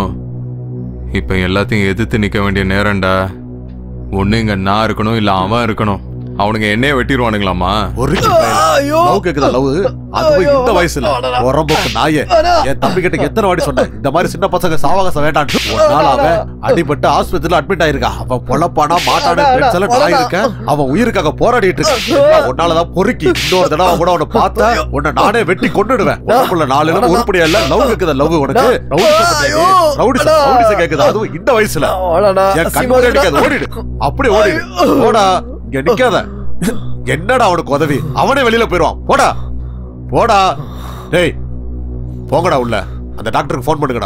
இப்ப எல்லாத்தையும் எதிர்த்து நிக்க வேண்டிய நேரம்டா ஒண்ணு இங்க நான் இருக்கணும் இல்ல அவன் இருக்கணும் அவனுங்க என்னைய வெட்டிடுவானுங்களாமா ஒரு லவ் கேக்குதா லவ் அதுவும் இந்த வயசுல உரம்புக்கு நாயே என் தம்பி கிட்ட எத்தனை வாட்டி சொன்னேன் இந்த மாதிரி சின்ன பசங்க சாவகாசம் வேண்டாம் ஒரு நாள் அவன் அடிபட்டு ஆஸ்பத்திரியில அட்மிட் ஆயிருக்கான் அவன் பொழப்பானா மாட்டான friends எல்லாம் நான் இருக்கேன் அவன் உயிருக்காக போராடிட்டு இருக்கான் உன்னாலதான் பொறுக்கி இன்னொரு தடவை கூட அவனை பார்த்தா உன்னை நானே வெட்டி கொண்டுடுவேன் உனக்குள்ள நாலு இடம் உருப்படியா இல்ல லவ் கேக்குதா லவ் உனக்கு ரவுடி ரவுடி கேக்குதா அதுவும் இந்த வயசுல என் கண் முன்னாடி அடிக்காத ஓடிடு அப்படி ஓடிடு போடா இங்க நிக்காத என்னடா அவனுக்கு உதவி அவனே வெளியில போயிடுவான் போடா போடா டேய் போங்கடா உள்ள அந்த டாக்டருக்கு ஃபோன் பண்ணுங்கடா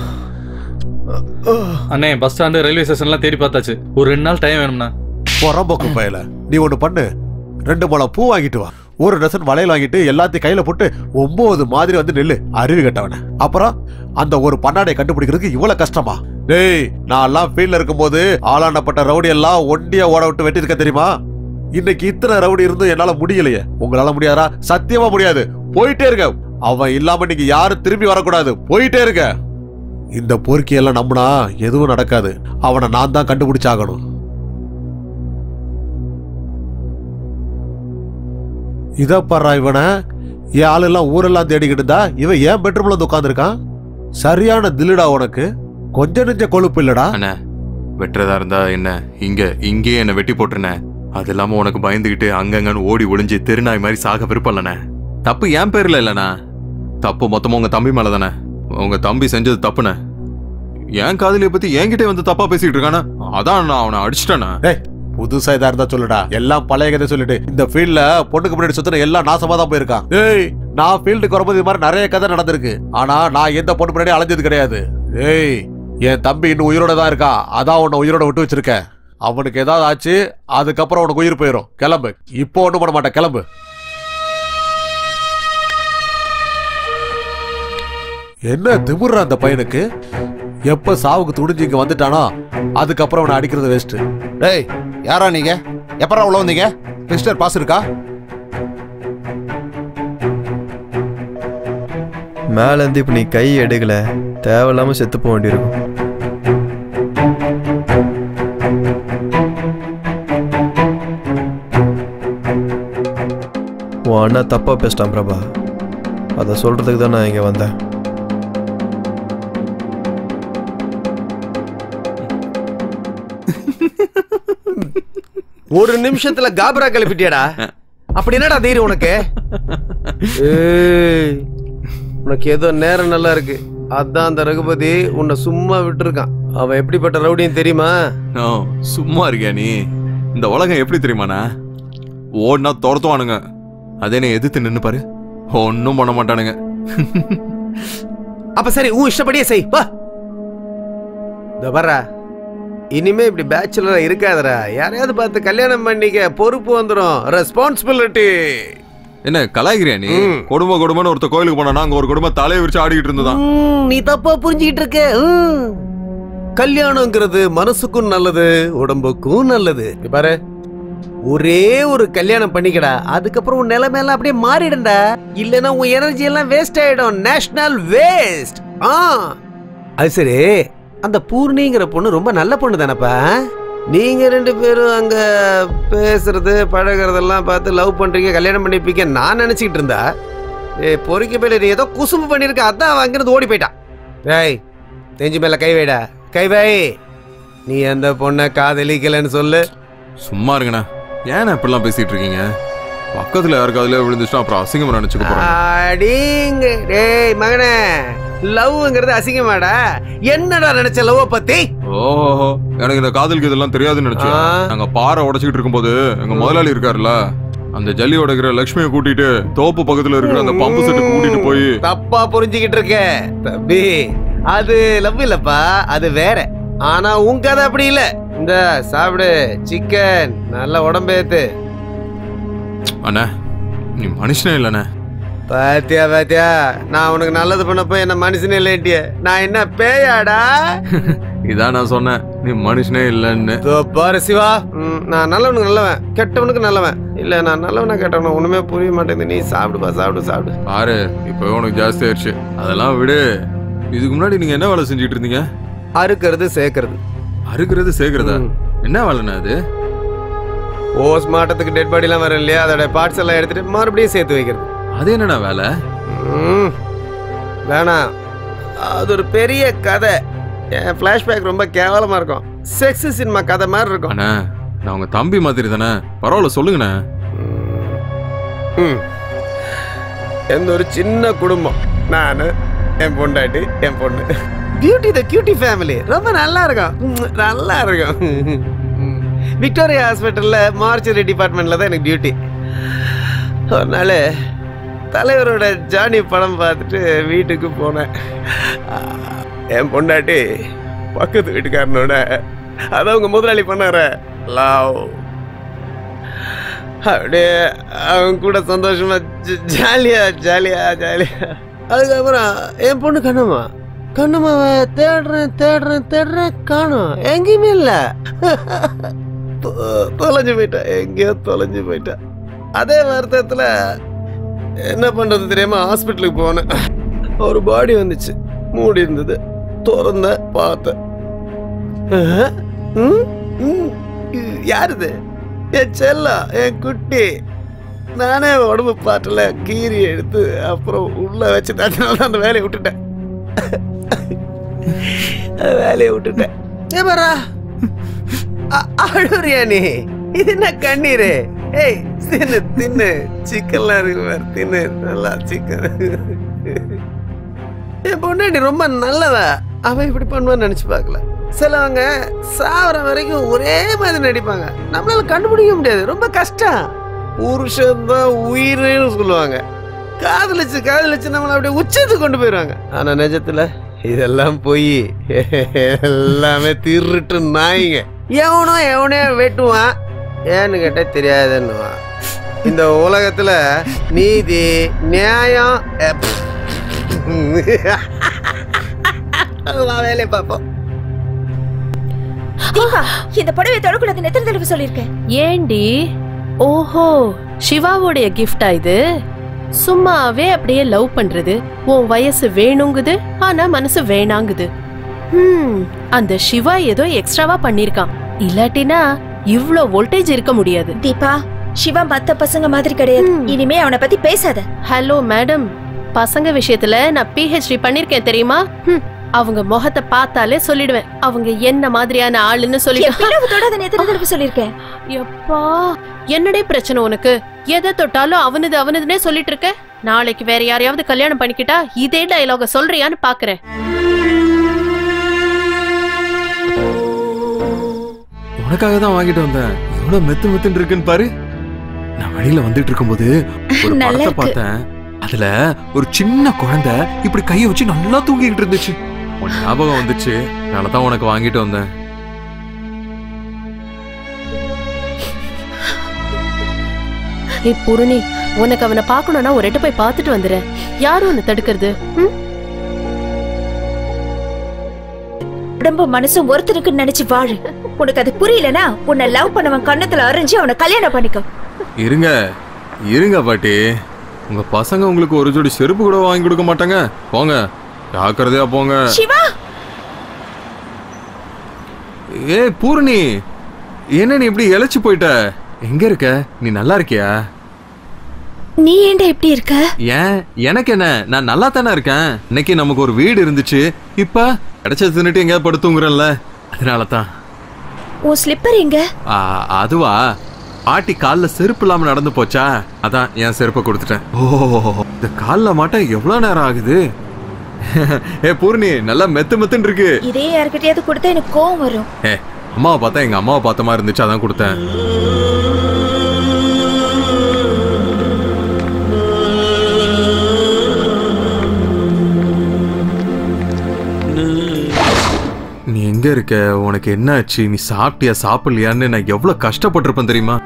அண்ணே பஸ் ஸ்டாண்டு ரயில்வே ஸ்டேஷன்லாம் தேடி பார்த்தாச்சு ஒரு ரெண்டு நாள் டைம் வேணும்ண்ணா புறம்போக்கு பயல நீ ஒண்ணு பண்ணு ரெண்டு முளை பூ வாங்கிட்டு வா ஒரு டசன் வளையல் வாங்கிட்டு எல்லாத்தையும் கையில போட்டு ஒன்பது மாதிரி வந்து நெல்லு அருவி கட்டவன அப்புறம் அந்த ஒரு பண்ணாடையை கண்டுபிடிக்கிறதுக்கு இவ்வளவு கஷ்டமா டேய் நான் எல்லாம் ஃபீல்ட்ல இருக்கும்போது ஆளானப்பட்ட ரவுடி எல்லாம் ஒண்டியா ஓட விட்டு வெட்டியிருக்க தெரியுமா இன்னைக்கு இத்தனை ரவுடி இருந்தும் என்னால முடியலையே உங்களால முடியாதா சத்தியமா முடியாது போயிட்டே இருக்க அவன் இல்லாம நீங்க யாரும் திரும்பி வரக்கூடாது போயிட்டே இருக்க இந்த பொறுக்கியெல்லாம் நம்பினா எதுவும் நடக்காது அவனை நான் தான் கண்டுபிடிச்சாகணும் இத பாரு இவனை என் ஆளெல்லாம் ஊரெல்லாம் தேடிக்கிட்டு இருந்தா இவன் ஏன் பெட்ரூம்ல வந்து உட்காந்துருக்கான் சரியான தில்லுடா உனக்கு கொஞ்ச நெஞ்ச கொழுப்பு இல்லடா அண்ணா வெட்டுறதா இருந்தா என்ன இங்க இங்கேயே என்ன வெட்டி போட்டுருனே அது இல்லாம உனக்கு பயந்துகிட்டு அங்கங்கன்னு ஓடி ஒளிஞ்சு தெருநாய் மாதிரி சாக விருப்பம் இல்லண்ணே தப்பு என் பேர்ல இல்லண்ணா தப்பு மொத்தமா உங்க தம்பி மேல தானே உங்க தம்பி செஞ்சது தப்புண்ணே என் காதலிய பத்தி என்கிட்ட வந்து தப்பா பேசிட்டு இருக்கானே அதான் நான் அவனை அடிச்சிட்டேண்ணா டேய் புதுசா இதா இருந்தா சொல்லுடா எல்லாம் பழைய கதை சொல்லிட்டு இந்த ஃபீல்ட்ல பொண்ணுக்கு முன்னாடி சுத்தின எல்லாம் நாசமா தான் போயிருக்கான் ஏய் நான் ஃபீல்டுக்கு வரும்போது இது மாதிரி நிறைய கதை நடந்திருக்கு ஆனா நான் எந்த பொண்ணு முன்னாடி அலைஞ்சது கிடையாது ஏய் என் தம்பி இன்னும் உயிரோட தான் இருக்கான் அதான் உன்னை உயிரோட விட்டு வச்சிருக்கேன் அவனுக்கு ஏதாவது ஆச்சு அதுக்கப்புறம் உனக்கு உயிர் போயிடும் கிளம்பு இப்போ ஒண்ணும் பண்ண மாட்டேன் கிளம்பு என்ன திமிர்ற அந்த பையனுக்கு எப்ப சாவுக்கு துணிஞ்சு இங்க வந்துட்டானோ அதுக்கப்புறம் அவனை அடிக்கிறது வேஸ்ட் டேய் யாரா நீங்க எப்பரா உள்ள வந்தீங்க மிஸ்டர் பாஸ் இருக்கா மேலேருந்து இப்போ நீ கை எடுக்கல தேவையில்லாம செத்து போக வேண்டியிருக்கும் உன் அண்ணா தப்பா பேசிட்டான் பிரபா அதை சொல்றதுக்கு தான் நான் இங்க வந்தேன் ஒரு நிமிஷத்துல காபரா கிளப்பிட்டியாடா அப்படி என்னடா தைரியம் உனக்கு ஏய், உனக்கு ஏதோ நேரம் நல்லா இருக்கு அதான் அந்த ரகுபதி உன்னை சும்மா விட்டுருக்கான் அவன் எப்படிப்பட்ட ரவுடின்னு தெரியுமா நோ சும்மா இருக்கியா நீ இந்த உலகம் எப்படி தெரியுமாண்ணா ஓடினா துரத்துவானுங்க அதே நீ எதிர்த்து நின்னு பாரு ஒன்னும் பண்ண மாட்டானுங்க அப்ப சரி உன் இஷ்டப்படியே செய் வா இந்த வர்றா இனிமே இப்படி பேச்சுலரா இருக்காதடா யாரையாவது பார்த்து கல்யாணம் பண்ணிக்க பொறுப்பு வந்துடும் ரெஸ்பான்சிபிலிட்டி என்ன கலாய்கிறியா நீ குடும்ப குடும்பம்னு ஒருத்த கோயிலுக்கு போனா அங்க ஒரு குடும்பம் தலையை விரிச்சு ஆடிக்கிட்டு இருந்ததான் நீ தப்பா புரிஞ்சுக்கிட்டு இருக்க ம். கல்யாணங்கிறது மனசுக்கும் நல்லது உடம்புக்கும் நல்லது இங்க பாரு ஒரே ஒரு கல்யாணம் பண்ணிக்கடா அதுக்கப்புறம் உன் நிலைமை எல்லாம் அப்படியே மாறிடும்டா இல்லைன்னா உன் எனர்ஜி எல்லாம் வேஸ்ட் ஆயிடும் நேஷனல் வேஸ்ட் ஆ அது சரி அந்த பூர்ணிங்கிற பொண்ணு ரொம்ப நல்ல பொண்ணு தானப்பா நீங்க ரெண்டு பேரும் அங்க பேசுறது பழகுறதெல்லாம் பார்த்து லவ் பண்றீங்க கல்யாணம் பண்ணிப்பீங்க நான் நினைச்சிட்டு இருந்தா ஏ பொறுக்கி போயில நீ ஏதோ குசும்பு பண்ணிருக்க அதான் அவன் அங்கிருந்து ஓடி போயிட்டான் டேய் நெஞ்சு மேல கை வைடா கை வை நீ அந்த பொண்ணை காதலிக்கலன்னு சொல்லு சும்மா இருங்கண்ணா ஏன் இப்படிலாம் பேசிட்டு இருக்கீங்க பக்கத்துல யாருக்கு அதுல விழுந்துச்சுன்னா அப்புறம் அசிங்கம் நினைச்சுக்க போறாங்க அடிங்க டேய் மகனே லவ்ங்கிறது அசிங்கமாடா என்னடா நினைச்ச லவ் பத்தி ஓஹோ எனக்கு இந்த காதலுக்கு இதெல்லாம் தெரியாதுன்னு நினைச்சேன் நாங்க பாறை உடைச்சிட்டு இருக்கும்போது எங்க முதலாளி இருக்காருல்ல அந்த ஜல்லி உடைக்கிற லட்சுமியை கூட்டிட்டு தோப்பு பக்கத்துல இருக்கிற அந்த பம்பு செட்டுக்கு கூட்டிட்டு போய் தப்பா புரிஞ்சுக்கிட்டு இருக்க தம்பி அது லவ் இல்லப்பா அது வேற ஆனா உன் கதை அப்படி இல்ல இந்த சாப்பிடு சிக்கன் நல்ல உடம்பேத்து அண்ணா நீ மனுஷனே இல்லண்ணே பாத்தியா பாத்தியா நான் உனக்கு நல்லது பண்ணப்போ என்ன மனுஷனே இல்லைன்ட்டிய நான் என்ன பேயாடா இதான் நான் சொன்னேன் நீ மனுஷனே இல்லைன்னு இதோ பாரு சிவா ம், நான் நல்லவனுக்கு நல்லவன் கெட்டவனுக்கு நல்லவன் இல்ல நான் நல்லவனா கெட்டவனா ஒண்ணுமே புரிய மாட்டேங்குது நீ சாப்பிடுப்பா சாப்பிடு சாப்பிடு பாரு இப்போ உனக்கு ஜாஸ்தி ஆயிடுச்சு அதெல்லாம் விடு இதுக்கு முன்னாடி நீங்க என்ன வேலை செஞ்சுட்டு இருந்தீங்க அறுக்கிறது சேர்க்கறது அறுக்கிறது சேர்க்கறதா என்ன வேலைண்ணா அது போஸ்ட் மார்ட்டத்துக்கு டெட் பாடிலாம் வரும் இல்லையா அதோட பார்ட்ஸ் எல்லாம் எடுத்துட்டு மறுபடியும் சேர்த்து வைக்கிறது அது என்னண்ணா வேலை ம், வேணாம் அது ஒரு பெரிய கதை என் ஃப்ளாஷ்பேக் ரொம்ப கேவலமா இருக்கும் செக்ஸ் சினிமா கதை மாதிரி இருக்கும் அண்ணா நான் உங்க தம்பி மாதிரி தானே பரவாயில்ல சொல்லுங்கண்ணே ம். எந்த ஒரு சின்ன குடும்பம் நான் என் பொண்டாட்டி என் பொண்ணு பியூட்டி த கியூட்டி ஃபேமிலி ரொம்ப நல்லா இருக்கும் ம், நல்லா இருக்கும் ம். விக்டோரியா ஹாஸ்பிட்டலில் மார்ச்சரி டிபார்ட்மெண்ட்டில் தான் எனக்கு டியூட்டி ஒரு நாள் தலைவரோட ஜானி படம் பார்த்துட்டு வீட்டுக்கு போனேன் என் பொண்டாட்டி பக்கத்து வீட்டுக்காரனோட அதான் உங்க முதலாளி பண்ணார லவ் அப்படியே அவன் கூட சந்தோஷமா ஜ- ஜாலியா ஜாலியா ஜாலியா அதுக்கப்புறம் என் பொண்ணு கண்ணம்மா கண்ணம்மாவை தேடுறேன் தேடுறேன் தேடுறேன் காணோம் எங்கேயுமே இல்ல தொ- தொலைஞ்சு போயிட்டா எங்கேயோ தொலைஞ்சு போயிட்டா அதே வருத்தத்துல என்ன பண்றது தெரியாம ஹாஸ்பிட்டலுக்கு போனேன் ஒரு பாடி வந்துச்சு மூடி இருந்தது திறந்த பார்த்தேன் ஆஹ், ம், ம், இது யாருது என் செல்லம் என் குட்டி நானே உடம்பு பாட்டில் கீரி எடுத்து அப்புறம் உள்ள வச்சு தட்டினால அந்த வேலையை விட்டுட்டேன் அந்த வேலையை விட்டுட்டேன் ஏமாரா அழுறியா நீ இது என்ன கண்ணீரு ஏய் தின்னு தின்னு சிக்கன்லாம் இருக்கு பாரு, தின்னு நல்லா சிக்கன் என் பொண்ணாடி ரொம்ப நல்லவ அவன் இப்படி பண்ணுவான்னு நினைச்சு பார்க்கல சிலவங்க சாவர வரைக்கும் ஒரே மாதிரி நடிப்பாங்க நம்மளால கண்டுபிடிக்க முடியாது ரொம்ப கஷ்டம் புருஷன் தான் உயிர்னு சொல்லுவாங்க காதலிச்சு காதலிச்சு நம்மளை அப்படியே உச்சத்துக்கு கொண்டு போயிடுவாங்க ஆனா நிஜத்துல இதெல்லாம் போய் எல்லாமே திருட்டு நாய்ங்க எவனோ எவனே வெட்டுவான் ஏன்னு கேட்டா தெரியாதுன்னுவான் இந்த உலகத்துல நீதி நியாயம் எப். வா, வேலையை பார்ப்போம் தீபா இந்த புடவை தொடக்கூடாதுன்னு எத்தனை தடவை சொல்லியிருக்கேன் ஏண்டி ஓஹோ சிவாவோடைய கிஃப்டா இது சும்மாவே அப்படியே லவ் பண்றது உன் வயசு வேணுங்குது ஆனா மனசு வேணாங்குது ஹம் அந்த சிவா ஏதோ எக்ஸ்ட்ராவா பண்ணிருக்கான் இல்லாட்டினா இவ்ளோ வோல்டேஜ் இருக்க முடியாது தீபா சிவா மத்த பசங்க மாதிரி கிடையாது இனிமே அவனை பத்தி பேசாத ஹலோ மேடம் பசங்க விஷயத்துல நான் பிஹெச்டி பண்ணிருக்கேன் தெரியுமா ஹம், அவங்க முகத்தை பார்த்தாலே சொல்லிடுவேன் அவங்க என்ன மாதிரியான ஆளுன்னு என் சொல்லி பிளவு தொடாதன்னு எத்தனை தடவை சொல்லியிருக்கேன் எப்பா என்னடே பிரச்சனை உனக்கு எதை தொட்டாலும் அவனது அவனதுனே சொல்லிட்டு இருக்க நாளைக்கு வேற யாரையாவது கல்யாணம் பண்ணிக்கிட்டா இதே டயலாக சொல்றியான்னு பாக்குறேன் உனக்காக தான் வாங்கிட்டு வந்தேன் எவ்வளவு மெத்து மெத்துன்னு இருக்குன்னு பாரு நான் வழியில வந்துட்டு இருக்கும்போது ஒரு நல்லா படத்தை இருக்கு. பார்த்தேன் அதுல ஒரு சின்ன குழந்தை இப்படி கையை வச்சு நல்லா தூங்கிட்டு இருந்துச்சு உன் ஞாபகம் வந்துச்சு அதனால தான் உனக்கு வாங்கிட்டு வந்தேன் ஏய் பூரணி உனக்கு அவனை பார்க்கணும்னா ஒரு எட்டு போய் பார்த்துட்டு வந்துடுறேன் யாரும் உன்னை தடுக்கிறது ம்? உடம்பு மனசும் ஒருத்தனுக்கு நினைச்சு வாழு உனக்கு அது புரியலனா உன்னை லவ் பண்ணவன் கண்ணத்துல அரைஞ்சு அவனை கல்யாணம் பண்ணிக்கோ இருங்க இருங்க பாட்டி உங்க பசங்க உங்களுக்கு ஒரு ஜோடி செருப்பு கூட வாங்கி கொடுக்க மாட்டாங்க போங்க ஜாக்கிரதையா போங்க சிவா ஏய் பூரணி என்ன நீ இப்படி இழைச்சு போயிட்ட எங்க இருக்க நீ நல்லா இருக்கியா நீ ஏன்டா இப்படி இருக்க ஏன் எனக்கு என்ன நான் நல்லா தானே இருக்கேன் இன்னைக்கு நமக்கு ஒரு வீடு இருந்துச்சு இப்ப கிடைச்சது தின்னுட்டு எங்கேயாவது படுத்துங்கிறல்ல அதனால தான் உன் ஸ்லிப்பர் எங்க ஆ, அதுவா பாட்டி கால்ல செருப்பு இல்லாம நடந்து போச்சா அதான் என் செருப்பை கொடுத்துட்டேன் ஓ இந்த கால்ல மாட்ட எவ்வளவு நேரம் ஆகுது ஏ பூர்ணி நல்லா மெத்து மெத்துன்னு இருக்கு இதே யார்கிட்டயாவது கொடுத்தா எனக்கு கோவம் வரும் ஏ அம்மாவை பார்த்தா எங்க அம்மாவை பார்த்த மாதிரி இருந்துச்சு அதான் கொடுத்தேன் நீ எங்க இருக்க உனக்கு என்ன ஆச்சு நீ சாப்பிட்டியா சாப்பிடலையான்னு நான் எவ்வளவு கஷ்டப்பட்டிருப்பேன் தெரியுமா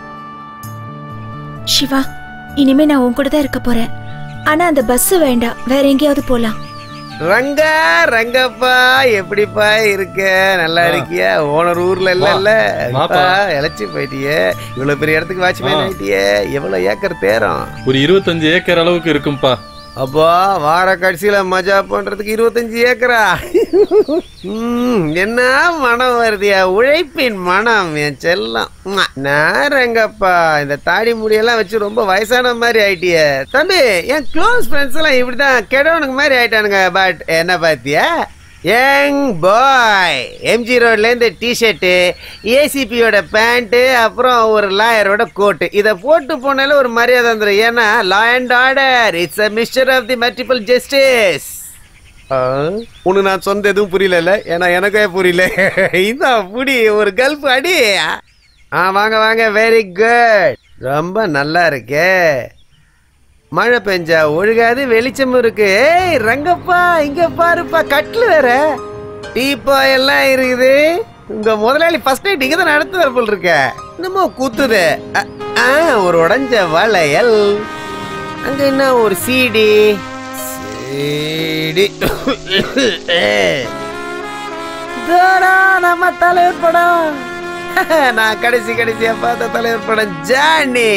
சிவா இனிமே நான் உன் கூட தான் இருக்க போறேன் ஆனா அந்த பஸ் வேண்டாம் வேற எங்கேயாவது போலாம் ரங்கா ரங்கப்பா எப்படிப்பா இருக்க நல்லா இருக்கியா ஓனர் ஊர்ல இல்ல இல்ல வாப்பா. இழைச்சி போயிட்டியே இவ்வளவு பெரிய இடத்துக்கு வாட்ச்மேன் ஆ. ஆயிட்டியே எவ்வளவு ஏக்கர் தேரம் ஒரு இருபத்தஞ்சு ஏக்கர் அளவுக்கு இருக்கும்பா அப்பா வார கடைசியில மஜா பண்றதுக்கு இருபத்தஞ்சு ஏக்கரா ம், என்ன மனம் வருதியா உழைப்பின் மனம் என் செல்லம் உம்மா. நான் ரங்கப்பா இந்த தாடி முடியெல்லாம் வச்சு ரொம்ப வயசான மாதிரி ஆயிட்டியே தம்பி என் க்ளோஸ் ஃப்ரெண்ட்ஸ் எல்லாம் இப்படிதான் கெடவனுக்கு மாதிரி ஆயிட்டானுங்க பட் என்ன பாத்தியா யங் பாய் எம்ஜி ரோட்லேருந்து டிஷர்ட்டு ஏசிபியோட பேண்ட்டு அப்புறம் ஒரு லாயரோட கோட்டு இதை போட்டு போனாலே ஒரு மரியாதை வந்துடும் ஏன்னா law and order it's a mister of the multiple justice உனக்கு நான் சொன்னது எதுவும் புரியல ஏன்னா எனக்கே புரியல இந்த புடி ஒரு கல்ப் அடி ஆ வாங்க வாங்க வெரி குட் ரொம்ப நல்லா இருக்கே மழை பெஞ்சா ஒழுகாது வெளிச்சம் இருக்கு ஏய் ரங்கப்பா இங்க பாருப்பா கட்டில் வேற டீப்பா எல்லாம் இருக்குது உங்க முதலாளி ஃபர்ஸ்ட் நைட் இங்க தான் நடத்துவார் போல் இருக்க என்னமோ குத்துது அ, ஆ ஒரு உடைஞ்ச வளையல் அங்க என்ன ஒரு சீடி சீடி இதோடா நம்ம தலைவர் படம் நான் கடைசி கடைசியா பார்த்த தலைவர் படம் ஜானி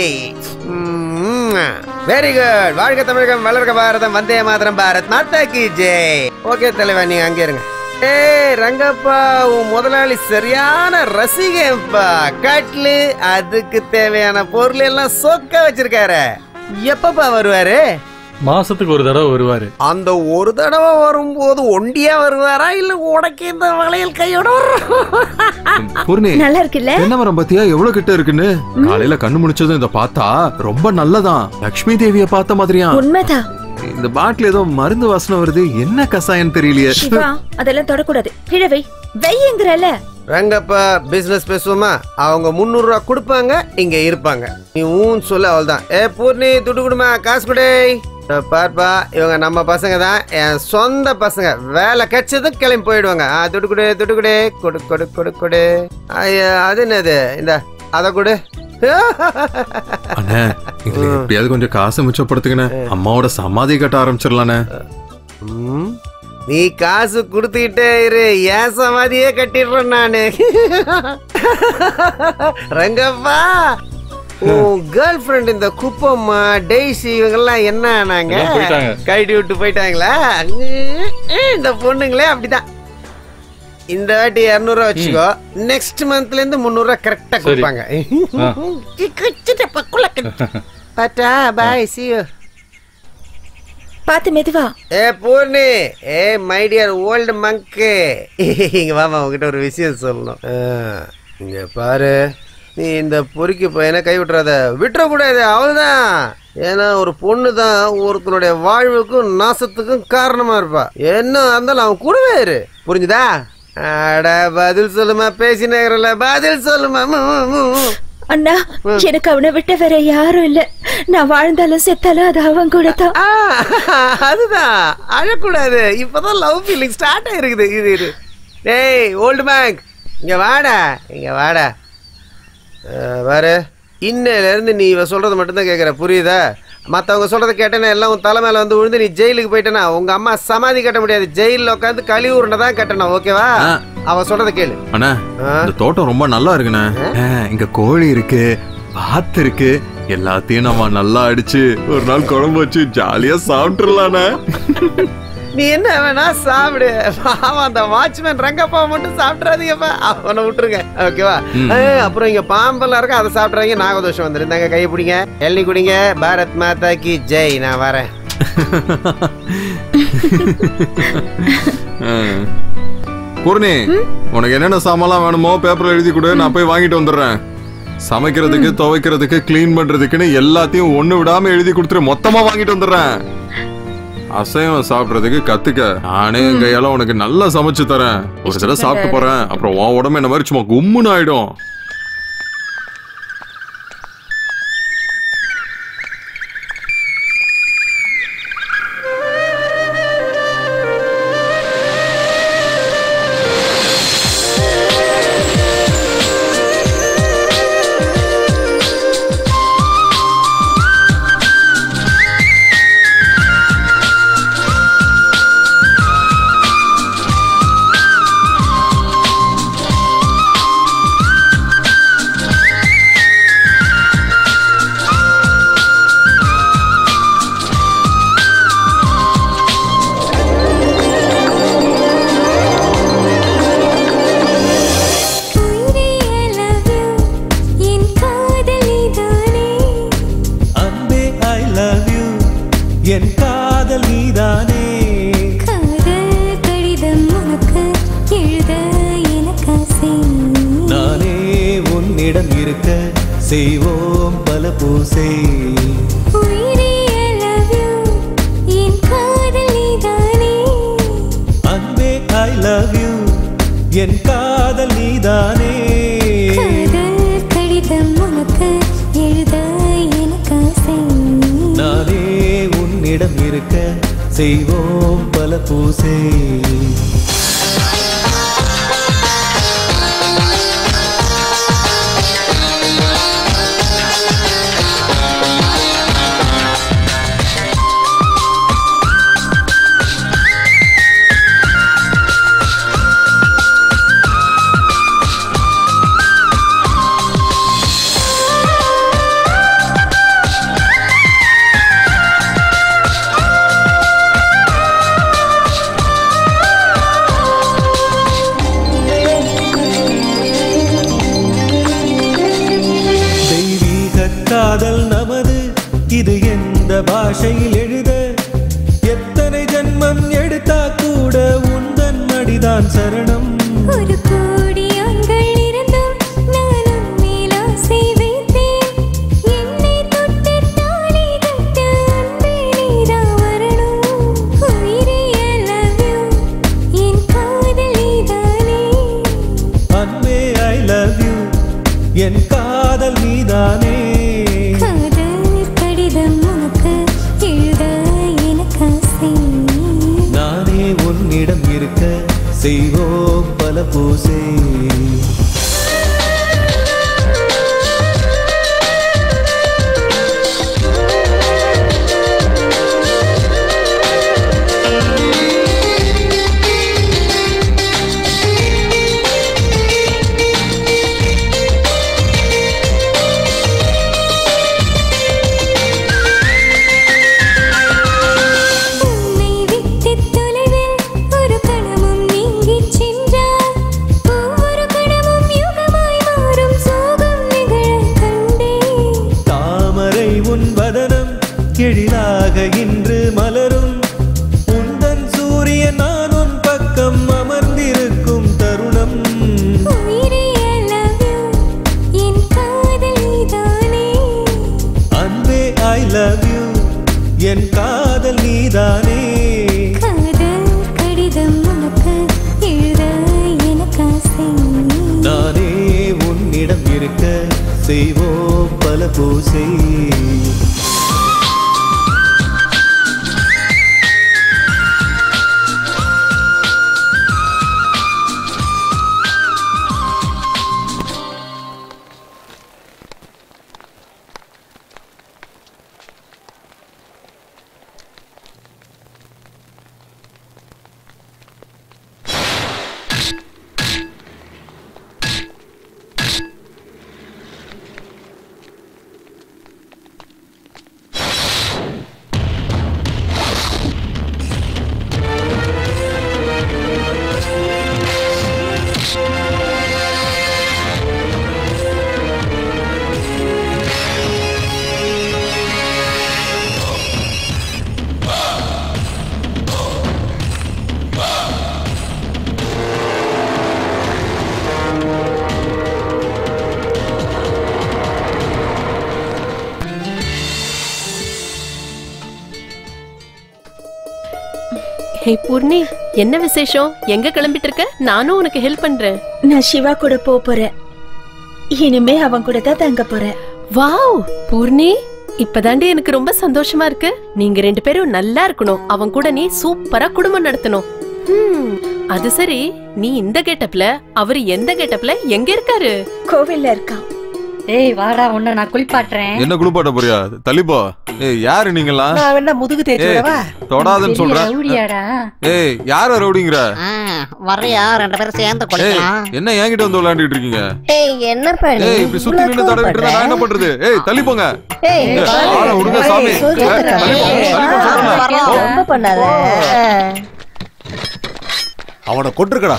வெரி குட் வாழ்க தமிழகம் வளர்க பாரதம் வந்தே மாதரம் பாரத் மாதா கி ஜெய் ஓகே தலைவா நீங்க அங்கே இருங்க ஏய் ரங்கப்பா உன் முதலாளி சரியான ரசிகன்பா கட்லு அதுக்கு தேவையான பொருள் எல்லாம் சொக்க வச்சிருக்காரு எப்பப்பா வருவாரு மாசத்துக்கு ஒரு தடவை வருவாரு அந்த ஒரு தடவை வரும்போது ஒண்டியா வருவாரா இல்ல உனக்கு இந்த வளையல் கையோட பூர்ணி நல்லா இருக்குல்ல தென்னை மரம் பாத்தியா எவ்வளவு கிட்ட இருக்குன்னு காலையில கண்ணு முடிச்சதும் இத பார்த்தா ரொம்ப நல்லதான் லக்ஷ்மி தேவிய பார்த்த மாதிரியா உண்மைதான் இந்த பாட்டில் ஏதோ மருந்து வாசனை வருது என்ன கசாயம் தெரியலையே சிவா அதெல்லாம் தொடக்கூடாது கீழே வை வைங்கிறல ரங்கப்பா பிசினஸ் பேசுவோமா அவங்க முந்நூறு ரூபா கொடுப்பாங்க இங்க இருப்பாங்க நீ ஊன் சொல்ல அவள்தான் ஏ பூர்ணி துட்டு கொடுமா காசு கொடு இதோ பார்ப்பா இவங்க நம்ம பசங்க தான் என் சொந்த பசங்க வேலை கிடைச்சதும் கிளம்பி போயிடுவாங்க ஆ துட்டு கொடு துட்டு கொடு கொடு கொடு கொடு கொடு ஐயா அது என்னது இந்த அதை கொடு அண்ணே இதுல எப்படியாவது கொஞ்சம் காசு மிச்சப்படுத்துங்கண்ணே அம்மாவோட சமாதி கட்ட ஆரம்பிச்சிடலாண்ணே ம், நீ காசு கொடுத்துக்கிட்டே இரு ஏன் சமாதியே கட்டிடுறேன் நானு ரங்கப்பா உன் கேர்ள் ஃப்ரெண்ட் இந்த குப்பம்மா டெய்ஸி இவங்கெல்லாம் என்ன ஆனாங்க எல்லாம் போயிட்டாங்க. கழட்டி விட்டு போயிட்டாங்களா இந்த பொண்ணுங்களே அப்படிதான் இந்த வாட்டி இரநூறுவா வச்சுக்கோ நெக்ஸ்ட் மந்த்ல இருந்து முந்நூறுவா கரெக்டா சரி. கொடுப்பாங்க பாட்டா பாய் சி யூ பார்த்து மெதுவா ஏ பூர்ணி ஏ மை டியர் ஓல்டு மங்கு இங்க வாமா உங்ககிட்ட ஒரு விஷயம் சொல்லணும் ஆ, இங்க பாரு நீ இந்த பொறுக்கி பையனை கை விட்டுறாத விட்டுறக்கூடாது அவள்தான் ஏன்னா ஒரு பொண்ணு தான் ஒருத்தனுடைய வாழ்வுக்கும் நாசத்துக்கும் காரணமா இருப்பா என்ன இருந்தாலும் அவன் கூடவே இரு புரிஞ்சுதா அட பதில் சொல்லுமா பேசினேங்கிறல பதில் சொல்லுமா மு, மு, மு. அண்ணா எனக்கு அவனை விட்ட வேற யாரும் இல்ல நான் வாழ்ந்தாலும் செத்தாலும் அது அவன் கூட தான் ஆ, அதுதான் அழக்கூடாது இப்பதான் லவ் ஃபீலிங் ஸ்டார்ட் ஆயிருக்குது இது இது டேய் ஓல்டு பேங்க் இங்க வாடா இங்க வாடா அஹ், பாரு இன்னையில இருந்து நீ இவ சொல்றது மட்டும்தான் கேட்குற புரியுதா மற்றவங்க சொல்றத கேட்டேன்னா எல்லாம் உன் தலை மேல வந்து விழுந்து நீ ஜெயிலுக்கு போயிட்டேனா உங்க அம்மா சமாதி கட்ட முடியாது ஜெயிலில் உட்காந்து கழிவுருண்டை தான் கட்டணும் ஓகேவா அவ சொல்றத கேளு அண்ணா இந்த தோட்டம் ரொம்ப நல்லா இருக்குண்ணே ஆ, இங்க கோழி இருக்கு வாத்து இருக்கு எல்லாத்தையும் நம்ம நல்லா அடிச்சு ஒரு நாள் குழம்பு வச்சு ஜாலியா சாப்பிட்டுறலாண்ணே நீ என்ன வேணா சாப்பிடு பாவம் அந்த வாட்ச்மேன் ரங்கப்பா மட்டும் சாப்பிட்றாதீங்கப்பா அவனை விட்டுருங்க ஓகேவா ம். ஏய், அப்புறம் இங்க பாம்பெல்லாம் இருக்கு அதை சாப்பிட்றாங்க நாகதோஷம் வந்துருந்தாங்க கையை பிடிங்க எள்ளி குடிங்க பாரத் மாதா கி ஜெய் நான் வரேன் ஆ. பூர்ணி உனக்கு என்னென்ன சாமான்லாம் வேணுமோ பேப்பர்ல எழுதி கொடு நான் போய் வாங்கிட்டு வந்துடுறேன் சமைக்கிறதுக்கு துவைக்கிறதுக்கு க்ளீன் பண்றதுக்குன்னு எல்லாத்தையும் ஒண்ணு விடாம எழுதி கொடுத்துரு மொத்தமா வாங்கிட்டு வந்துடுறேன் அசைவம் சாப்பிடுறதுக்கு கத்துக்க நானே என் கையால உனக்கு நல்லா சமைச்சு தரேன் ஒரு தடவை சாப்பிட்டு போறேன் அப்புறம் உன் உடம்பு என்ன மாதிரி சும்மா கும்முன்னு ஆயிடும் என் காதல் நீதானே காதல் கடிதம் உனக்கு எழுத எனக்கு ஆசை நானே உன்னிடம் இருக்க செய்வோம் பல பூசை உயிரே I love you என் காதல் நீதானே அன்பே ஐ லவ் யூ என் காதல் நீதானே காதல் கடிதம் உனக்கு எழுத எனக்கு ஆசை நானே உன்னிடம் இருக்க செய்வோம் பல பூசை தெய்வீக காதல் நமது இது எந்த பாஷையில் எழுத எத்தனை ஜென்மம் எடுத்தா கூட உந்தன் மடிதான் சரணம் ஒரு கோடி ஆண்கள் இருந்தும் நான் உன்மேல் ஆசை வைத்தேன் என்னை தொட்டு தாலி கட்ட அன்பே நீதான் வரணும் உயிரே I love you என் காதல் நீதானே அன்பே ஐ லவ் யூ என் காதல் நீதானே காதல் கடிதம் உனக்கு எழுத எனக்கு ஆசை நானே உன்னிடம் இருக்க செய்வோம் பல பூசை உன்னை விட்டு தொலைவில் ஒரு கணமும் நீங்கிச் சென்றால் ஒவ்வொரு கணமும் யுகமாய் மாறும் சோகம் நிகழக் கண்டேன் தாமரை உன் வதனம் எழிலாக இன்று மலரும் உந்தன் சூரியன் நான் உன் பக்கம் அமர்ந்திருக்கும் தருணம் உயிரே I love you என் காதல் நீதானே அன்பே ஐ லவ் யூ என் காதல் நீதானே காதல் கடிதம் உனக்கு எழுத எனக்கு ஆசை நானே உன்னிடம் இருக்க செய்வோம் பல பூசை ஹே பூர்ணி என்ன விசேஷம் எங்க கிளம்பிட்டு இருக்க நானும் உனக்கு ஹெல்ப் பண்றேன் நான் சிவா கூட போக போறேன் இனிமே அவன் கூட தான் தங்க போறேன் வாவ் பூர்ணி இப்பதாண்டி எனக்கு ரொம்ப சந்தோஷமா இருக்கு நீங்க ரெண்டு பேரும் நல்லா இருக்கணும் அவன் கூட நீ சூப்பரா குடும்பம் நடத்தணும் ஹம், அது சரி நீ இந்த கெட்டப்ல அவரு எந்த கெட்டப்ல எங்க இருக்காரு கோவில்ல இருக்கான் ஏய் வாடா உன்னை நான் குளிப்பாட்டுறேன் என்ன குளிப்பாட்ட போறியா தள்ளிப்போ ஏய் யாரு நீங்களாம் நான் வேணா முதுகு தேய்ச்சி ஏய், விடவா தொடாதன்னு பெரிய சொல்றேன் ரவுடியாடா ஏய் யார ரவுடிங்கிற வரையா ரெண்டு பேரும் சேர்ந்து ஏய் குளிக்கலாம் என்ன என்கிட்ட வந்து விளையாண்டுட்டு இருக்கீங்க ஏய் என்னப்பா நீ ஏய் இப்படி சுத்தி நின்னு தடவிட்டு இருந்தா நான் என்ன பண்றது ஏய் தள்ளி போங்க ஏய், ஏய், பாரு. ஆளை விடுங்க சாமி ஏய், ஏய், சொல்றேன். தள்ளி போங்க, தள்ளி போங்க சொல்றேன். வரலாம். ரொம்ப பண்ணாத அவனை கொண்டிருக்கடா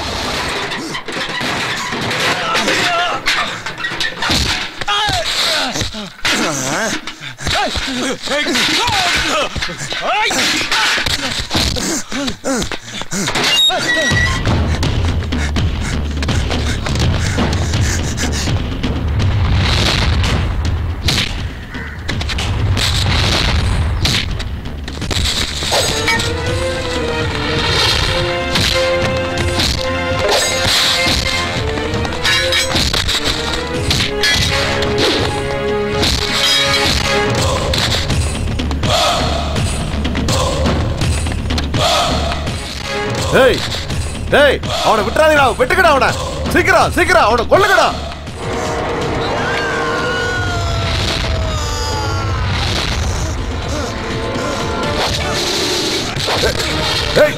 ஏய் ஏய் அவனை விட்டுறாதீடா வெட்டுக்கடா அவனை சீக்கிரம் சீக்கிரம் அவனை கொல்லுங்கடா ஏய்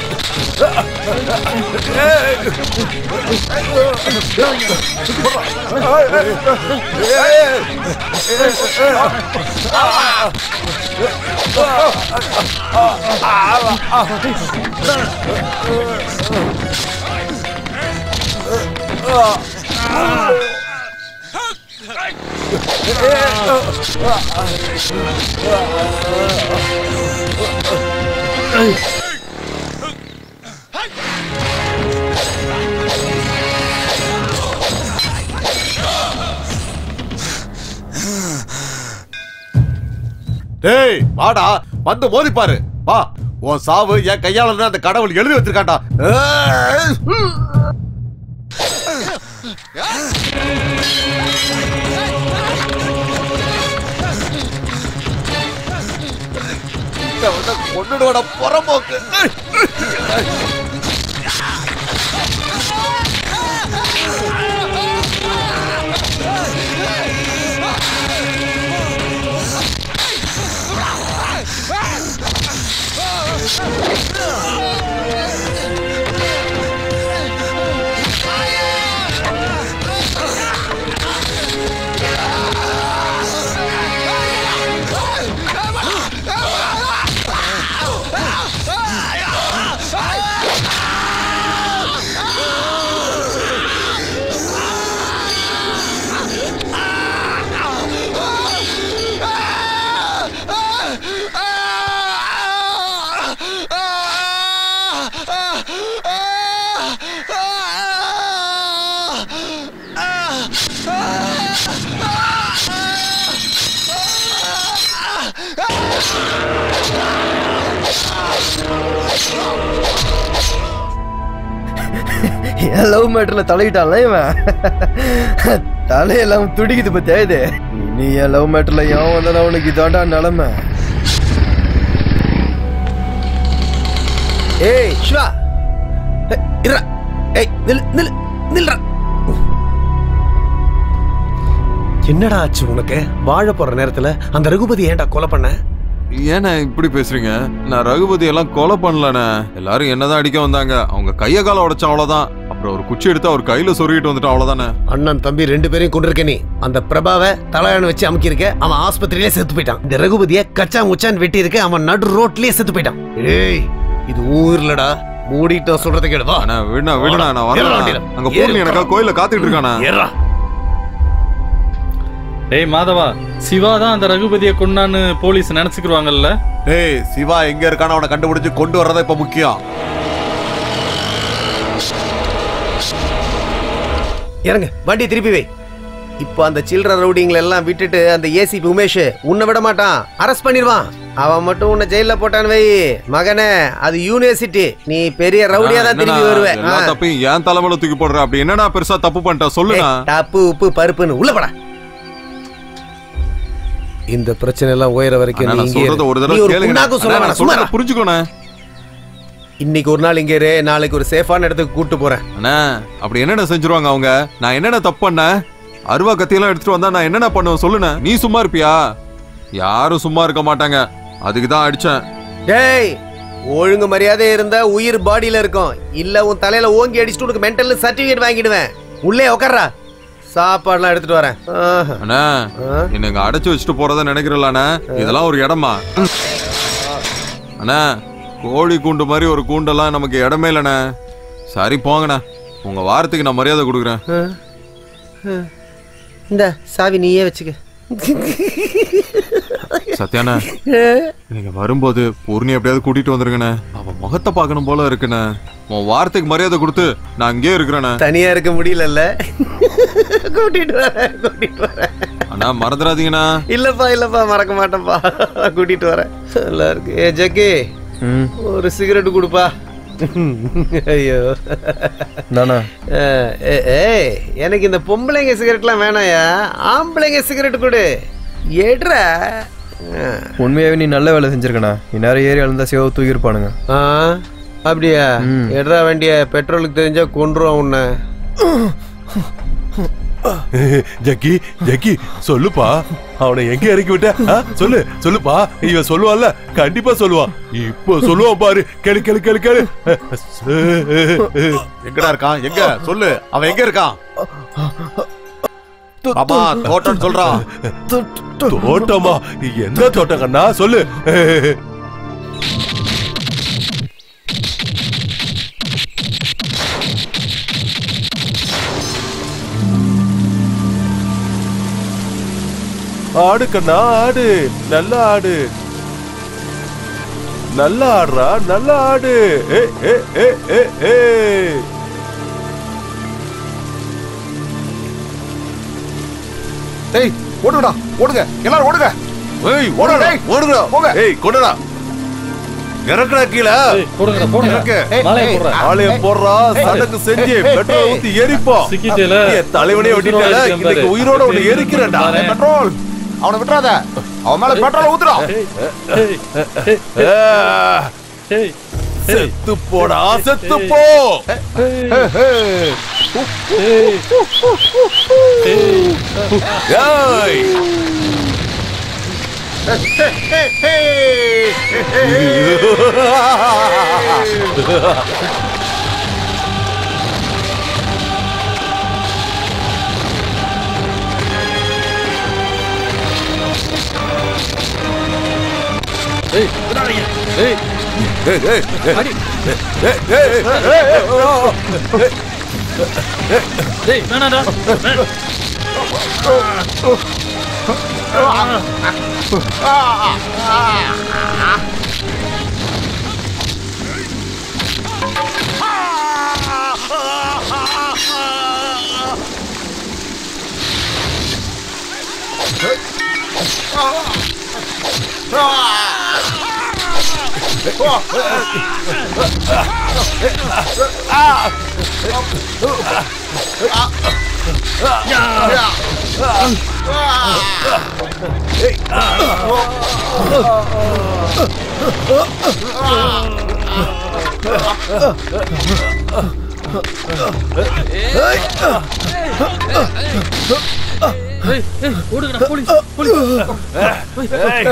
டேய் வாடா வந்து மோதி பாரு வா உன் சாவு என் கையால அந்த கடவுள் எழுதி வச்சிருக்காண்டா ஏய்! கொண்டுடுவாடா புறம்போக்கு என் லவ் மேட்டர்ல தலையிட்டான்ல இவன் தலையெல்லாம் துடிக்குது பத்தியா இது நீ என் லவ் மேட்டர்ல எவன் வந்தாலும் அவனுக்கு இதாண்டா நிலைமை ஏய் சிவா ஏய், இருடா ஏய் நில் நில் நில்றா என்னடா ஆச்சு உனக்கு வாழ போற நேரத்துல அந்த ரகுபதி ஏன்டா கொலை பண்ண ஏண்ணே இப்படி பேசுறீங்க நான் ரகுபதி எல்லாம் கொலை பண்ணலண்ணே எல்லாரும் என்னதான் அடிக்க வந்தாங்க அவங்க கைய கால உடைச்சா அவ்வளவுதான் அப்புறம் ஒரு குச்சி எடுத்து அவர் கையில சொருகிட்டு வந்துட்டோம் அவ்வளவுதானே அண்ணன் தம்பி ரெண்டு பேரையும் கொண்டிருக்க நீ அந்த பிரபாவை தலையாண வச்சு அமுக்கியிருக்க அவன் ஆஸ்பத்திரியிலே செத்து போயிட்டான் இந்த ரகுபதிய கச்சா முச்சான் வெட்டி இருக்க அவன் நடு ரோட்லயே செத்து போயிட்டான் ஏய் இது ஊர்லடா மூடிட்டு சொல்றதை கேடு வா அண்ணா விடுண்ணா விடுண்ணா நான் ஏறுடா வரேன் வண்டியில. அங்க பூர்ணி ஏறு. எனக்கா கோயில காத்துக்கிட்டு இருக்கானா ஏறா டேய் மாதவா சிவா தான் அந்த ரகுபதியை கொண்டான்னு போலீஸ் நினைச்சுக்கிருவாங்கல்ல டேய் சிவா எங்க இருக்கான்னு அவனை கண்டுபிடிச்சு கொண்டு வர்றதா இப்ப முக்கியம் இறங்கு வண்டி திருப்பி வை இப்போ அந்த சில்லற ரவுடிங்களை எல்லாம் விட்டுட்டு அந்த ஏசிபி உமேஷ் உன்னை விட மாட்டான் அரெஸ்ட் பண்ணிடுவான் அவன் மட்டும் உன்னை ஜெயில போட்டான்னு வை மகனே அது யூனிவர்சிட்டி நீ பெரிய ரவுடியா தான் திரும்பி வருவ எல்லா தப்பையும் ஏன் தலைமையில தூக்கி போடுற அப்படி என்னடா பெருசா தப்பு பண்ணிட்ட சொல்லுண்ணா டப்பு உப்பு பருப்புன்னு உள்ள போடா இந்த பிரச்சனை எல்லாம் உயர வரைக்கும் அண்ணா, நீ நான் இங்கே இரு. சொல்றத ஒரு நீ தடவை ஒரு கேளுங்க புண்ணாக்கும் சொல்ல அண்ணா, வேணாம் நான் சும்மா சொல்றத இரு. புரிஞ்சுக்கோண்ணே இன்னைக்கு ஒரு நாள் இங்க இரு நாளைக்கு ஒரு சேஃபான இடத்துக்கு கூட்டு போறேன் அண்ணா அப்படி என்னென்ன செஞ்சிருவாங்க அவங்க நான் என்னென்ன தப்பு பண்ணேன் அருவா கத்தியெல்லாம் எடுத்துட்டு வந்தா நான் என்னென்ன பண்ணுவேன் சொல்லுண்ணே நீ சும்மா இருப்பியா யாரும் சும்மா இருக்க மாட்டாங்க அதுக்கு தான் அடிச்சேன் டேய் ஒழுங்கு மரியாதை இருந்தா உயிர் பாடியில இருக்கும் இல்ல உன் தலையில ஓங்கி அடிச்சுட்டு உனக்கு மென்டல் சர்டிபிகேட் வாங்கிடுவேன் உள்ளே உட்கார்றா சாப்பாடுலாம் எடுத்துட்டு வரேன் ஆஹா. அண்ணா என்ன இங்க அடைச்சு வச்சுட்டு போறதா நினைக்கிறீங்களாண்ணா இதெல்லாம் ஒரு இடமா அண்ணா கோழி கூண்டு மாதிரி ஒரு கூண்டெல்லாம் நமக்கு இடமே இல்லைண்ணே சரி போங்கண்ணா உங்க வாரத்துக்கு நான் மரியாதை கொடுக்குறேன் இந்த சாவி நீயே வச்சுக்க சத்யாண்ணா நீங்க வரும்போது பூர்ணி எப்படியாவது கூட்டிட்டு வந்துருங்கண்ணே அவ முகத்தை பார்க்கணும் போல இருக்குண்ணே உன் வார்த்தைக்கு மரியாதை கொடுத்து நான் அங்கேயே இருக்கிறேண்ணே தனியா இருக்க முடியலல்ல கூட்டிட்டு வரேன் கூட்டிட்டு வரேன் அண்ணா மறந்துடாதீங்கண்ணா இல்லப்பா இல்லப்பா மறக்க மாட்டேன்ப்பா கூட்டிட்டு வரேன் நல்லா இருக்கு ஏ ஜக்கி ஒரு சிகரெட் கொடுப்பா ஐயோ நானா அஹ், ஏ- ஏய் எனக்கு இந்த பொம்பளைங்க சிகரெட்லாம் வேணாயா ஆம்பளைங்க சிகரெட் கொடு எடுறா உண்மையாவே நீ நல்ல வேலை செஞ்சிருக்கண்ணா இந்நேரம் ஏரியால இருந்தா சிவ தூக்கியிருப்பானுங்க ஆ அப்படியா எடுறா வேண்டிய பெட்ரோலுக்கு தெரிஞ்சா கொன்றுவோம் உன்னை ஜக்கி ஜக்கி சொல்லுப்பா அவனை எங்க இறக்கி விட்ட ஆ? சொல்லு சொல்லுப்பா இவன் சொல்லுவான்ல கண்டிப்பா சொல்லுவான் இப்போ சொல்லுவான் பாரு கேளு கேளு கேளு கேளு எங்கடா இருக்கான் எங்க சொல்லு அவன் எங்க இருக்கான் மாமா தோட்டம் சொல்றான் தோட்டமா எந்த தோட்டம் கண்ணா சொல்லு ஆடு கண்ணா ஆடு நல்ல ஆடு நல்ல ஆடுறா நல்ல ஆடு ஏ ஏ ஏ ஏ ஏ டேய் ஓடுங்கடா ஓடுங்க எல்லாரும் ஓடுங்க ஏய் ஓடுடா ஓடுடா போங்க. ஏய் கொண்டடா இறக்குடா கீழ போடுங்கடா, போடுங்க. இறக்கு. ஏய், மாலையை ஏய், போடுறா. ஆலய போடுறா சடக்கு செஞ்சு பெட்ரோல் ஊத்தி எரிப்போம் சிக்கிட்டேல. என் தலைவனே உயிரோட விட்டுட்டல இருக்கேன் இன்னைக்கு பாரு. உயிரோட உன்னை எப்படி எரிக்கிறேன்டா பாரு. பெட்ரோல் அவனை விட்டுறாத அவன் மேல பெட்ரோல் ஊத்துறா செத்து போடா செத்து போ ஏய் ஏய் விடாதீங்க ஏய் ஏய் ஏய் அடி. ஏய் ஏய் ஏய் ஏய் ஏய் வேணாடா வே- ஏய் ஏய் ஓடுங்கடா போலீஸ் போலீஸ் ஏய்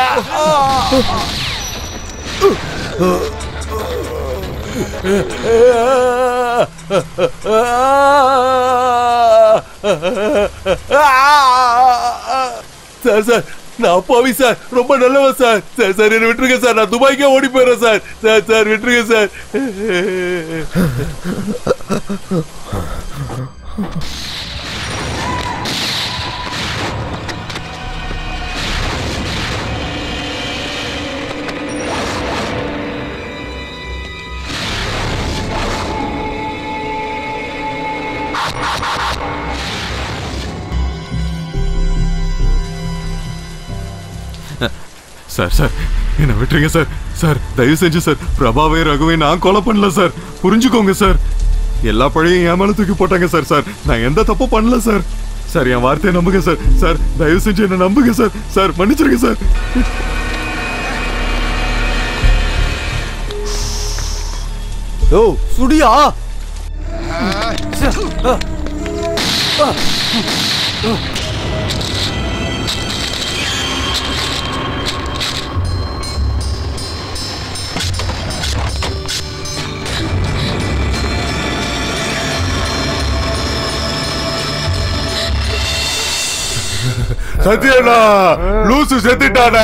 சார் சார் நான் அப்பாவி சார் ரொம்ப நல்லவன் சார் சார் சார் என்ன விட்டுருங்க சார் நான் துபாய்க்கே ஓடி போயிடுறேன் சார் சார் சார் விட்டுருங்க சார் சார் சார் என்ன விட்டுருங்க சார் சார் தயவு செஞ்சு சார் பிரபாவே ரகுவை நான் கொலை பண்ணல சார் புரிஞ்சுக்கோங்க சார் எல்லா பழையும் என் மேல தூக்கி போட்டாங்க சார் சார் நான் எந்த தப்பும் பண்ணல சார் சார் என் வார்த்தையை நம்புங்க சார் சார் தயவு செஞ்சு என்ன நம்புங்க சார் சார் மன்னிச்சிருங்க சார் ஓ சுடியா சத்யனா லூசு செத்துட்டானே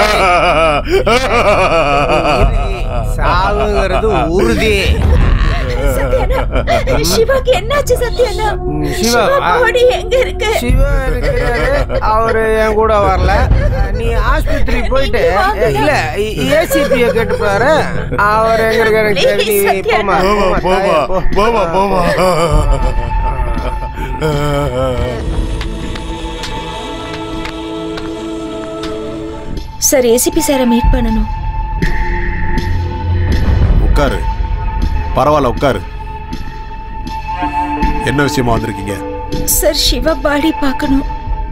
சாவுங்கிறது உறுதி சத்யானா சிவாக்கு என்னாச்சு சத்யானா சிவா, சிவா ஆ. பாடி எங்க இருக்கு சிவா இருக்கிறாரு அவரு என் கூட வரல நீ ஆஸ்பத்திரி போயிட்டு வாங்க. இல்ல ஏசிபிய கேட்டு பாரு அவர் எங்க இருக்காரு எனக்கு Please, தெரியும். நீ சத்யா. போம்மா, போவா போம்மா, போவா தாயே, போ. போவா போவா சார் ஏசிபி சாரை மீட் பண்ணணும் உட்காரு பரவாயில்ல உட்காரு என்ன விஷயமா வந்திருக்கீங்க சார் சிவா பாடி பார்க்கணும்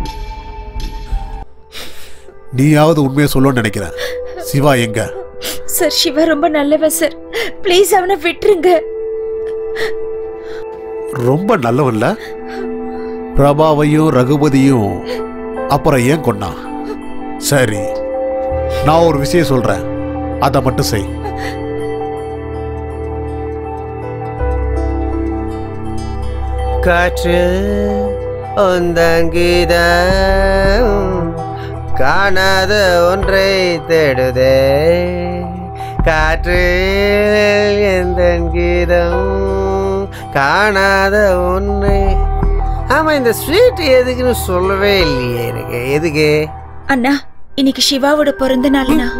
நீயாவது உண்மையை சொல்லணும்னு நினைக்கிறேன் சிவா எங்க சார் சிவா ரொம்ப நல்லவன் சார் ப்ளீஸ் அவனை விட்டுருங்க ரொம்ப நல்லவன்ல பிரபாவையும் ரகுபதியும் அப்புறம் ஏன் கொன்னா சரி நான் ஒரு விஷயம் சொல்றேன் அதை மட்டும் செய் காற்று உந்தன் கீதம் காணாத ஒன்றை தேடுதே காற்று எந்த கீதம் காணாத ஒன்றை ஆமா இந்த ஸ்வீட் எதுக்குன்னு சொல்லவே இல்லையே எனக்கு எதுக்கு அண்ணா இன்னைக்கு சிவாவோட பிறந்த நாள்னா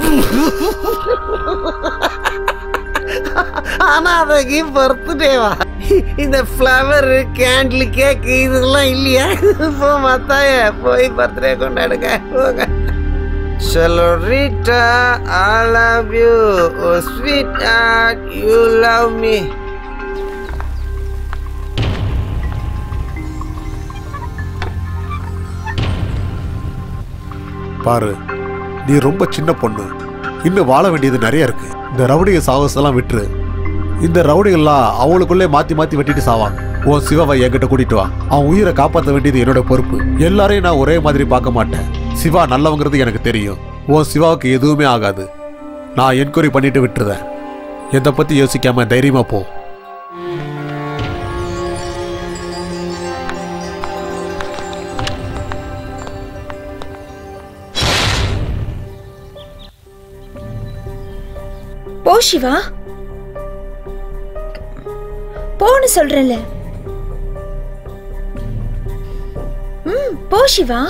ஆனா அதுக்கு பர்த்டேவா இந்த ஃப்ளவர் கேண்டில் கேக் இதெல்லாம் இல்லையா போ மத்தாய போய் பர்த்டே கொண்டாடுங்க போங்க Senorita, I love you. Oh, sweetheart, you love me. பாரு நீ ரொம்ப சின்ன பொண்ணு இன்னும் வாழ வேண்டியது நிறைய இருக்கு இந்த ரவுடிக சாகசெல்லாம் விட்டுரு இந்த ரவுடிகள்லாம் அவங்களுக்குள்ளே மாத்தி மாத்தி வெட்டிட்டு சாவாங்க உன் சிவாவை என்கிட்ட கூட்டிட்டு வா அவன் உயிரை காப்பாற்ற வேண்டியது என்னோட பொறுப்பு எல்லாரையும் நான் ஒரே மாதிரி பார்க்க மாட்டேன் சிவா நல்லவங்கிறது எனக்கு தெரியும் உன் சிவாவுக்கு எதுவுமே ஆகாது நான் என்கொயரி பண்ணிட்டு விட்டுருதேன் எதை பத்தி யோசிக்காம தைரியமா போ போ சிவா போன்னு சொல்றேன்ல ம் போ சிவா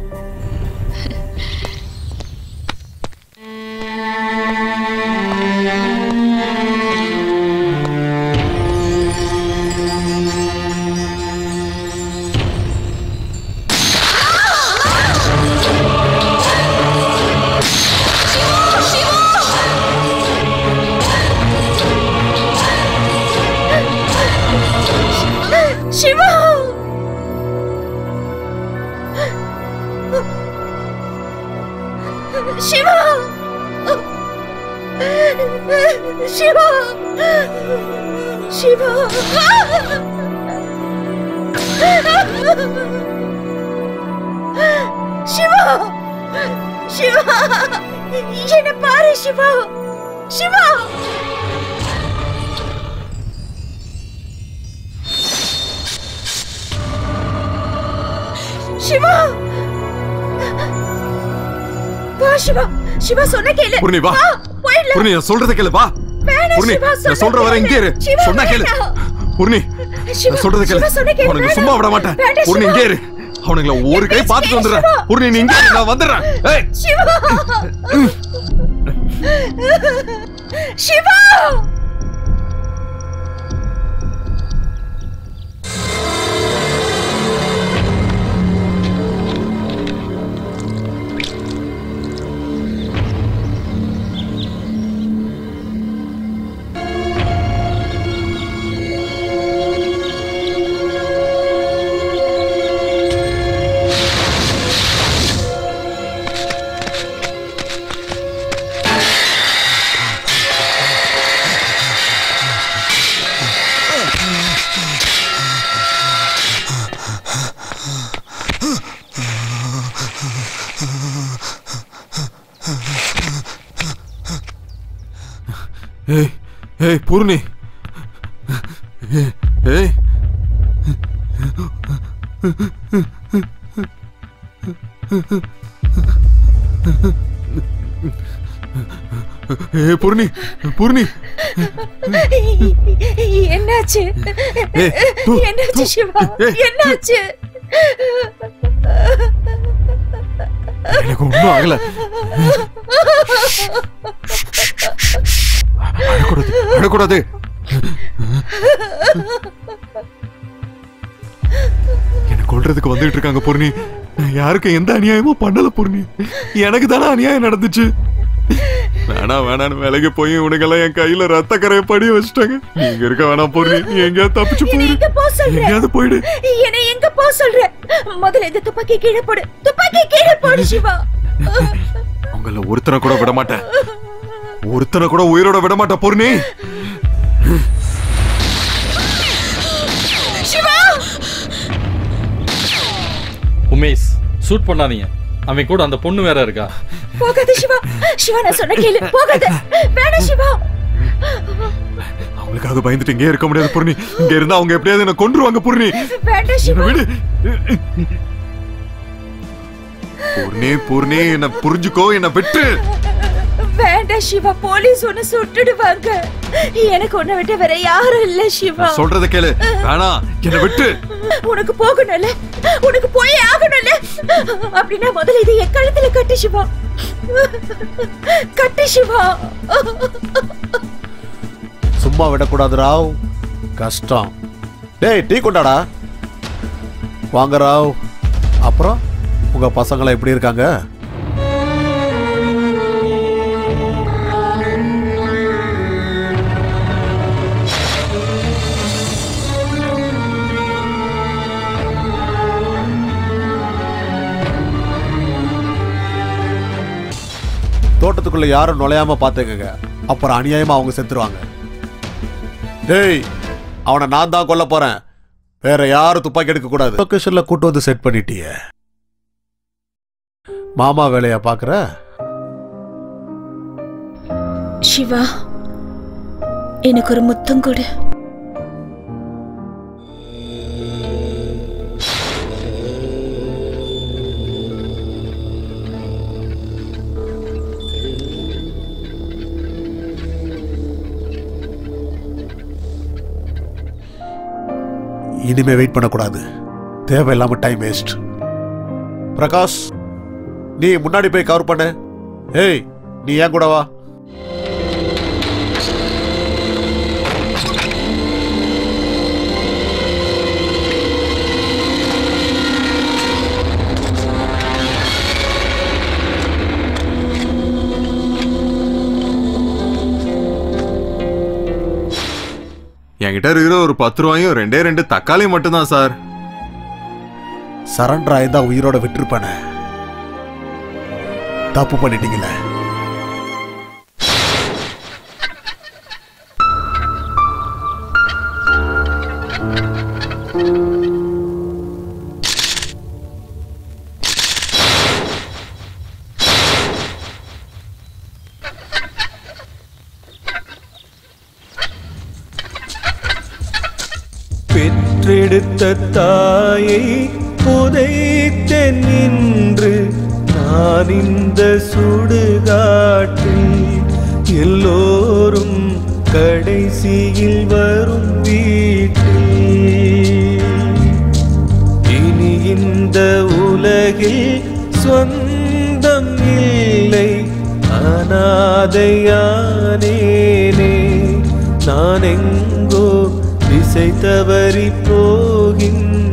சிவா சிவா சிவா சிவா சிவா சிவா என்ன பாரு சிவா சிவா சிவா வா சிவா சிவா சொன்ன கேளு பூர்ணி, வா. போயிடலாம் பூர்ணி நான் சொல்றத கேளு வா வேணாம் பூர்ணி சிவா, நான் சொல்ற வர இங்கே இரு சிவா, சொன்னா கேளு வேணாம். பூர்ணி சிவா, நான் சொல்றத கேளு சிவா, சொன்னா கேளு, உனக்கு வேணாம். சும்மா விட மாட்டேன் வேண்டாம், பூர்ணி சிவா. இங்கே இரு அவனுங்களை ஒரு கை பார்த்துட்டு வந்துடுறேன் சிவா. பூர்ணி நீ இங்கே இரு, நான் வந்துடுறேன் ஏய் சிவா சிவா ஏய் ஏய் பூர்ணி ஏய், ஏய் ஏய் பூர்ணி பூர்ணி என்னாச்சு ஏய், தூ, என்னாச்சு சிவா ஏய், என்னாச்சு எனக்கு ஒண்ணும் ஆகல அழக்கூடாது அழக்கூடாது என்ன கொல்றதுக்கு வந்துட்டு இருக்காங்க பூர்ணி நான் யாருக்கும் எந்த அநியாயமும் பண்ணல பூர்ணி எனக்கு தானே அநியாயம் நடந்துச்சு வேணா வேணான்னு வேலைக்கு போய் உனக்கெல்லாம் என் கையில ரத்த கரையை படி வச்சுட்டாங்க நீங்க இருக்க வேணாம் பூர்ணி நீ எங்கேயாவது தப்பிச்சு என்னை போயிடு எங்க போக சொல்ற எங்கேயாவது போயிடு என்னை எங்க போக சொல்ற முதல்ல இந்த துப்பாக்கி கீழே போடு துப்பாக்கி கீழே போடு சிவா உங்கள ஒருத்தனை கூட விட மாட்டேன் ஒருத்தனை கூட உயிரோட விட மாட்டேன் பூர்ணி சிவா உமேஷ் ஷூட் பண்ணாதீங்க அவன் கூட அந்த பொண்ணு வேற இருக்கா போகாத சிவா சிவா நான் சொன்ன கேளு போகாத வேணாம் சிவா அவங்களுக்காக பயந்துட்டு இங்கே இருக்க முடியாது பூர்ணி இங்க இருந்தா அவங்க எப்படியாவது என்ன கொன்றுவாங்க பூர்ணி வேண்டாம் சிவா விடு பூர்ணி பூர்ணி என்ன புரிஞ்சுக்கோ என்ன விட்டு வேண்டாம் சிவா போலீஸ் ஒன்னு சுட்டுடுவாங்க எனக்கு உன்னை விட்டு வேற யாரும் இல்ல சிவா நான் சொல்றத கேளு வேணாம் என்ன விட்டு உனக்கு போகணும்ல உனக்கு போய் ஆகணும்ல அப்படின்னா முதல்ல இது என் கழுத்துல கட்டு சிவா கட்டு சிவா சும்மா விடக்கூடாது ராவ் கஷ்டம் டேய் டீ கொண்டாடா வாங்க ராவ் அப்புறம் உங்க பசங்களாம் எப்படி இருக்காங்க தோட்டத்துக்குள்ள யாரும் நுழையாம பாத்துக்கங்க அப்புறம் அநியாயமா அவங்க செத்துருவாங்க டேய் அவனை நான் தான் கொல்ல போறேன் வேற யாரும் துப்பாக்கி எடுக்க கூடாது லொகேஷன்ல கூட்டு வந்து செட் பண்ணிட்டிய மாமா வேலையா பாக்குற சிவா எனக்கு ஒரு முத்தம் கொடு இனிமே வெயிட் பண்ணக்கூடாது தேவையில்லாம டைம் வேஸ்ட் பிரகாஷ் நீ முன்னாடி போய் கவர் பண்ணு ஏய் நீ ஏன் கூட வா என்கிட்ட இருக்கிற ஒரு பத்து ரூபாயும் ரெண்டே ரெண்டு தக்காளி மட்டும்தான் சார் சரண்டர் ஆயிருந்தா உயிரோட விட்டுருப்பானே தப்பு பண்ணிட்டீங்களே பெற்றெடுத்த தாயை புதைத்த நின்று நான் இந்த சுடுகாட்டில் எல்லோரும் கடைசியில் வரும் வீட்டில் இனி இந்த உலகில் சொந்தம் இல்லை அனாதையானேனே நான் எங்கோ திசை தவறி போகின்ற